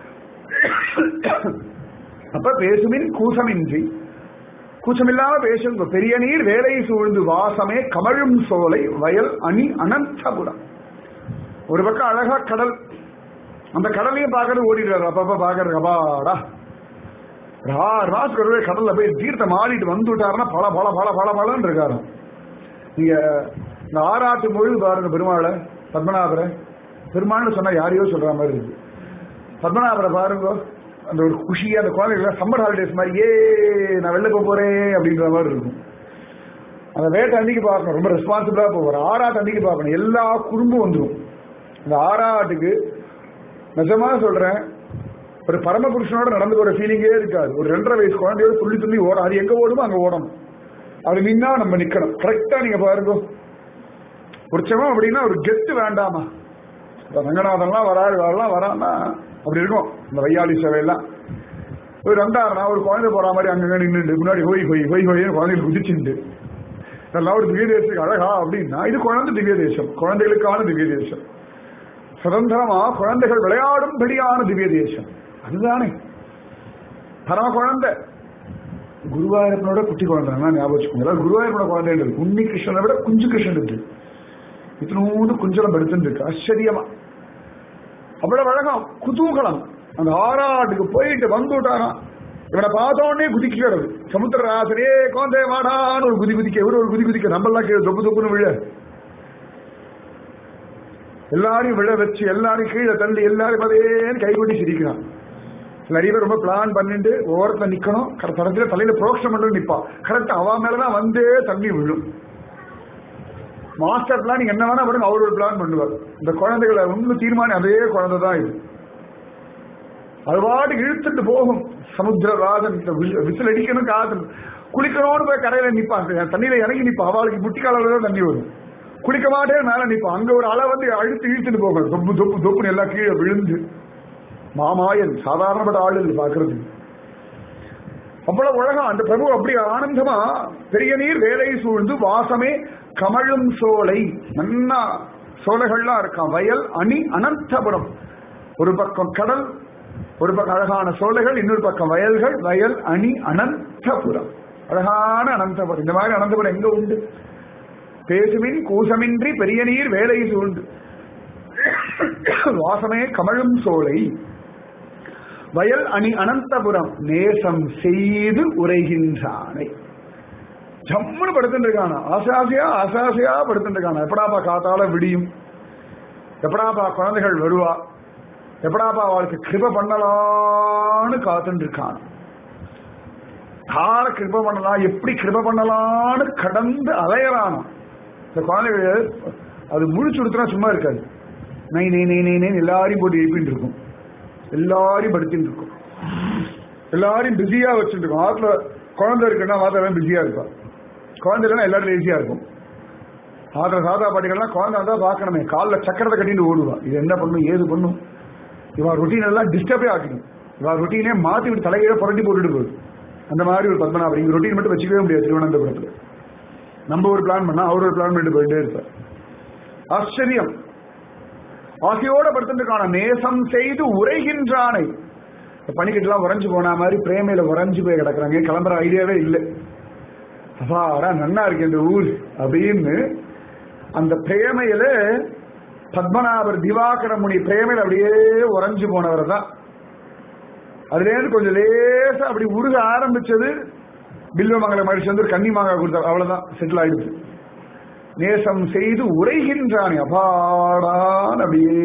அப்ப பேசுமின் கூசமின்றி கூச்சமில்லாம பேசுங்க பெரிய நீர் வேலை சூழ்ந்து வாசமே கமழும் சோலை வயல் அணி அனந்தபுரம் ஒரு பக்கம் அழகா கடல் அந்த கடலையும் பார்க்கறது ஓடிடுறாரு அப்பப்ப பாக்குறது அபாடா ஆறு மாசத்துக்கு ஒரு கடல்ல போய் தீர்த்தம் ஆடிட்டு வந்துட்டாருன்னா பல பல பல பல பலன்னு இருக்காரு நீங்க இந்த ஆறாட்டு மொழி பாருங்க பெருமாளை பத்மநாபரை பெருமாள்னு சொன்னா யாரையோ சொல்ற மாதிரி இருக்கு பத்மநாபரை பாருங்க அந்த ஒரு குஷியா அந்த குழந்தைகள் சம்மர் ஹாலிடேஸ் மாதிரி ஏ நான் வெளில போக போறேன் அப்படின்ற மாதிரி இருக்கும் அந்த வேட்டை அன்னைக்கு பார்க்கணும் ரொம்ப ரெஸ்பான்சிபிளா போவார் ஆறாட்டு அன்னைக்கு பார்க்கணும் எல்லா குடும்பம் வந்துடும் அந்த ஆறாட்டுக்கு நிஜமா சொல்றேன் ஒரு பரமபுருஷனோட நடந்து போற ஃபீலிங்கே இருக்காது ஒரு ரெண்டரை வயசு குழந்தையோட துள்ளி துள்ளி ஓடும் அது எங்க ஓடுமோ அங்க ஓடணும் அது நின்னா நம்ம நிக்கணும் கரெக்டா நீங்க பாருங்க உற்சவம் அப்படின்னா ஒரு கெத்து வேண்டாமா இப்ப ரங்கநாதன்லாம் வராது வரலாம் வரான்னா அப்படி இருக்கும் இந்த வையாளி சேவையெல்லாம் ஒரு ரெண்டாறுனா ஒரு குழந்தை போற மாதிரி அங்கங்க நின்றுட்டு முன்னாடி ஹோய் ஹோய் ஹோய் ஹோய்னு குழந்தைகள் குதிச்சுண்டு இதெல்லாம் ஒரு திவ்ய தேசத்துக்கு அழகா அப்படின்னா இது குழந்தை திவ்ய தேசம் குழந்தைகளுக்கான திவ்ய தேசம் சுதந்திரமா குழந்தைகள் விளையாடும்படியான திவ்ய தேசம் அதுதானே பரம குழந்தை குருவாயூரப்பனோட குட்டி குழந்தை ஞாபகம் வச்சுக்கோங்க அதாவது குருவாயூரப்பனோட குழந்தை இருக்கு உன்னி கிருஷ்ணனை விட குஞ்சு கிருஷ்ணன் இருக்கு இத்தினூண்டு குஞ்சலம் படுத்துட்டு இருக்கு ஆச்சரியமா அவ்வளவு அழகம் குதூகலம் அந்த ஆறாட்டுக்கு போயிட்டு வந்து விட்டாராம் இவனை பார்த்த உடனே குதிக்கிறது சமுத்திரராசனே கோந்தே வாடான்னு ஒரு குதி குதிக்க இவரு ஒரு குதி குதிக்க நம்மளாம் கீழே தொப்பு தொப்புன்னு விழ எல்லாரையும் விழ வச்சு எல்லாரையும் கீழே தள்ளி எல்லாரும் அதேன்னு கைகொட்டி சிரிக்கிறான் நிறைய பேர் ரொம்ப பிளான் பண்ணிட்டு ஓரத்துல நிக்கணும் தரத்துல தலையில புரோக்ஷம் பண்ணி நிப்பான் கரெக்ட் அவ மேலதான் வந்தே தண்ணி விழும் மாஸ்டர் பிளான் நீங்க என்ன வேணா பண்ணுங்க அவர் ஒரு பிளான் பண்ணுவார் இந்த குழந்தைகளை ஒண்ணு தீர்மானம் அதே குழந்தை தான் இது அது பாட்டுக்கு இழுத்துட்டு போகும் சமுத்திரராஜன் விசில் அடிக்கணும் காத்து குளிக்கணும்னு போய் கரையில நிப்பான் தண்ணியில இறங்கி நிப்பான் அவளுக்கு முட்டி காலில் தான் தண்ணி வரும் குளிக்க மாட்டே மேல நிப்பான் அங்க ஒரு அலை வந்து அழுத்து இழுத்துட்டு போகும் தொப்பு தொப்பு தொப்புன்னு எல்லாம் கீழே விழுந்து மாமாயன் சாதாரணப்பட்ட ஆள் இல்லை பாக்குறது அவ்வளவு உலகம் அந்த பிரபு அப்படி ஆனந்தமா பெரிய நீர் வேலை சூழ்ந்து வாசமே கமழும் சோலை நன்னா சோலைகள்லாம் இருக்கான் வயல் அணி அனந்தபுரம் ஒரு பக்கம் கடல் ஒரு பக்கம் அழகான சோலைகள் இன்னொரு பக்கம் வயல்கள் வயல் அணி அனந்தபுரம் அழகான அனந்தபுரம் இந்த மாதிரி அனந்தபுரம் எங்க உண்டு பேசுமின் கூசமின்றி பெரிய நீர் வேலை சூழ்ந்து வாசமே கமழும் சோலை வயல் அணி அனந்தபுரம் நேசம் செய்து உரைகின்றானை ஜம்முன்னு படுத்துட்டு இருக்கானா ஆசாசியா ஆசாசியா படுத்துட்டு இருக்கானா எப்படாப்பா காத்தால விடியும் எப்படாப்பா குழந்தைகள் வருவா எப்படாப்பா அவளுக்கு கிருப பண்ணலான்னு காத்துட்டு இருக்கான் யார கிருப பண்ணலாம் எப்படி கிருப பண்ணலான்னு கடந்து அலையறானா இந்த குழந்தைகள் அது முழிச்சு கொடுத்தா சும்மா இருக்காது நை நை நை நை நை எல்லாரையும் போட்டு எழுப்பிட்டு இருக்கும் எல்லாரையும் படுத்திட்டு இருக்கும் எல்லாரையும் பிஸியா வச்சுட்டு இருக்கும் ஆத்துல குழந்தை இருக்குன்னா மாத்திரம் பிஸியா இருப்பா குழந்தை இல்லைன்னா எல்லாரும் லேசியா இருக்கும் ஆத்திர சாதா பாட்டிகள்லாம் குழந்தை வந்தா பார்க்கணுமே காலில் சக்கரத்தை கட்டிட்டு ஓடுவா இது என்ன பண்ணும் ஏது பண்ணும் இவா ரொட்டீன் எல்லாம் டிஸ்டர்பே ஆக்கணும் இவா ரொட்டீனே மாத்தி விட்டு தலையில புரட்டி போட்டுட்டு போகுது அந்த மாதிரி ஒரு பத்மநாபர் இங்க ரொட்டீன் மட்டும் வச்சுக்கவே முடியாது திருவனந்தபுரத்துல நம்ம ஒரு பிளான் பண்ணா அவர் ஒரு பிளான் பண்ணிட்டு போயிட்டே இருப்பார் ஆச்சரியம் ஆசையோட படுத்துட்டு நேசம் செய்து உரைகின்றானை பனிக்கட்டுலாம் உறைஞ்சு போன மாதிரி பிரேமையில உறைஞ்சு போய் கிடக்குறாங்க கிளம்புற ஐடியாவே இல்லை அப்பாடா நன்னா இருக்கு இந்த ஊர் அப்படின்னு அந்த பிரேமையில பத்மநாபர் திவாகர முனி பிரேமையில அப்படியே உறைஞ்சு போனவர் தான் அதுல இருந்து கொஞ்சம் லேசா அப்படி உருக ஆரம்பிச்சது பில்வமங்கலம் மகிழ்ச்சி வந்து ஒரு கன்னி மாங்காய் கொடுத்தார் அவ்வளவுதான் செட்டில் ஆயிடுச்சு நேசம் செய்து உரைகின்றான் அபாடான் அப்படியே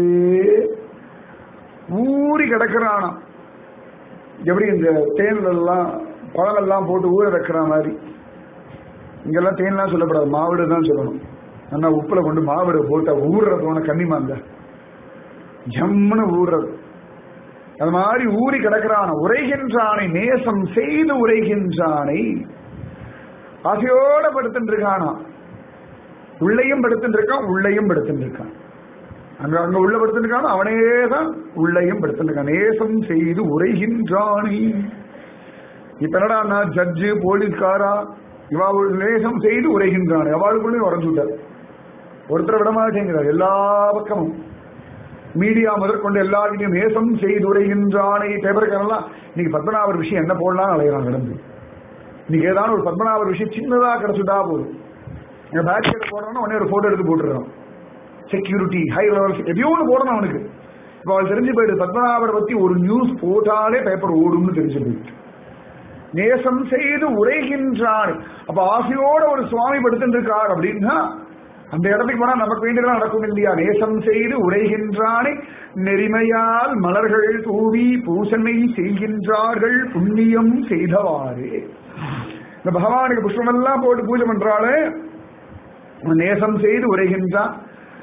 ஊறி கிடக்கிறானா எப்படி இந்த தேன்ல எல்லாம் பழம் எல்லாம் போட்டு ஊற வைக்கிற மாதிரி இங்கெல்லாம் தேன்லாம் சொல்லப்படாது மாவிடு தான் சொல்லணும் ஆனா உப்புல கொண்டு மாவிடு போட்டா ஊறுறதோன கன்னிமாந்த ஜம்முன்னு ஊறுறது அது மாதிரி ஊறி கிடக்கிறான உரைகின்றானை நேசம் செய்து உரைகின்றானை ஆசையோட படுத்துட்டு இருக்கானா உள்ளையும் படுத்துட்டு இருக்கான் உள்ளையும் படுத்துட்டு இருக்கான் அங்க அங்க உள்ள படுத்துட்டு இருக்கான் அவனே தான் உள்ளையும் படுத்துட்டு இருக்கான் நேசம் செய்து உரைகின்றானே இப்ப என்னடா ஜட்ஜு போலீஸ்காரா இவா நேசம் செய்து உரைகின்றான் அவளுக்குள்ளேயும் உறைஞ்சு விட்டார் ஒருத்தரை விட மாட்டேங்கிறார் எல்லா பக்கமும் மீடியா முதற்கொண்டு எல்லாருக்கிட்டையும் நேசம் செய்து உரைகின்றானே பேப்பருக்காரெல்லாம் இன்னைக்கு பத்மநாபர் விஷயம் என்ன போடலாம் அலையிறான் கிடந்து இன்னைக்கு ஏதாவது ஒரு பத்மநாபர் விஷயம் சின்னதா கிடைச்சுட்டா போதும் எங்க பேக் சைடு போடுறோம்னா உடனே ஒரு போட்டோ எடுத்து போட்டுறோம் செக்யூரிட்டி ஹை லெவல் எதையோ ஒன்று போடணும் அவனுக்கு இப்போ அவள் தெரிஞ்சு போயிடுது பத்மநாபரை பத்தி ஒரு நியூஸ் போட்டாலே பேப்பர் ஓடும்னு தெரிஞ்சு போயிட்டு நேசம் செய்து உரைகின்றான் அப்ப ஆசையோட ஒரு சுவாமி படுத்துட்டு இருக்கார் அப்படின்னா அந்த இடத்துக்கு போனா நமக்கு வேண்டியதெல்லாம் நடக்கும் இல்லையா நேசம் செய்து உரைகின்றானே நெறிமையால் மலர்கள் தூவி பூசனை செய்கின்றார்கள் புண்ணியம் செய்தவாறு இந்த பகவானுக்கு புஷ்பம் எல்லாம் போட்டு பூஜை பண்றாளே நேசம் செய்து உரைகின்றான்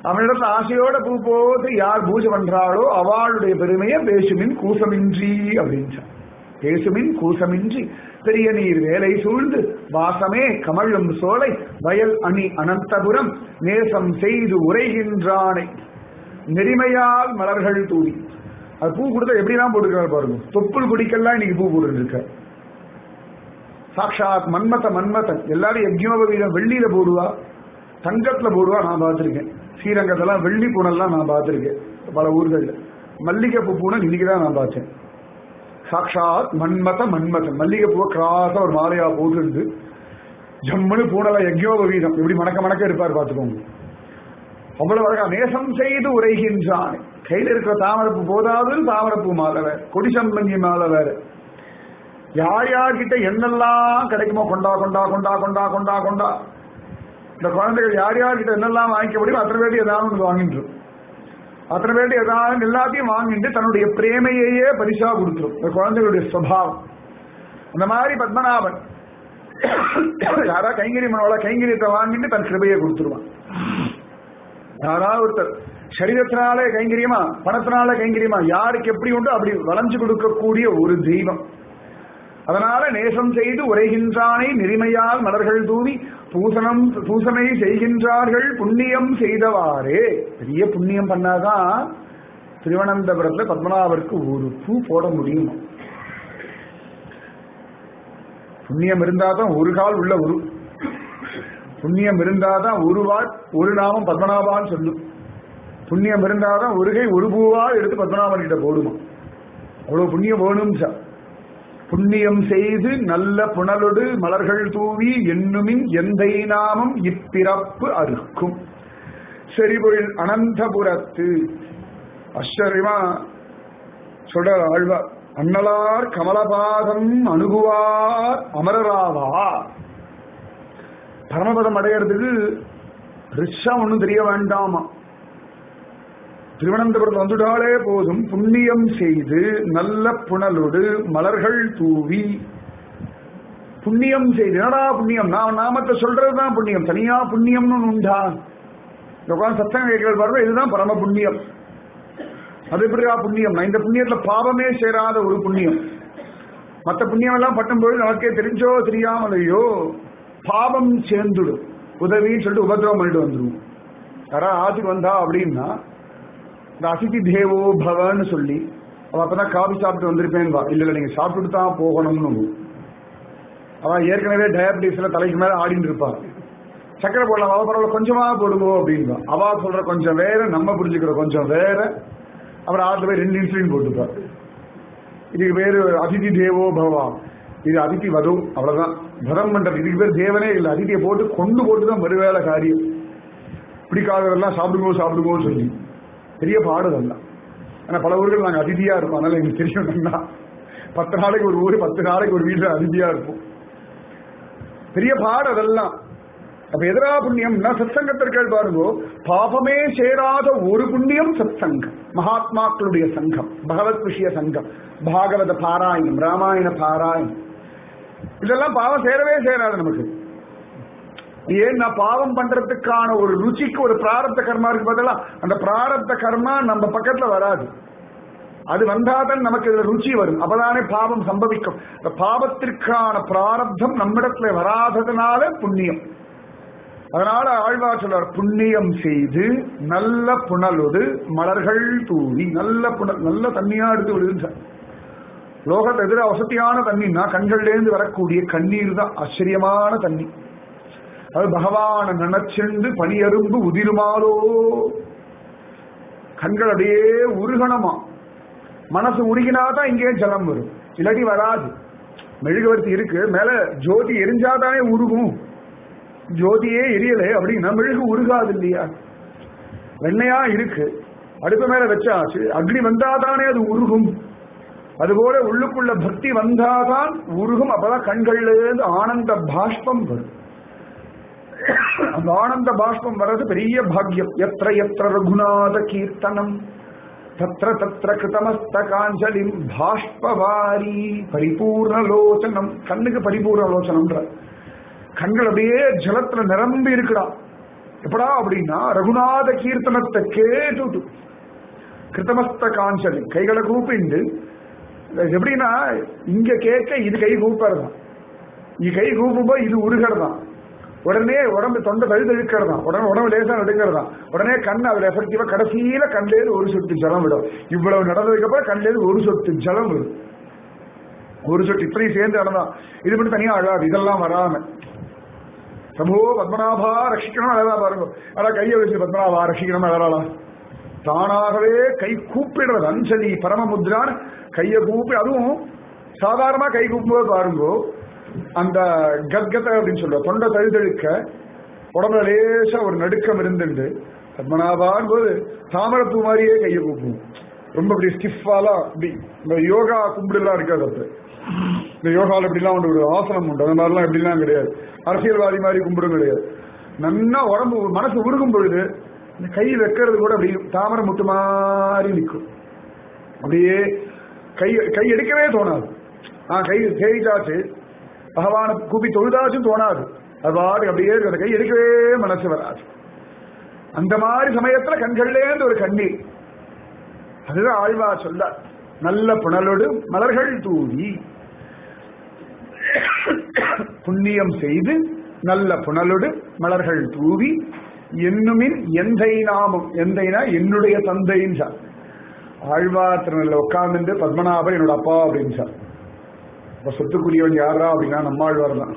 அவனிடத்துல ஆசையோட பூ போட்டு யார் பூஜை பண்றாளோ அவளுடைய பெருமையை பேசுமின் கூசமின்றி அப்படின்னு பேசுமின் கூசமின்றி பெரிய நீர் வேலை சூழ்ந்து வாசமே கமழும் சோலை வயல் அணி அனந்தபுரம் நேசம் செய்து உரைகின்றானை நெறிமையால் மலர்கள் தூவி அது பூ கொடுத்தா எப்படிலாம் போட்டுக்கிறார் பாருங்க தொப்புள் குடிக்கெல்லாம் இன்னைக்கு பூ போட்டுருக்க சாட்சாத் மன்மத மன்மதன் எல்லாரும் யஜ்யோபவீதம் வெள்ளியில போடுவா தங்கத்துல போடுவா நான் பார்த்திருக்கேன் ஸ்ரீரங்கத்தெல்லாம் வெள்ளி பூனெல்லாம் நான் பார்த்திருக்கேன் பல ஊர்கள்ல மல்லிகைப்பூ பூனல் இன்னைக்கு தான் நான் பார்த்தேன் சாட்சாத் மன்மத மன்மதன் மல்லிகைப்பூவை கிராஸா ஒரு மாலையா போட்டு ஜம்முன்னு பூனல யஜ்யோபவீதம் எப்படி மணக்க மணக்க இருப்பார் பார்த்துக்கோங்க அவ்வளவு அழகா நேசம் செய்து உரைகின்றான் கையில இருக்கிற தாமரப்பூ போதாது தாமரப்பூ மாலை வேற கொடிசம்பங்கி மாலை வேற யார் யார்கிட்ட என்னெல்லாம் கிடைக்குமோ கொண்டா கொண்டா கொண்டா கொண்டா கொண்டா கொண்டா இந்த குழந்தைகள் யார் யார்கிட்ட என்னெல்லாம் வாங்கிக்க முடியும் அத்தனை பேட்டி ஏதாவது ஒன்று வாங்கிட்டு அத்தனை பேட்டி ஏதாவது எல்லாத்தையும் வாங்கிட்டு தன்னுடைய பிரேமையையே பரிசா கொடுத்துரும் இந்த குழந்தைகளுடைய சுவாவம் அந்த மாதிரி பத்மநாபன் யாரா கைங்கரி மனோல கைங்கரியத்தை வாங்கிட்டு தன் கிருபையை கொடுத்துருவான் யாராவது ஒருத்தர் சரீரத்தினாலே கைங்கரியமா பணத்தினால கைங்கரியமா யாருக்கு எப்படி உண்டோ அப்படி வளைஞ்சு கொடுக்கக்கூடிய ஒரு தெய்வம் அதனால நேசம் செய்து உரைகின்றானை நெறிமையால் மலர்கள் தூவி பூசணம் பூசனை செய்கின்றார்கள் புண்ணியம் செய்தவாறே பெரிய புண்ணியம் பண்ணாதான் திருவனந்தபுரத்துல பத்மநாபருக்கு ஒரு பூ போட முடியும் புண்ணியம் இருந்தாதான் ஒரு கால் உள்ள ஒரு புண்ணியம் இருந்தாதான் ஒரு வாட் ஒரு நாமம் பத்மநாபான்னு சொல்லும் புண்ணியம் இருந்தாதான் ஒரு கை ஒரு பூவா எடுத்து பத்மநாபன் கிட்ட போடுமா அவ்வளவு புண்ணியம் வேணும் சார் புண்ணியம் செய்து நல்ல புனலொடு மலர்கள் தூவி எண்ணுமின் எந்தை நாமம் இப்பிறப்பு அறுக்கும் செறிபொழில் அனந்தபுரத்து ஆச்சரியமா சொல்ற ஆழ்வார் அண்ணலார் கமலபாதம் அணுகுவார் அமரராவா பரமபதம் அடையிறதுக்கு ரிஷா ஒன்றும் தெரிய வேண்டாமா திருவனந்தபுரத்தில் வந்துட்டாலே போதும் புண்ணியம் செய்து நல்ல புனலோடு மலர்கள் தூவி புண்ணியம் செய்து என்னடா புண்ணியம் நான் நாமத்தை சொல்றதுதான் புண்ணியம் தனியா புண்ணியம்னு ஒண்ணு உண்டா இந்த உட்காந்து சத்தம் கேட்கிறது பாருங்க இதுதான் பரம புண்ணியம் அது எப்படியா புண்ணியம் நான் இந்த புண்ணியத்துல பாவமே சேராத ஒரு புண்ணியம் மற்ற புண்ணியம் எல்லாம் பட்டும்போது நமக்கே தெரிஞ்சோ தெரியாமலையோ பாவம் சேர்ந்துடும் உதவின்னு சொல்லிட்டு உபதிரவம் பண்ணிட்டு வந்துடும் யாரா ஆத்துக்கு வந்தா அப்படின்னா இந்த அதிதி தேவோ பவன்னு சொல்லி அவ அப்பதான் காபி சாப்பிட்டு வந்திருப்பேன் வா இல்ல இல்ல நீங்க சாப்பிட்டுட்டு தான் போகணும்னு அவ ஏற்கனவே டயபிட்டிஸ்ல தலைக்கு மேல ஆடிட்டு இருப்பா சக்கரை போடலாம் அவ பரவாயில்ல கொஞ்சமா போடுங்க அப்படின்பா அவ சொல்ற கொஞ்சம் வேற நம்ம புரிஞ்சுக்கிற கொஞ்சம் வேற அப்புறம் ஆத்துல போய் ரெண்டு இன்சுலின் போட்டுப்பா இதுக்கு பேரு அதிதி தேவோ பவா இது அதிதி வதம் அவ்வளவுதான் வதம் பண்றது இதுக்கு பேர் தேவனே இல்லை அதிதியை போட்டு கொண்டு போட்டு தான் மறுவேலை காரியம் பிடிக்காதவெல்லாம் சாப்பிடுங்கோ சாப்பிடுங்கோன்னு சொல்லி பெரிய பாடுதெல்லாம் ஆனா பல ஊர்கள் நாங்க அதிதியா இருப்போம் அதனால எங்களுக்கு தெரியும் பத்து நாளைக்கு ஒரு ஊர் பத்து நாளைக்கு ஒரு வீட்டுல அதிதியா இருப்போம் பெரிய பாடு அதெல்லாம் அப்ப எதிரா புண்ணியம்னா சத்சங்கத்திற்கள் பாருங்கோ பாபமே சேராத ஒரு புண்ணியம் சத்சங்கம் மகாத்மாக்களுடைய சங்கம் பகவத் விஷய சங்கம் பாகவத பாராயணம் ராமாயண பாராயணம் இதெல்லாம் பாவம் சேரவே சேராது நமக்கு ஏன்னா பாவம் பண்றதுக்கான ஒரு ருச்சிக்கு ஒரு பிராரப்த கர்மா இருக்கு பதிலா அந்த பிராரப்த கர்மா நம்ம பக்கத்துல வராது அது வந்தாதான் நமக்கு இதுல ருச்சி வரும் அப்பதானே பாவம் சம்பவிக்கும் இந்த பாவத்திற்கான பிராரப்தம் நம்மிடத்துல வராததுனால புண்ணியம் அதனால ஆழ்வார் சொல்றார் புண்ணியம் செய்து நல்ல புனலொடு மலர்கள் தூவி நல்ல புனல் நல்ல தண்ணியா எடுத்து விடுகின்றார் லோகத்தை எதிர வசதியான தண்ணின்னா கண்கள்லேருந்து வரக்கூடிய கண்ணீர் தான் ஆச்சரியமான தண்ணி அது பகவான நினைச்சுண்டு பனியரும்பு உதிருமாலோ கண்கள் அப்படியே உருகணமா மனசு உருகினாதான் இங்கே ஜலம் வரும் இல்லாட்டி வராது மெழுகுவர்த்தி இருக்கு மேல ஜோதி எரிஞ்சாதானே உருகும் ஜோதியே எரியலை அப்படின்னா மெழுகு உருகாது இல்லையா வெண்ணையா இருக்கு அடுப்பு மேல வச்சாச்சு அக்னி வந்தாதானே அது உருகும் அதுபோல உள்ளுக்குள்ள பக்தி வந்தாதான் உருகும் அப்பதான் கண்கள்ல இருந்து ஆனந்த பாஷ்பம் வரும் அந்த ஆனந்த பாஷ்பம் வர்றது பெரிய பாக்கியம் எத்திர எத்திர ரகுநாத கீர்த்தனம் தத்திர தத்திர கிருதமஸ்த காஞ்சலிம் பாஷ்பவாரி பரிபூர்ணலோச்சனம் கண்ணுக்கு பரிபூர்ணலோச்சனம்ன்ற கண்கள் அப்படியே ஜலத்துல நிரம்பி இருக்குடா எப்படா அப்படின்னா ரகுநாத கீர்த்தனத்தை கேட்டுட்டு கிருத்தமஸ்த காஞ்சலி கைகளை கூப்பிண்டு எப்படின்னா இங்க கேட்க இது கை கூப்பறதான் இது கை கூப்பும்போது இது உருகிறதான் உடனே உடம்பு தொண்டை தழுது இழுக்கிறதான் உடனே உடம்பு லேசா நடுங்கிறதான் உடனே கண் அதுல எஃபெக்டிவா கடைசியில கண்லேருந்து ஒரு சொட்டு ஜலம் விடும் இவ்வளவு நடந்ததுக்கு அப்புறம் கண்லேருந்து ஒரு சொட்டு ஜலம் விடும் ஒரு சொட்டு இப்படியும் சேர்ந்து நடந்தான் இது மட்டும் தனியா அழாது இதெல்லாம் வராம பிரபோ பத்மநாபா ரட்சிக்கணும் அழகா பாருங்க ஆனா கையை வச்சு பத்மநாபா ரட்சிக்கணும் அழகாளா தானாகவே கை கூப்பிடுறது அஞ்சலி பரமமுத்ரான் கையை கூப்பி அதுவும் சாதாரணமா கை கூப்பும்போது பாருங்க அந்த கத்கத அப்படின்னு சொல்லுவோம் தொண்டை தழுதழுக்க உடம்புல லேசா ஒரு நடுக்கம் இருந்துண்டு பத்மநாபான் போது தாமரப்பூ மாதிரியே கையை கூப்பும் ரொம்ப இப்படி ஸ்டிஃபாலாம் இப்படி இந்த யோகா கும்பிடுலாம் இருக்காது அப்ப இந்த யோகாவில் எப்படிலாம் உண்டு ஒரு ஆசனம் உண்டு அந்த மாதிரிலாம் எப்படிலாம் கிடையாது அரசியல்வாதி மாதிரி கும்பிடும் கிடையாது நன்னா உடம்பு மனசு உருகும் பொழுது இந்த கை வைக்கிறது கூட அப்படி தாமரை முட்டு மாதிரி நிற்கும் அப்படியே கை கை எடுக்கவே தோணாது ஆ கை தேய்ச்சாச்சு பகவானை கூப்பி தொழுதாச்சும் தோணாது அது பாட்டு அப்படியே இருக்கு அந்த கை எடுக்கவே மனசு வராது அந்த மாதிரி சமயத்துல கண்கள்லேருந்து ஒரு கண்ணீர் அதுதான் ஆழ்வா சொல்ல நல்ல புனலோடு மலர்கள் தூவி புண்ணியம் செய்து நல்ல புனலோடு மலர்கள் தூவி என்னுமின் எந்தை நாமம் எந்தைனா என்னுடைய தந்தைன்னு சார் ஆழ்வார் திருநெல்ல உட்கார்ந்துட்டு பத்மநாபன் என்னோட அப்பா அப்படின்னு சார் இப்ப சொத்துக்குரியவன் யாரா அப்படின்னா நம்மாழ்வார் தான்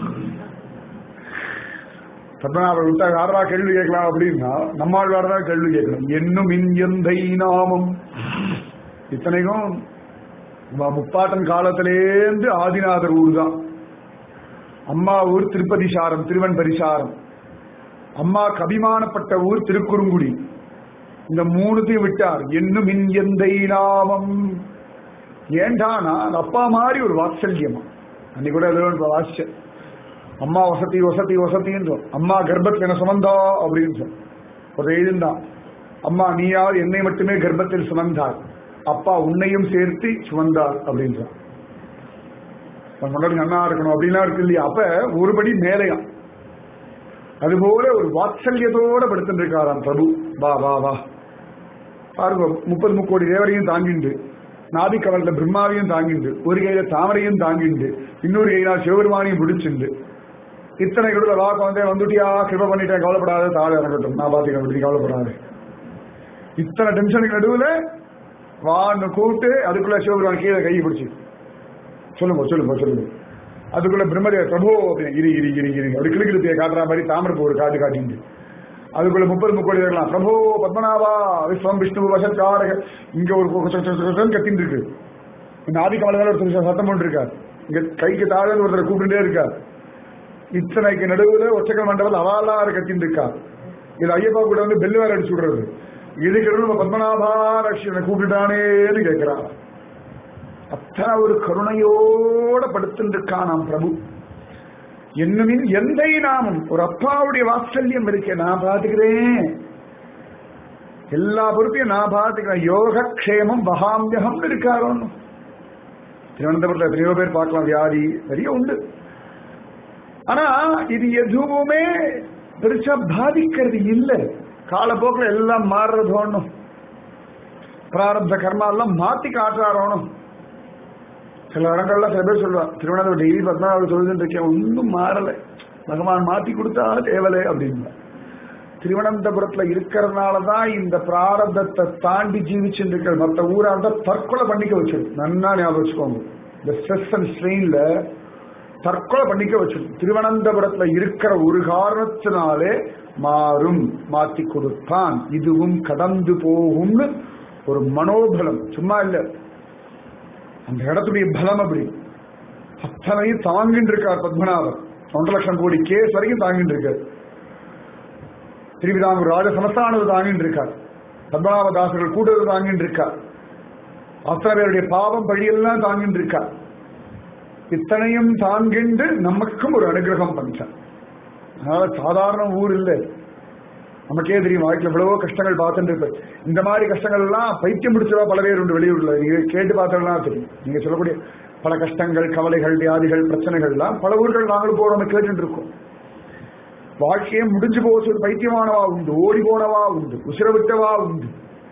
பத்மநாபன் விட்டா யாரா கேள்வி கேட்கலாம் அப்படின்னா நம்மாழ்வார் தான் கேள்வி கேட்கணும் என்னும் எந்தை நாமம் இத்தனைக்கும் முப்பாட்டன் காலத்திலேருந்து ஆதிநாதர் ஊர் தான் அம்மா ஊர் திருப்பதி சாரம் திருவன் பரிசாரம் அம்மாக்கு அபிமானப்பட்ட ஊர் திருக்குறுங்குடி இந்த மூணுத்தையும் விட்டார் என்னும் எந்தை நாமம் ஏண்டானா அந்த அப்பா மாதிரி ஒரு வாத்சல்யமா அன்னைக்கு கூட ஏதோ வாசிச்ச அம்மா வசதி வசதி வசதின்றோம் அம்மா கர்ப்பத்தில் என்ன சுமந்தா அப்படின்னு சொல் ஒரு எழுந்தான் அம்மா நீயாவது என்னை மட்டுமே கர்ப்பத்தில் சுமந்தார் அப்பா உன்னையும் சேர்த்து சுமந்தார் அப்படின்றான் முன்னாடி நன்னா இருக்கணும் அப்படின்லாம் இருக்கு இல்லையா அப்ப ஒருபடி மேலையாம் அதுபோல ஒரு வாத்சல்யத்தோட படுத்துட்டு இருக்காராம் பிரபு வா வா வா பாருங்க முப்பது முக்கோடி தேவரையும் தாங்கிண்டு நாபி கவல்ல பிரம்மாவையும் தாங்கிண்டு ஒரு கையில தாமரையும் தாங்கிண்டு இன்னொரு கையில சிவபெருமானையும் பிடிச்சிண்டு இத்தனை கூட வாக்கம் வந்தே வந்துட்டியா கிருப பண்ணிட்டேன் கவலைப்படாத தாழ இறங்கட்டும் நான் பாத்துக்கிறேன் அப்படி கவலைப்படாது இத்தனை டென்ஷனுக்கு நடுவுல வான்னு கூப்பிட்டு அதுக்குள்ள சிவபெருமான் கீழே கையை பிடிச்சி சொல்லுங்க சொல்லுங்க சொல்லுங்க அதுக்குள்ள பிரம்மதேவ பிரபு அப்படின்னு இரு இரு இரு இரு அப்படி கிளிக்கிழத்திய காட்டுற மாதிரி தாமரப்பூ ஒரு காட்டு காட்டிண்டு அதுக்குள்ள முப்பது முக்கோடி இருக்கலாம் பிரபு பத்மநாபா விஸ்வம் விஷ்ணு வசத்காரக இங்க ஒரு கத்தின்னு இருக்கு இந்த ஆதி கமல ஒரு சத்தம் போட்டு இருக்கார் இங்க கைக்கு தாழ ஒருத்தர் கூப்பிட்டுட்டே இருக்கார் இத்தனைக்கு நடுவுல ஒற்றைக்கல் மண்டபத்தில் அவாலாறு கத்தின்னு இருக்கா இது ஐயப்பா கூட வந்து பெல்லு வேற அடிச்சு விடுறது இதுக்கு நம்ம பத்மநாபா ரட்சனை கூப்பிட்டுட்டானேன்னு கேட்கிறான் அத்தனை ஒரு கருணையோட படுத்துருக்கான் நாம் பிரபு என்னமின் எந்தை நாமம் ஒரு அப்பாவுடைய வாத்சல்யம் இருக்கே நான் பாத்துக்கிறேன் எல்லா பொறுப்பையும் நான் பாத்துக்கிறேன் யோக க்ஷேமம் பகாமியகம்னு இருக்காரோன்னு திருவனந்தபுரத்தில் எத்தனையோ பேர் பார்க்கலாம் வியாதி நிறைய உண்டு ஆனா இது எதுவுமே பெருசா பாதிக்கிறது இல்லை காலப்போக்கில் எல்லாம் மாறுறது ஒண்ணும் பிராரப்த கர்மா எல்லாம் மாத்தி காட்டுறாரோனும் சில இடங்கள்ல சில பேர் சொல்லுவான் திருவண்ணாமலை டெய்லி பத்மநாபர் சொல்லுன்னு இருக்கேன் ஒன்றும் மாறல பகவான் மாத்தி கொடுத்தா தேவலை அப்படின்னு திருவனந்தபுரத்துல இருக்கிறதுனால தான் இந்த பிராரப்தத்தை தாண்டி ஜீவிச்சுட்டு இருக்கிற மற்ற ஊரா இருந்தா தற்கொலை பண்ணிக்க வச்சிடும் நன்னா ஞாபகம் வச்சுக்கோங்க இந்த ஸ்ட்ரெஸ் அண்ட் ஸ்ட்ரெயின்ல தற்கொலை பண்ணிக்க வச்சிடும் திருவனந்தபுரத்துல இருக்கிற ஒரு காரணத்தினாலே மாறும் மாத்தி கொடுத்தான் இதுவும் கடந்து போகும்னு ஒரு மனோபலம் சும்மா இல்ல அந்த இடத்துடைய பலம் அப்படி அத்தனையும் தாங்கிட்டு இருக்கார் பத்மநாபர் ஒன்றரை லட்சம் கோடி கேஸ் வரைக்கும் தாங்கிட்டு இருக்கார் திருவிதாங்கூர் ராஜ சமஸ்தானது தாங்கிட்டு இருக்கார் பத்மநாபதாசர்கள் கூட்டது தாங்கிட்டு இருக்கார் அத்தனை பேருடைய பாவம் பழியெல்லாம் தாங்கிட்டு இருக்கார் இத்தனையும் தாங்கிண்டு நமக்கும் ஒரு அனுகிரகம் பண்ணார் அதனால சாதாரண ஊர் இல்லை நமக்கே தெரியும் வாழ்க்கையில் எவ்வளவோ கஷ்டங்கள் பார்த்துட்டு இருப்ப இந்த மாதிரி கஷ்டங்கள் எல்லாம் பைத்தியம் பிடிச்சதா பல பேர் உண்டு வெளியூர்ல நீங்க கேட்டு பார்த்தோம்னா தெரியும் நீங்க சொல்லக்கூடிய பல கஷ்டங்கள் கவலைகள் வியாதிகள் பிரச்சனைகள் எல்லாம் பல ஊர்கள் நாங்களும் போறோம் கேட்டுட்டு இருக்கோம் வாழ்க்கையே முடிஞ்சு போச்சு பைத்தியமானவா உண்டு ஓடி போனவா உண்டு உசிர விட்டவா உண்டு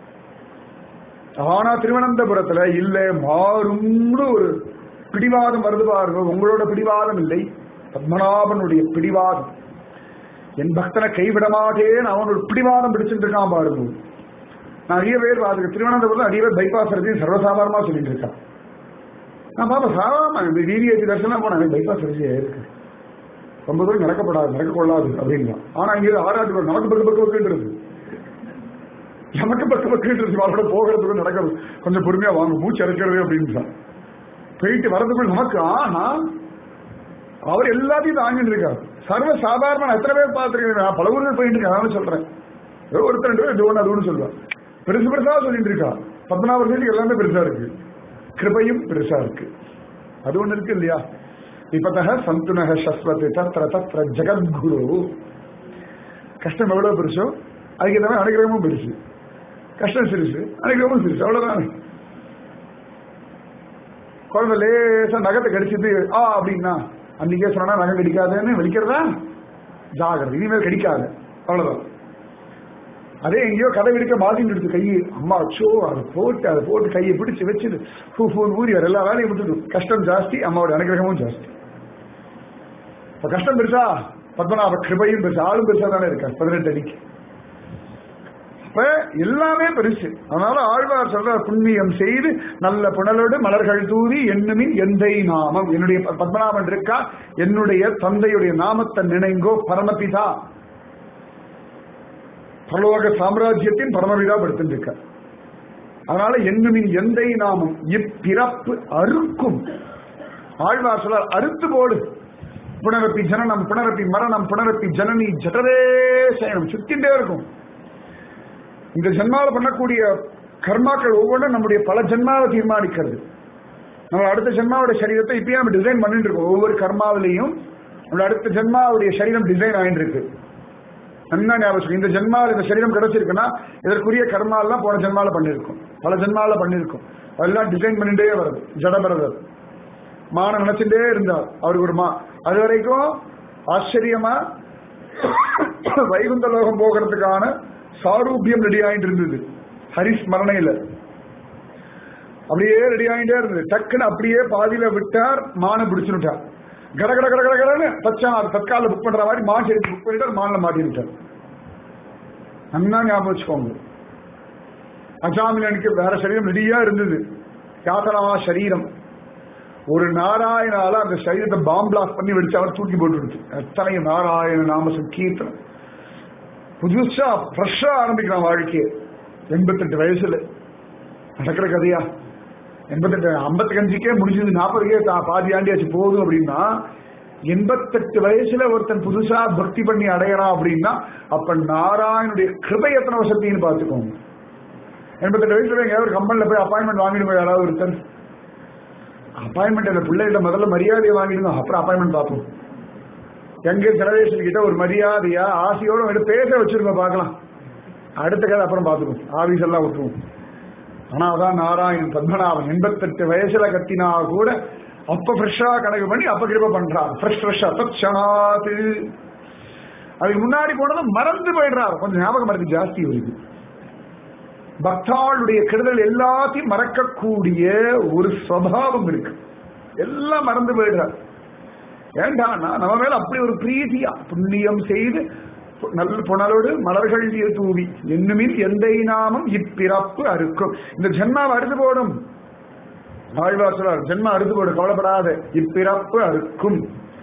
ஆனா திருவனந்தபுரத்துல இல்ல மாறும்னு ஒரு பிடிவாதம் வருது பாருங்க உங்களோட பிடிவாதம் இல்லை பத்மநாபனுடைய பிடிவாதம் என் பக்தனை கைவிட மாட்டேன் அவன் ஒரு பிடிவாதம் பிடிச்சிட்டு இருக்கான் பாருங்க நான் நிறைய பேர் பார்த்துருக்கேன் திருவனந்தபுரத்தில் நிறைய பேர் பைபாஸ் சர்ஜரி சர்வசாதாரணமா சொல்லிட்டு இருக்கான் நான் பாப்பா சாதாரண இந்த டிவிஎச்சி தர்சனம் போனேன் பைபாஸ் சர்ஜரி இருக்கு ரொம்ப தூரம் நடக்கப்படாது நடக்கக்கூடாது அப்படின்னா ஆனா இங்க ஆராய்ச்சி நமக்கு பக்கு பக்கு பக்குன்றது நமக்கு பக்கு பக்குன்றது அவரோட போகிறதுக்கு நடக்கிறது கொஞ்சம் பொறுமையா வாங்க மூச்சு அரைக்கிறது அப்படின்னு போயிட்டு வரதுக்குள்ள நமக்கு ஆனா அவர் எல்லாத்தையும் தாங்கிட்டு இருக்காரு சர்வ சாதாரண நான் எத்தனை பேர் பார்த்துருக்கேன் பல ஊர்கள் போயிட்டு இருக்கேன் அதான் சொல்றேன் ஏதோ ஒருத்தர் ரெண்டு பேர் இது ஒன்று அது ஒன்று சொல்லுவேன் பெருசு பெருசா சொல்லிட்டு இருக்கா பத்மநாப சேர்த்து எல்லாமே பெருசா இருக்கு கிருபையும் பெருசா இருக்கு அது ஒண்ணு இருக்கு இல்லையா இப்பத்தக சந்துனக சஸ்வத் தத்ர தத்ர ஜெகத்குரு கஷ்டம் எவ்வளவு பெருசோ அதுக்கு ஏற்ற மாதிரி அனுகிரகமும் பெருசு கஷ்டம் சிறுசு அனுகிரகமும் சிறுசு அவ்வளவுதான் குழந்தை லேசா நகத்தை கடிச்சது ஆ அப்படின்னா அன்னைக்கே சொன்னா நகம் கடிக்காதுன்னு வெளிக்கிறதா ஜாகிரதை இனிமேல் கடிக்காது அவ்வளவுதான் அதே எங்கேயோ கதை விடுக்க மாட்டின்னு எடுத்து கையை அம்மா அச்சோ அதை போட்டு அதை போட்டு கையை பிடிச்சு வச்சுது ஃபூ ஃபூன் ஊறி வர எல்லா வேலையும் விட்டுட்டு கஷ்டம் ஜாஸ்தி அம்மாவோட அனுகிரகமும் ஜாஸ்தி இப்ப கஷ்டம் பெருசா பத்மநாப கிருபையும் பெருசா ஆளும் பெருசா தானே இருக்கார் பதினெட்டு அடிக்கு அப்ப எல்லாமே பெருசு அதனால ஆழ்வார் சொல்ற புண்ணியம் செய்து நல்ல புனலோடு மலர்கள் தூவி எண்ணுமின் எந்தை நாமம் என்னுடைய பத்மநாபன் இருக்கா என்னுடைய தந்தையுடைய நாமத்தை நினைங்கோ பரமபிதா பரலோக சாம்ராஜ்யத்தின் பரமபிதா படுத்திருக்க அதனால எண்ணுமின் எந்தை நாமம் இப்பிறப்பு அறுக்கும் ஆழ்வார் சொல்றார் அறுத்து போடு புனரப்பி ஜனனம் புனரப்பி மரணம் புனரப்பி ஜனனி ஜடரே சயனம் சுத்தின்றே இருக்கும் இந்த ஜென்மால பண்ணக்கூடிய கர்மாக்கள் ஒவ்வொன்றும் நம்முடைய பல ஜென்மாவை தீர்மானிக்கிறது நம்ம அடுத்த ஜென்மாவோட சரீரத்தை இப்பயே நம்ம டிசைன் பண்ணிட்டு இருக்கோம் ஒவ்வொரு கர்மாவிலையும் நம்மளோட அடுத்த ஜென்மாவுடைய சரீரம் டிசைன் ஆயிட்டு இருக்கு நல்லா ஞாபகம் இந்த ஜென்மாவில் இந்த சரீரம் கிடைச்சிருக்குன்னா இதற்குரிய கர்மா எல்லாம் போன ஜென்மால பண்ணிருக்கும் பல ஜென்மால பண்ணிருக்கும் அதெல்லாம் டிசைன் பண்ணிட்டே வருது ஜடபரதர் மான நினைச்சுட்டே இருந்தார் அவருக்கு ஒரு மா அது வரைக்கும் ஆச்சரியமா வைகுந்த லோகம் போகிறதுக்கான சாரூபியம் ரெடி ஆயிட்டு இருந்தது ஹரிஸ்மரணையில அப்படியே ரெடி ஆயிட்டே இருந்தது டக்குன்னு அப்படியே பாதியில விட்டார் மான பிடிச்சுட்டார் கட கட கட கட கடன்னு தச்சா அது தற்கால புக் பண்ற மாதிரி மான் சரி புக் பண்ணிட்டு மான்ல மாட்டிட்டார் நல்லா ஞாபகம் வச்சுக்கோங்க அஜாமிலனுக்கு வேற சரீரம் ரெடியா இருந்தது யாத்தனா சரீரம் ஒரு நாராயணால அந்த சரீரத்தை பாம் பிளாஸ்ட் பண்ணி வெடிச்சு அவர் தூக்கி போட்டு எத்தனை நாராயண நாம சங்கீர்த்தனம் புதுசா ஃப்ரெஷ்ஷா ஆரம்பிக்கிறான் வாழ்க்கையை எண்பத்தெட்டு வயசுல நடக்கிற கதையா எண்பத்தெட்டு ஐம்பத்தஞ்சுக்கே முடிஞ்சது நாற்பதுக்கே பாதி ஆண்டியாச்சு போதும் அப்படின்னா எண்பத்தெட்டு வயசுல ஒருத்தன் புதுசா பக்தி பண்ணி அடையறான் அப்படின்னா அப்ப நாராயணுடைய கிருபை எத்தனை வசத்தின்னு பாத்துக்கோங்க எண்பத்தெட்டு வயசுல எங்கேயாவது ஒரு கம்பெனில போய் அப்பாயின்மெண்ட் வாங்கிடுவோம் யாராவது ஒருத்தன் அப்பாயின்மெண்ட் அந்த பிள்ளைகள முதல்ல மரியாதையை வாங்கிடுவோம் அப்புறம் அப்பாயின்மெண்ட் பார்ப்போம் எங்க ஜெனரேஷன் கிட்ட ஒரு மரியாதையா ஆசையோட வந்து பேச வச்சிருங்க பார்க்கலாம் அடுத்த கதை அப்புறம் பார்த்துக்கும் ஆபீஸ் எல்லாம் விட்டுருவோம் ஆனா அதான் நாராயணன் பத்மநாபன் எண்பத்தெட்டு வயசுல கத்தினா கூட அப்ப ஃப்ரெஷ்ஷா கணக்கு பண்ணி அப்ப கிருப பண்றார் ஃப்ரெஷ் ஃப்ரெஷ்ஷா தட்சணாத்து அதுக்கு முன்னாடி போனதும் மறந்து போயிடுறாரு கொஞ்சம் ஞாபகம் மறந்து ஜாஸ்தி வருது பக்தாளுடைய கெடுதல் எல்லாத்தையும் மறக்கக்கூடிய ஒரு சுவாவம் இருக்கு எல்லாம் மறந்து போயிடுறார் ஏண்டானா நம்ம மேல அப்படி ஒரு பிரீதியா புண்ணியம் செய்து நல்ல புனலோடு மலர்கள் தூவி என்னுமின் எந்தை நாமம் இப்பிறப்பு அறுக்கும் இந்த ஜென்மாவை அறுத்து போடும் ஆழ்வார் சொல்றார் ஜென்மா அறுத்து போடும் கவலைப்படாத இப்பிறப்பு அறுக்கும்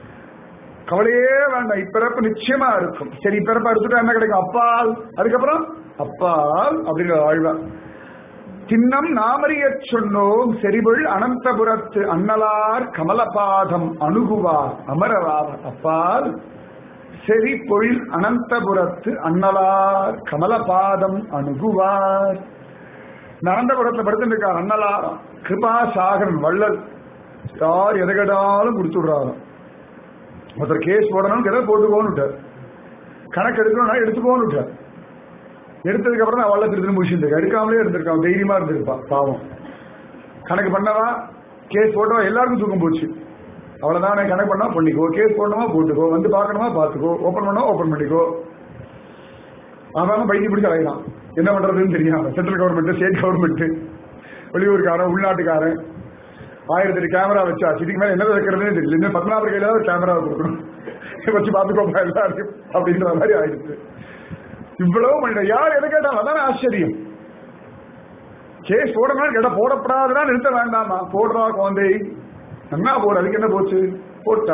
கவலையே வேண்டாம் இப்பிறப்பு நிச்சயமா இருக்கும் சரி இப்பிறப்பு அறுத்துட்டா என்ன கிடைக்கும் அப்பால் அதுக்கப்புறம் அப்பால் அப்படிங்கிற ஆழ்வார் தின்னம் நாமறிய சொன்னோம் செறிவுள் அனந்தபுரத்து அன்னலார் கமலபாதம் அணுகுவார் அமரராவர் அப்பால் செறி பொழில் அனந்தபுரத்து அன்னலார் கமலபாதம் அணுகுவார் அனந்தபுரத்துல படுத்துருக்கார் அன்னலாரம் கிருபா சாகரன் வள்ளல் யார் எதை கேட்டாலும் கொடுத்துடுறாரு ஒருத்தர் கேஸ் போடணும் எதை போட்டு போகணுட்டார் கணக்கு எடுக்கணும்னா எடுத்து போகணுட்டார் எடுத்ததுக்கு அப்புறம் தான் வள்ள திருத்தி முடிச்சுட்டு எடுக்காமலே இருந்திருக்கான் தைரியமா இருந்திருப்பா பாவம் கணக்கு பண்ணவா கேஸ் போட்டவா எல்லாருக்கும் தூக்கம் போச்சு அவ்வளவுதான் கனெக்ட் பண்ணா பண்ணிக்கோ கேஸ் போடணுமா போட்டுக்கோ வந்து பார்க்கணுமா பார்த்துக்கோ ஓபன் பண்ணா ஓபன் பண்ணிக்கோ அவன் பைக்கு பிடிச்சி அலைகிறான் என்ன பண்றதுன்னு தெரியாம சென்ட்ரல் கவர்மெண்ட் ஸ்டேட் கவர்மெண்ட் வெளியூருக்காரன் உள்நாட்டுக்காரன் ஆயிரத்தி எட்டு கேமரா வச்சா இதுக்கு மேல என்ன வைக்கிறதுன்னு தெரியல இன்னும் பத்மநாபர் கையில ஒரு கேமரா கொடுக்கணும் வச்சு பார்த்துக்கோப்பா எல்லாரையும் அப்படின்ற மாதிரி ஆயிடுச்சு இவ்வளவு மனித யார் எதை கேட்டாலும் அதான ஆச்சரியம் கேஸ் போடணும் கேட்டா போடப்படாதுன்னா நிறுத்த வேண்டாமா போடுறா குழந்தை என்ன போடு அதுக்கு என்ன போச்சு போட்டா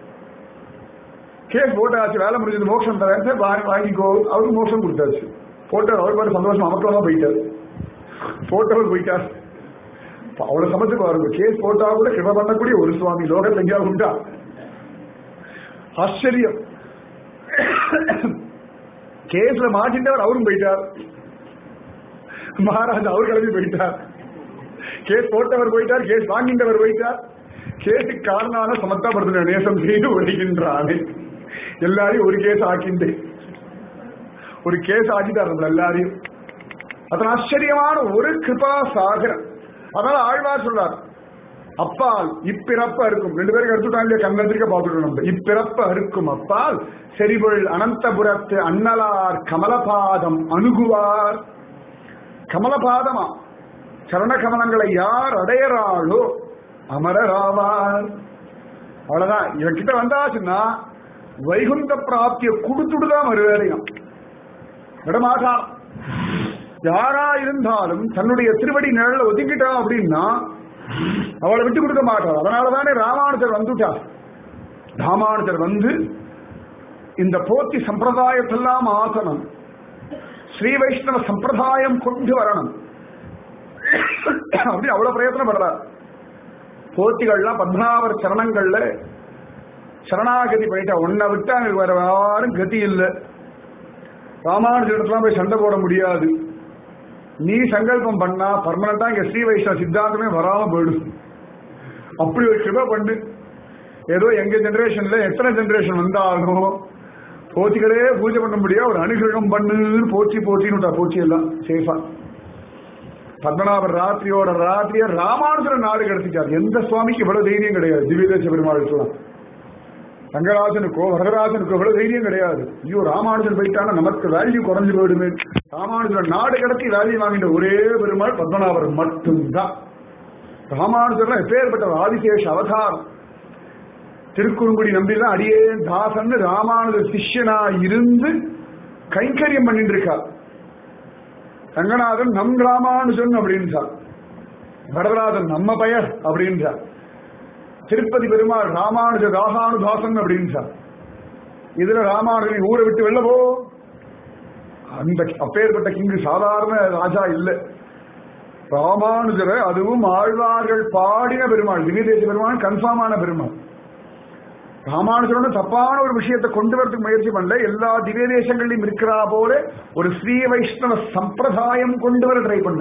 கேஸ் போட்டாச்சு வேலை முடிஞ்சது மோட்சம் தரேன் சார் வாங்கி வாங்கிக்கோ அவருக்கு மோட்சம் கொடுத்தாச்சு போட்டார் அவர் பாரு சந்தோஷம் அமக்கலமா போயிட்டார் போட்டவர் போயிட்டார் அவ்வளவு சமத்துக்கு பாருங்க கேஸ் போட்டா கூட கிருப பண்ணக்கூடிய ஒரு சுவாமி லோகத்தில் எங்கேயாவது உண்டா ஆச்சரியம் கேஸ்ல மாட்டின்றவர் அவரும் போயிட்டார் மகாராஜா அவர் கிளம்பி போயிட்டார் கேஸ் போட்டவர் போயிட்டார் கேஸ் வாங்கின்றவர் போயிட்டார் கேஸுக்கு காரணமான சமத்தாபடுத்தின நேசம் செய்து வருகின்றானே எல்லாரையும் ஒரு கேஸ் ஆக்கிண்டு ஒரு கேஸ் ஆக்கிட்டார் நம்மள எல்லாரையும் அதன் ஆச்சரியமான ஒரு கிருபா சாகரம் அதனால ஆழ்வார் சொல்றார் அப்பால் இப்பிறப்ப இருக்கும் ரெண்டு பேருக்கு எடுத்துட்டாங்க கண்ணத்திரிக்க பார்த்துட்டு நம்ம இப்பிறப்ப இருக்கும் அப்பால் செறிபொள் அனந்தபுரத்து அன்னலார் கமலபாதம் அணுகுவார் கமலபாதமா சரண கமலங்களை யார் அடையறாளோ அமரராவார் அவ்வளவுதான் இவன் கிட்ட வந்தாச்சுன்னா வைகுந்த பிராப்திய கொடுத்துட்டுதான் வருவேறையும் விடமாட்டான் யாரா இருந்தாலும் தன்னுடைய திருவடி நிழல ஒதுக்கிட்டா அப்படின்னா அவளை விட்டு கொடுக்க மாட்டார் அதனாலதானே ராமானுஜர் வந்துட்டார் ராமானுஜர் வந்து இந்த போத்தி சம்பிரதாயத்தெல்லாம் ஆசனம் ஸ்ரீ வைஷ்ணவ சம்பிரதாயம் கொண்டு வரணும் அப்படி அவ்வளவு பிரயத்தனப்படுறார் போத்திகள்லாம் பத்மநாபர் சரணங்கள்ல சரணாகதி பண்ணிட்டா உன்னை விட்டா எனக்கு வேற யாரும் கதி இல்லை ராமானுஜிடத்துலாம் போய் சண்டை போட முடியாது நீ சங்கல்பம் பண்ணா பர்மனண்டா இங்க ஸ்ரீ வைஷ்ணவ சித்தாந்தமே வராம போயிடும் அப்படி ஒரு கிருப பண்ணு ஏதோ எங்க ஜெனரேஷன்ல எத்தனை ஜெனரேஷன் வந்தாலும் போத்திகளே பூஜை பண்ண முடியாது ஒரு அனுகிரகம் பண்ணுன்னு போச்சி போச்சின்னு போச்சி எல்லாம் சேஃபா பத்மநாபர் ராத்திரியோட ராத்திரிய ராமானுஜர நாடு கிடைச்சிட்டார் எந்த சுவாமிக்கு இவ்வளவு தைரியம் கிடையாது திவ்யதேச பெருமாளுக்கெல்லாம் ரங்கராஜனுக்கோ வரதராஜனுக்கோ இவ்வளவு தைரியம் கிடையாது ஐயோ ராமானுஜன் போயிட்டானா நமக்கு வேல்யூ குறைஞ்சு போயிடுமே ராமானுஜன் நாடு கடத்தி வேல்யூ வாங்கிட்ட ஒரே பெருமாள் பத்மநாபர் மட்டும்தான் ராமானுஜர்லாம் எப்பேற்பட்ட ஆதிசேஷ அவதாரம் திருக்குறுங்குடி நம்பிதான் அடியே தாசன் ராமானுஜர் சிஷ்யனா இருந்து கைங்கரியம் பண்ணிட்டு இருக்கார் ரங்கநாதன் நம் ராமானுஜன் அப்படின்றார் வரதராஜன் நம்ம பெயர் அப்படின்றார் திருப்பதி பெருமாள் ராமானுஜ ராகானுதாசன் அப்படின்றார் இதுல ராமானுஜனை ஊரை விட்டு வெளில போ அந்த அப்பேற்பட்ட கிங்கு சாதாரண ராஜா இல்ல ராமானுஜரை அதுவும் ஆழ்வார்கள் பாடின பெருமாள் திவ்யதேச பெருமாள் கன்ஃபார்மான பெருமாள் ராமானுஜரோட தப்பான ஒரு விஷயத்தை கொண்டு வரதுக்கு முயற்சி பண்ணல எல்லா திவ்ய தேசங்களிலும் இருக்கிறா போல ஒரு ஸ்ரீ வைஷ்ணவ சம்பிரதாயம் கொண்டு வர ட்ரை பண்ண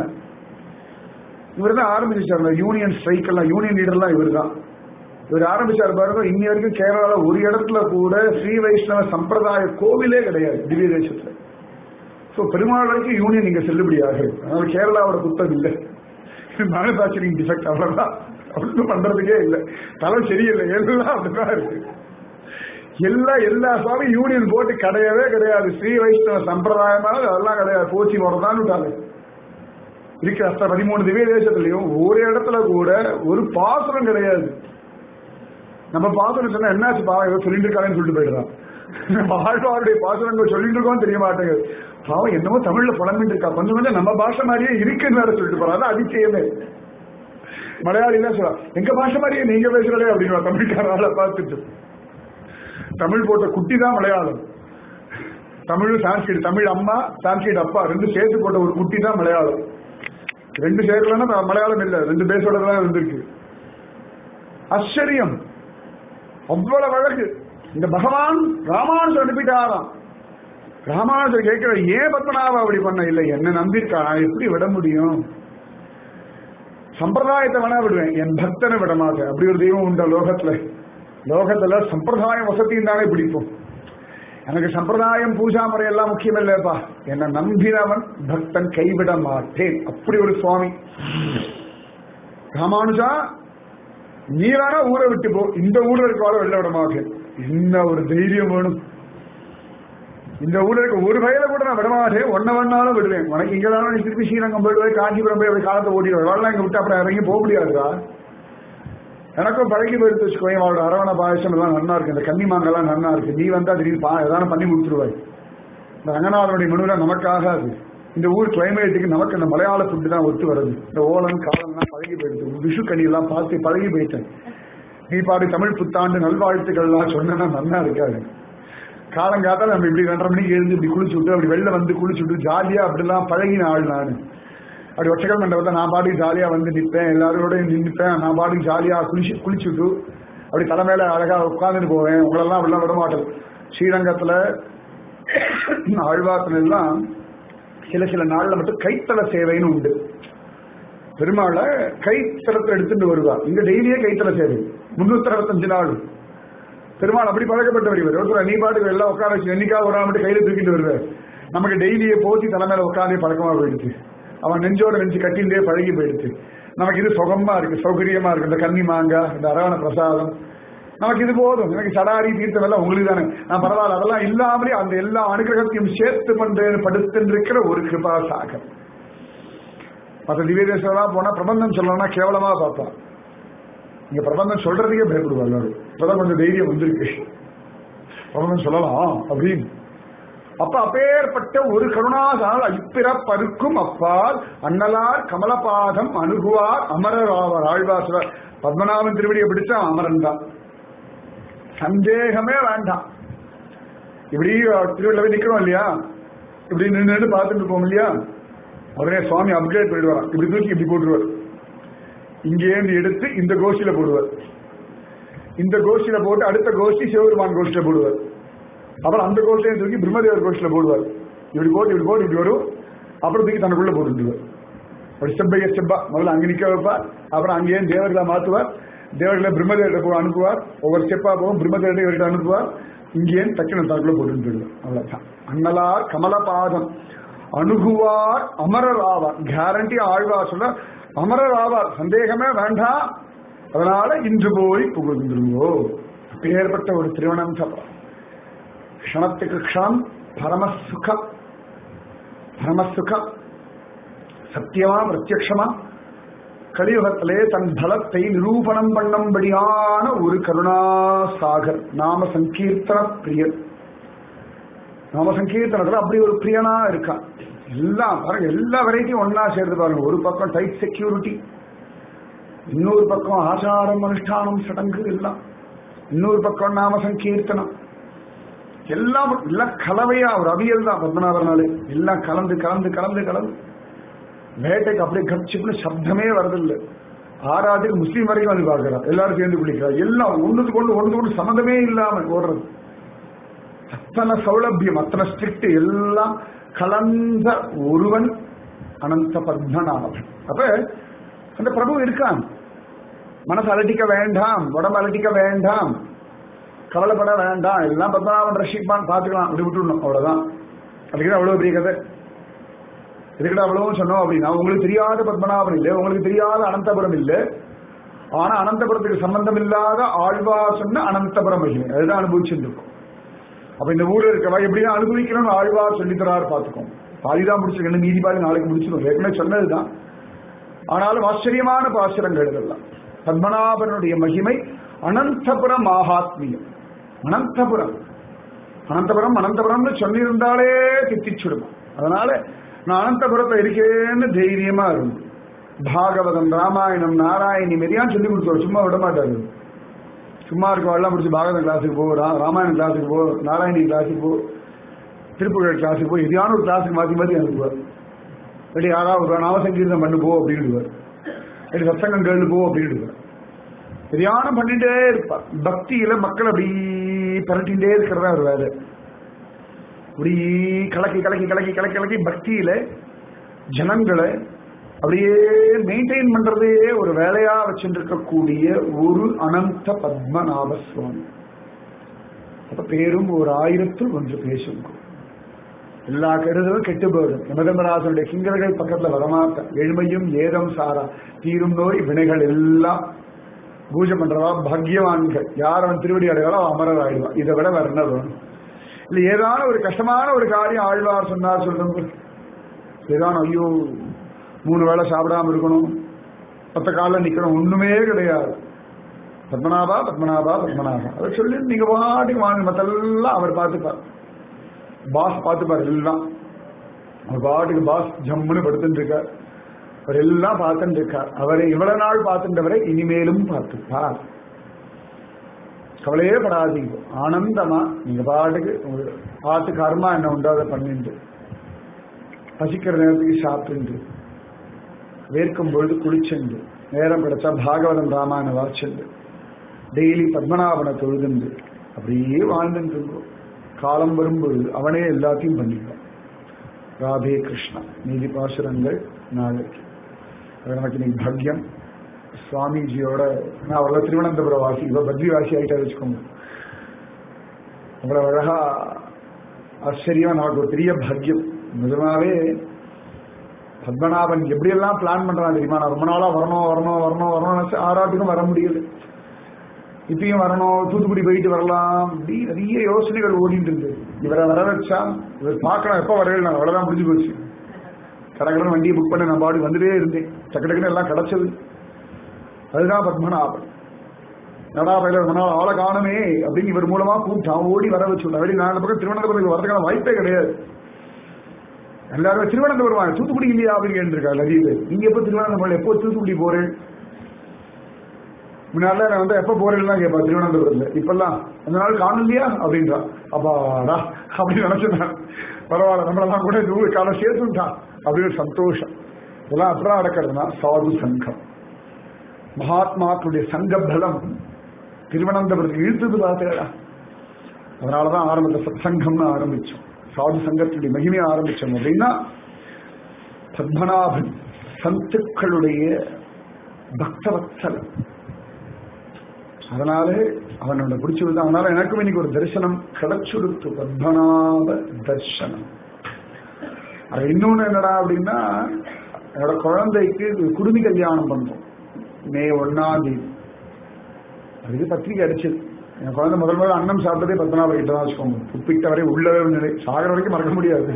இவர் தான் ஆரம்பிச்சார் யூனியன் ஸ்ட்ரைக் எல்லாம் யூனியன் லீடர்லாம் இவர் தான் இவர் ஆரம்பிச்சார் பாருங்க இன்னி வரைக்கும் கேரளால ஒரு இடத்துல கூட ஸ்ரீ வைஷ்ணவ சம்பிரதாய கோவிலே கிடையாது திவ்ய தேசத்துல ஸோ பெருமாள் வரைக்கும் யூனியன் இங்க செல்லுபடியாக அதனால கேரளாவோட புத்தகம் இல்லை மேனுபேக்சரிங் டிஃபெக்ட் அவ்வளவுதான் ஒன்றும் பண்றதுக்கே இல்லை தலை சரியில்லை எல்லாம் அப்படிதான் இருக்கு எல்லா எல்லா சுவாமி யூனியன் போட்டு கிடையவே கிடையாது ஸ்ரீ வைஷ்ணவ சம்பிரதாயமான அதெல்லாம் கிடையாது போச்சு வரதான் விட்டாங்க இருக்கு அஷ்ட பதிமூணு திவ்ய தேசத்துலயும் ஒரு இடத்துல கூட ஒரு பாசுரம் கிடையாது நம்ம பாசுரம் சொன்னா என்னாச்சு பாவம் ஏதோ சொல்லிட்டு இருக்காங்கன்னு சொல்லிட்டு போயிடுறான் ஆழ்வாருடைய பாசுரங்கள் சொல்லிட்டு இருக்கோம் தெரிய மாட்டேங்குது பாவம் என்னமோ தமிழ்ல புலம்பிட்டு இருக்கா கொஞ்சம் கொஞ்சம் நம்ம பாஷை மாதிரியே இருக்குன்னு வேற சொல்லிட்டு போறாங்க அதிசயமே மலையாளி தான் சொல்றா எங்க பாஷை மாதிரியே நீங்க பேசுறதே அப்படின்னு தமிழ்காரால பார்த்துட்டு தமிழ் போட்ட குட்டி தான் மலையாளம் தமிழ் சான்ஸ்கிரிட் தமிழ் அம்மா சான்ஸ்கிரிட் அப்பா ரெண்டு சேர்த்து போட்ட ஒரு குட்டி தான் மலையாளம் ரெண்டு சேர்க்கலன்னா மலையாளம் இல்ல ரெண்டு பேசோட தான் இருந்திருக்கு ஆச்சரியம் அவ்வளவு அழகு இந்த பகவான் ராமானுஜர் அனுப்பிட்டாராம் ராமானுஜர் கேட்கிற ஏன் பத்மநாபா அப்படி பண்ண இல்லை என்ன நம்பியிருக்கா நான் எப்படி விட முடியும் சம்பிரதாயத்தை வேணா விடுவேன் என் பக்தனை விட மாட்டேன் அப்படி ஒரு தெய்வம் உண்டா லோகத்துல லோகத்துல சம்பிரதாயம் வசதியும் தானே பிடிக்கும் எனக்கு சம்பிரதாயம் பூஜா முறை எல்லாம் முக்கியம் இல்லப்பா என்னை நம்பினவன் பக்தன் கைவிட மாட்டேன் அப்படி ஒரு சுவாமி ராமானுஜா நீ வேணா ஊரை விட்டு போ இந்த ஊர்ல இருக்க ஆள வெளில விட மாட்டேன் என்ன ஒரு தைரியம் வேணும் இந்த ஊர்ல இருக்க ஒரு வயல கூட நான் விட மாட்டேன் ஒன்ன வேணாலும் விடுவேன் உனக்கு இங்க தானே நீ திருப்பி ஸ்ரீரங்கம் போயிடுவேன் காஞ்சிபுரம் போய் அப்படி காலத்தை ஓட்டிடுவேன் வரலாம் இங்க விட்டு அப்புறம் இறங்கி போக முடியாதுடா எனக்கும் பழகி போயிடுத்து வச்சுக்கோங்க அவளோட அரவண பாயசம் எல்லாம் நன்னா இருக்கு இந்த கன்னி மாங்கெல்லாம் நன்னா இருக்கு நீ வந்தா திடீர்னு பா எதாவது பண்ணி கொடுத்துருவாய் இந்த ரங்கநாதனுடைய மனுவில் நமக்காகாது இந்த ஊர் கிளைமேட்டுக்கு நமக்கு இந்த மலையாள ஃபுட்டு தான் ஒத்து வருது இந்த ஓலம் காலம்லாம் பழகி போயிடுது விஷு கனி எல்லாம் பார்த்து பழகி போயிட்டேன் நீ பாடு தமிழ் புத்தாண்டு நல்வாழ்த்துக்கள் எல்லாம் சொன்னா நன்னா இருக்காது காலங்காத்தால நம்ம இப்படி ரெண்டரை மணிக்கு எழுந்து இப்படி குளிச்சு விட்டு அப்படி வெளில வந்து குளிச்சு விட்டு ஜாலியா அப்படிலாம் பழகின ஆள் நான் அப்படி ஒற்றைகள் மண்டபத்தில் நான் பாட்டுக்கு ஜாலியா வந்து நிற்பேன் எல்லாரோடையும் நின்றுப்பேன் நான் பாட்டுக்கு ஜாலியா குளிச்சு குளிச்சுட்டு அப்படி தலைமையில அழகா உட்காந்துட்டு போவேன் உங்களெல்லாம் அப்படிலாம் விட மாட்டேன் ஸ்ரீரங்கத்துல ஆழ்வாசனம் எல்லாம் சில சில நாள்ல மட்டும் கைத்தல சேவைன்னு உண்டு பெருமாளை கைத்தலத்தை எடுத்துட்டு வருவா இங்க டெய்லியே கைத்தல சேவை முன்னூத்தி அறுபத்தஞ்சு நாள் பெருமாள் அப்படி பழக்கப்பட்டவர் இவர் ஒருத்தர் நீ பாட்டுக்கு எல்லாம் உட்கார வச்சு என்னைக்கா ஒரு நாள் மட்டும் கையில தூக்கிட்டு வருவார் நமக்கு டெய்லியே போத்தி தலைமையில உட்காந்தே பழக்கமா போயிடுச்சு அவன் நெஞ்சோட நெஞ்சு கட்டிலே பழகி போயிடுச்சு நமக்கு இது சுகமா இருக்கு சௌகரியமா இருக்கு இந்த கன்னி மாங்காய் இந்த அரவண பிரசாதம் நமக்கு இது போதும் எனக்கு சடாரி தீர்த்தம் எல்லாம் உங்களுக்கு தானே நான் பரவாயில்ல அதெல்லாம் இல்லாமலே அந்த எல்லா அனுகிரகத்தையும் சேர்த்து பண்றேன் படுத்துருக்கிற ஒரு கிருபா சாகர் மற்ற திவ்ய தேசம்லாம் போனா பிரபந்தம் சொல்லணும்னா கேவலமா பார்ப்பான் இங்க பிரபந்தம் சொல்றதுக்கே பயப்படுவா எல்லாரும் இப்பதான் கொஞ்சம் தைரியம் வந்திருக்கு பிரபந்தம் சொல்லலாம் அப்படின்னு அப்ப அப்பேற்பட்ட ஒரு கருணாசால் இப்பிறப்பருக்கும் அப்பால் அண்ணலார் கமலபாதம் அணுகுவார் அமரர் ஆவார் ஆழ்வாசுவர் பத்மநாபன் திருவடியை பிடிச்சா அமரன் தான் சந்தேகமே வேண்டாம் இப்படி திருவிழா போய் நிக்கிறோம் இல்லையா இப்படி நின்று பார்த்துட்டு இருப்போம் இல்லையா உடனே சுவாமி அப்கிரேட் பண்ணிடுவார் இப்படி தூக்கி இப்படி போட்டுருவார் இங்கேருந்து எடுத்து இந்த கோஷ்டியில போடுவார் இந்த கோஷ்டியில போட்டு அடுத்த கோஷ்டி சிவபெருமான் கோஷ்டியில போடுவார் அப்புறம் அந்த கோஷ்டியை தூக்கி பிரம்மதேவர் கோஷ்டியில போடுவார் இப்படி போட்டு இப்படி போட்டு இப்படி வரும் அப்புறம் தூக்கி தனக்குள்ள போட்டுடுவார் அப்படி ஸ்டெப் பை ஸ்டெப்பா முதல்ல அங்க நிக்க வைப்பார் அப்புறம் அங்கேயே தேவர்களை மாத்துவார் தேவர்களை பிரம்மதேவர்கிட்ட போய் அனுப்புவார் ஒவ்வொரு ஸ்டெப்பா போகும் பிரம்மதேவர்கிட்ட இவர்கிட்ட அனுப்புவார் இங்கேயே டக்குனு தனக்குள்ள போட்டு போயிடுவார் அவ்வளவுதான் அண்ணலார் கமலபாதம் அணுகுவார் அமரர் ஆவார் கேரண்டி ஆழ்வார் சொல்ல அமரர் ஆவார் சந்தேகமே வேண்டாம் அதனால இன்று போய் புகுந்துருங்கோ அப்பேற்பட்ட ஒரு திருவண்ணம் சபா க்ஷணத்துக்கு க்ஷணம் பரமசுகம் பரமசுகம் சத்தியமா பிரத்யக்ஷமா கலியுகத்திலே தன் பலத்தை நிரூபணம் பண்ணும்படியான ஒரு கருணாசாகர் நாம சங்கீர்த்தன பிரியன் நாம சங்கீர்த்தனத்துல அப்படி ஒரு பிரியனா இருக்கான் எல்லாம் பாருங்க எல்லா வெரைட்டியும் ஒன்னா சேர்ந்து பாருங்க ஒரு பக்கம் டைட் செக்யூரிட்டி இன்னொரு பக்கம் ஆச்சாரம் அனுஷ்டானம் சடங்கு எல்லாம் இன்னொரு பக்கம் நாம சங்கீர்த்தனம் எல்லாம் எல்லாம் கலவையா ஒரு அவியல் தான் பத்மநாபர்னாலே எல்லாம் கலந்து கலந்து கலந்து கலந்து வேட்டைக்கு அப்படியே கப்சிப்னு சப்தமே வரதில்லை ஆறாட்டுக்கு முஸ்லீம் வரைக்கும் வந்து பார்க்கிறார் எல்லாரும் சேர்ந்து குளிக்கிறார் எல்லாம் ஒண்ணுக்கு கொண்டு ஒன்று கொண்டு சம்மந்தமே இல்லாம ஓடுறது அத்தனை சௌலபியம் அத்தனை ஸ்ட்ரிக்ட் எல்லாம் கலந்த ஒருவன் அனந்த பத்மநாபன் அப்ப அந்த பிரபு இருக்கான் மனசு அலட்டிக்க வேண்டாம் உடம்பு அலட்டிக்க வேண்டாம் கவலைப்பட வேண்டாம் எல்லாம் பத்மநாபன் ரஷிப்பான் பார்த்துக்கலாம் அப்படி விட்டுடணும் அவ்வளவுதான் அதுக்கு அவ்வளவு பெரிய கதை இதுக்கிட்ட அவ்வளவும் சொன்னோம் அப்படின்னா உங்களுக்கு தெரியாத பத்மநாபன் இல்லை உங்களுக்கு தெரியாத அனந்தபுரம் இல்லை ஆனா அனந்தபுரத்துக்கு சம்பந்தம் இல்லாத ஆழ்வா சொன்ன அனந்தபுரம் மகிமை அதுதான் அனுபவிச்சுட்டு இருக்கும் அப்ப இந்த ஊர்ல இருக்கவா எப்படிதான் அனுபவிக்கணும்னு ஆழ்வார் சொல்லித்தராரு பார்த்துக்கோம் பாதிதான் முடிச்சிருக்கணும் மீதி பாதி நாளைக்கு முடிச்சிடும் ஏற்கனவே சொன்னதுதான் ஆனாலும் ஆச்சரியமான பாசுரங்கள் இதெல்லாம் பத்மநாபனுடைய மகிமை அனந்தபுரம் மகாத்மியம் அனந்தபுரம் அனந்தபுரம் அனந்தபுரம்னு சொல்லியிருந்தாலே தித்திச்சுடுமா அதனால நான் அனந்தபுரத்தை இருக்கேன்னு தைரியமா இருக்கும் பாகவதம் ராமாயணம் நாராயணி மெரியான்னு சொல்லி கொடுத்துருவோம் சும்மா விட மாட்டாரு சும்மா இருக்கவெல்லாம் முடிச்சு பாகவதம் கிளாஸுக்கு போ ரா- ராமாயணம் கிளாஸுக்கு போ நாராயணி கிளாஸுக்கு போ திருப்புகழ் கிளாஸுக்கு போ எதையான ஒரு கிளாஸுக்கு மாற்றி மாற்றி அனுப்புவார் இல்லாட்டி யாராவது ஒரு நாமசங்கீர்த்தம் பண்ணு போ அப்படின்டுவார் இல்லாட்டி சத்சங்கம் கேளு போ அப்படின்டுவார் தியானம் பண்ணிட்டே இருப்பார் பக்தியில மக்கள் அப்படி பரட்டிகிட்டே இருக்கிறதா ஒரு வேலை அப்படி கலக்கி கலக்கி கலக்கி கலக்கி கலக்கி பக்தியில ஜனங்களை அப்படியே மெயின்டைன் பண்றதே ஒரு வேலையா வச்சுட்டு இருக்கக்கூடிய ஒரு அனந்த பத்மநாப சுவாமி அப்ப பேரும் ஒரு ஆயிரத்தில் ஒன்று பேசும் எல்லா கெடுதலும் கெட்டு போயிடும் யமதமராசனுடைய கிங்கர்கள் பக்கத்துல வரமாட்ட எழுமையும் ஏதம் சாரா தீரும் நோய் வினைகள் எல்லாம் பூஜை பண்றவா பாக்யவான்கள் யார் அவன் திருவடி அடையாளோ அவன் அமரர் ஆயிடுவான் இதை விட வேற என்ன வேணும் இல்ல ஏதான ஒரு கஷ்டமான ஒரு காரியம் ஆழ்வார் சொன்னார் சொல்லுங்க ஏதான ஐயோ மூணு வேளை சாப்பிடாம இருக்கணும் பத்த காலில் நிக்கணும் ஒண்ணுமே கிடையாது பத்மநாபா பத்மநாபா பத்மநாபா அதை சொல்லி நீங்க பாட்டுக்கு வாங்க மத்தெல்லாம் அவர் பார்த்துப்பார் பாஸ் பார்த்துப்பார் எல்லாம் அவர் பாட்டுக்கு பாஸ் ஜம்முன்னு படுத்துட்டு இருக்கார் அவர் எல்லாம் பார்த்துட்டு இருக்கார் அவரை இவ்வளவு நாள் பார்த்துட்டவரை இனிமேலும் பார்த்துப்பார் கவலையே படாதீங்க ஆனந்தமா நீங்க பாட்டுக்கு உங்க பார்த்து கர்மா என்ன உண்டோ அதை பண்ணிட்டு பசிக்கிற நேரத்துக்கு சாப்பிட்டு வேர்க்கும் பொழுது குளிச்சுண்டு நேரம் கிடைச்சா பாகவதம் ராமாயண வாச்சுண்டு டெய்லி பத்மநாபனை தொழுதுண்டு அப்படியே வாழ்ந்துட்டு இருக்கோம் காலம் வரும்பொழுது அவனே எல்லாத்தையும் பண்ணிக்குவான் ராதே கிருஷ்ணா நீதி பாசுரங்கள் நாளைக்கு அது நமக்கு இன்னைக்கு பாக்கியம் சுவாமிஜியோட நான் அவ்வளோ திருவனந்தபுரம் வாசி இவ பத்ரி வாசி ஆகிட்டா வச்சுக்கோங்க அவ்வளோ அழகா ஆச்சரியம் நமக்கு ஒரு பெரிய பாக்கியம் நிஜமாவே பத்மநாபன் எப்படியெல்லாம் பிளான் பண்றான் தெரியுமா நான் ரொம்ப நாளா வரணும் வரணும் வரணும் வரணும்னு நினைச்சு ஆறாட்டுக்கும் வர முடியல இப்பயும் வரணும் தூத்துக்குடி போயிட்டு வரலாம் அப்படி நிறைய யோசனைகள் ஓடிட்டு இருந்தது இவரை வர வச்சா இவர் பார்க்கணும் எப்போ வரவே நான் அவ்வளவுதான் முடிஞ்சு போச்சு கடற்கடன் வண்டியை புக் பண்ணி நான் பாடி வந்துட்டே இருந்தேன் டக்கு டக்குன்னு எல்லாம் கிடைச்சது அதுதான் பத்மநாபன் நடா பயில ரொம்ப நாள் ஆளை காணுமே அப்படின்னு இவர் மூலமா கூப்பிட்டான் ஓடி வர வச்சு வெளி நான் பக்கம் திருவனந்தபுரத்துக்கு வரதுக்கான வாய்ப்பே கிடையாது எல்லாரும் திருவனந்தபுரம் வாங்க தூத்துக்குடி இல்லையா அப்படின்னு கேட்டுருக்காங்க நிறைய பேர் நீங்க எப்போ திருவனந்தபுரம் எப்போ தூத்துக்குடி போறேன் முன்னால நான் வந்து எப்ப போறேன்னு தான் கேட்பா திருவனந்தபுரத்துல இப்பெல்லாம் அந்த நாள் காணலையா அப்படின்றா அப்பாடா அப்படின்னு நினைச்சேன் பரவாயில்ல நம்மளெல்லாம் கூட நூறு காலம் சேர்த்துட்டான் அப்படின்னு ஒரு சந்தோஷம் இதெல்லாம் அப்புறம் நடக்கிறதுனா சாது சங்கம் மகாத்மாக்களுடைய சங்க பலம் திருவனந்தபுரத்துக்கு இழுத்தது பார்த்தேடா அதனாலதான் ஆரம்பத்தை சத்சங்கம்னு ஆரம்பிச்சோம் சாது சங்கத்துடைய மகிமையை ஆரம்பிச்சோம் அப்படின்னா பத்மநாபன் சந்துக்களுடைய பக்தவத்சலம் அதனால அவனோட பிடிச்சது அதனால எனக்கும் இன்னைக்கு ஒரு தரிசனம் கிடைச்சுடுத்து பத்மநாப தர்சனம் அது இன்னொன்னு என்னடா அப்படின்னா என்னோட குழந்தைக்கு குடுமி கல்யாணம் பண்ணோம் மே ஒன்னாம் தேதி அதுக்கு பத்திரிக்கை அடிச்சது என் குழந்தை முதல் முதல்ல அன்னம் சாப்பிட்டதே பத்மநாப கிட்ட தான் வச்சுக்கோங்க உப்பிட்ட வரை உள்ளவே நிலை சாகர வரைக்கும் மறக்க முடியாது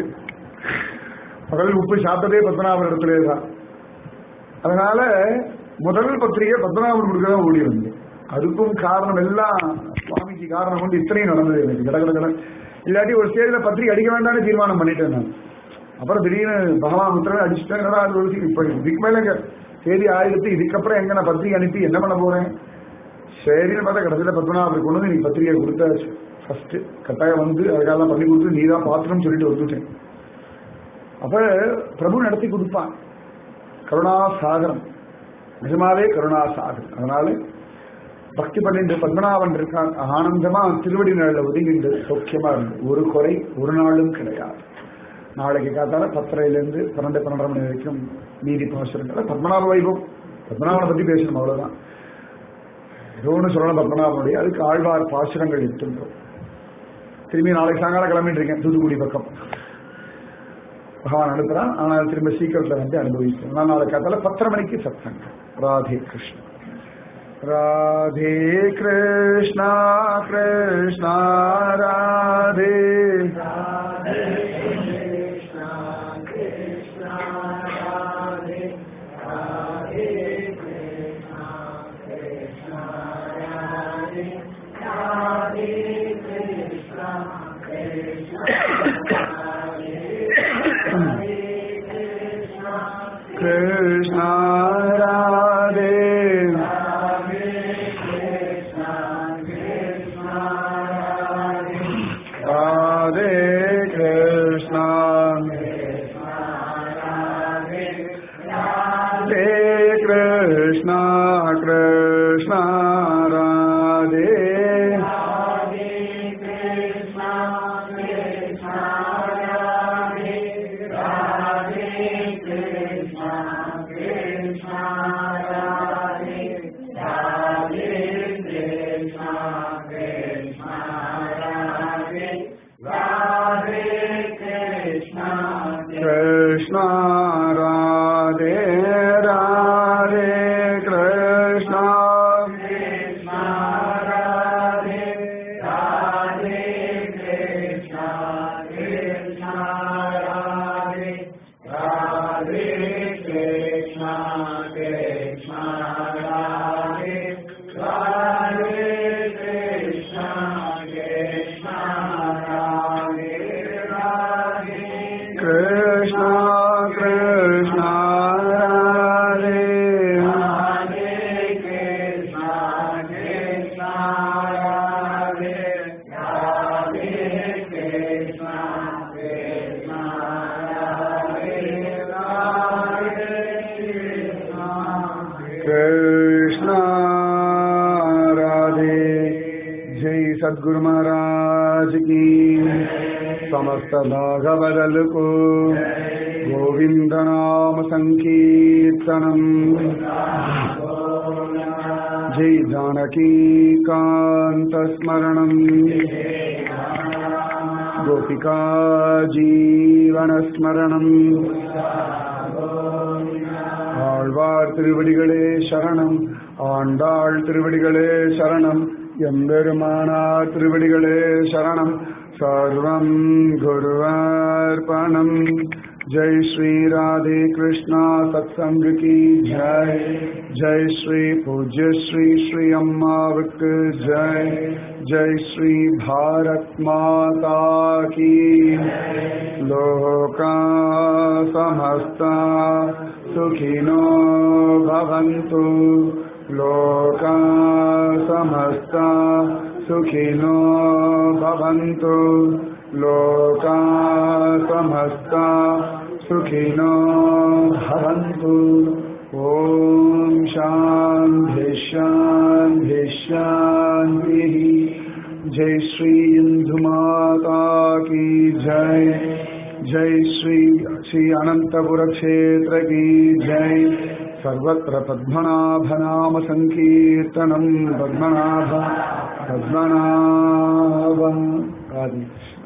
முதல் உப்பு சாப்பிட்டதே பத்மநாபர் இடத்துல தான் அதனால முதல் பத்திரிகை பத்மநாபன் கொடுக்க தான் ஓடி வந்து அதுக்கும் காரணம் எல்லாம் சுவாமிக்கு காரணம் கொண்டு இத்தனையும் நடந்தது எனக்கு கட கட கட இல்லாட்டி ஒரு ஸ்டேஜில் பத்திரிகை அடிக்க வேண்டாம்னு தீர்மானம் பண்ணிட்டேன் நான் அப்புறம் திடீர்னு பகவான் உத்தரவே அடிச்சுட்டேன் என்னடா அது ஒரு இப்போ இதுக்கு மேலே தேதி ஆயிரத்து இதுக்கப்புறம் எங்க நான் பத்திரிகை அனுப்பி என்ன பண்ண போறேன் சரின்னு பார்த்தா கடைசியில் பத்மநாபர் கொண்டு வந்து நீ பத்திரிகை கொடுத்தாச்சு ஃபர்ஸ்ட் கட்டாயம் வந்து அதுக்காக பண்ணி கொடுத்து நீ தான் பாத்திரம் சொல்லிட்டு வந்துட்டேன் அப்ப பிரபு நடத்தி கொடுப்பான் கருணா சாகரம் நிஜமாவே கருணா சாகரம் அதனால பக்தி பண்ணிட்டு பத்மநாபன் இருக்கான் ஆனந்தமா திருவடி நிழல ஒதுங்கிட்டு சௌக்கியமா இருந்து ஒரு குறை ஒரு நாளும் கிடையாது நாளைக்கு காத்தால பத்தரையிலேருந்து பன்னெண்டு பன்னெண்டரை மணி வரைக்கும் நீதி பாசுரங்களை பத்மநாப வைபவம் பத்மநாபனை பத்தி பேசணும் அவ்வளவுதான் ஏதோ ஒன்று சொல்லணும் பத்மநாபனுடைய அதுக்கு ஆழ்வார் பாசுரங்கள் எடுத்துன்றோம் திரும்பி நாளைக்கு சாயங்காலம் கிளம்பிட்டு இருக்கேன் தூத்துக்குடி பக்கம் பகவான் அனுப்புறான் ஆனால் திரும்ப சீக்கிரத்துல வந்து அனுபவிக்கிறேன் நான் நாளைக்கு காத்தால பத்தரை மணிக்கு சத்சங்கம் ராதே கிருஷ்ணா ராதே கிருஷ்ணா கிருஷ்ணா ராதே கிருஷ்ணா ராதே ராதே கிருஷ்ணா ராதே கிருஷ்ணா கிருஷ்ணா ராதே கிருஷ்ணா ராதே ராதே கிருஷ்ணா कृष्णा राधे जय सद्गुरु महाराज की समस्त भागवदल को गोविंद नाम संकीर्तनम जय जानकी कांत स्मरणम गोपिका जीवन स्मरणम ஆழ்வார் திருவடிகளே சரணம் ஆண்டாள் திருவடிகளே சரணம் எம்பெருமானார் திருவடிகளே சரணம் சர்வம் குருவார்ப்பணம் जय श्री राधे कृष्णा सत्संग की जय जय श्री पूज्य श्री श्री अम्मावक जय जय श्री भारत माता की लोका समस्ता सुखिनो भवन्तु लोका समस्ता सुखिनो भवन्तु लोका समस्ता सुखिनो भवन्तु ॐ शान्ति शान्ति शान्तिः जय श्री इंदुमाता की जय जय श्री श्री अनंतपुर क्षेत्र की जय सर्वत्र पद्मनाभ नाम संकीर्तनम पद्मनाभ पद्मनाभ आदि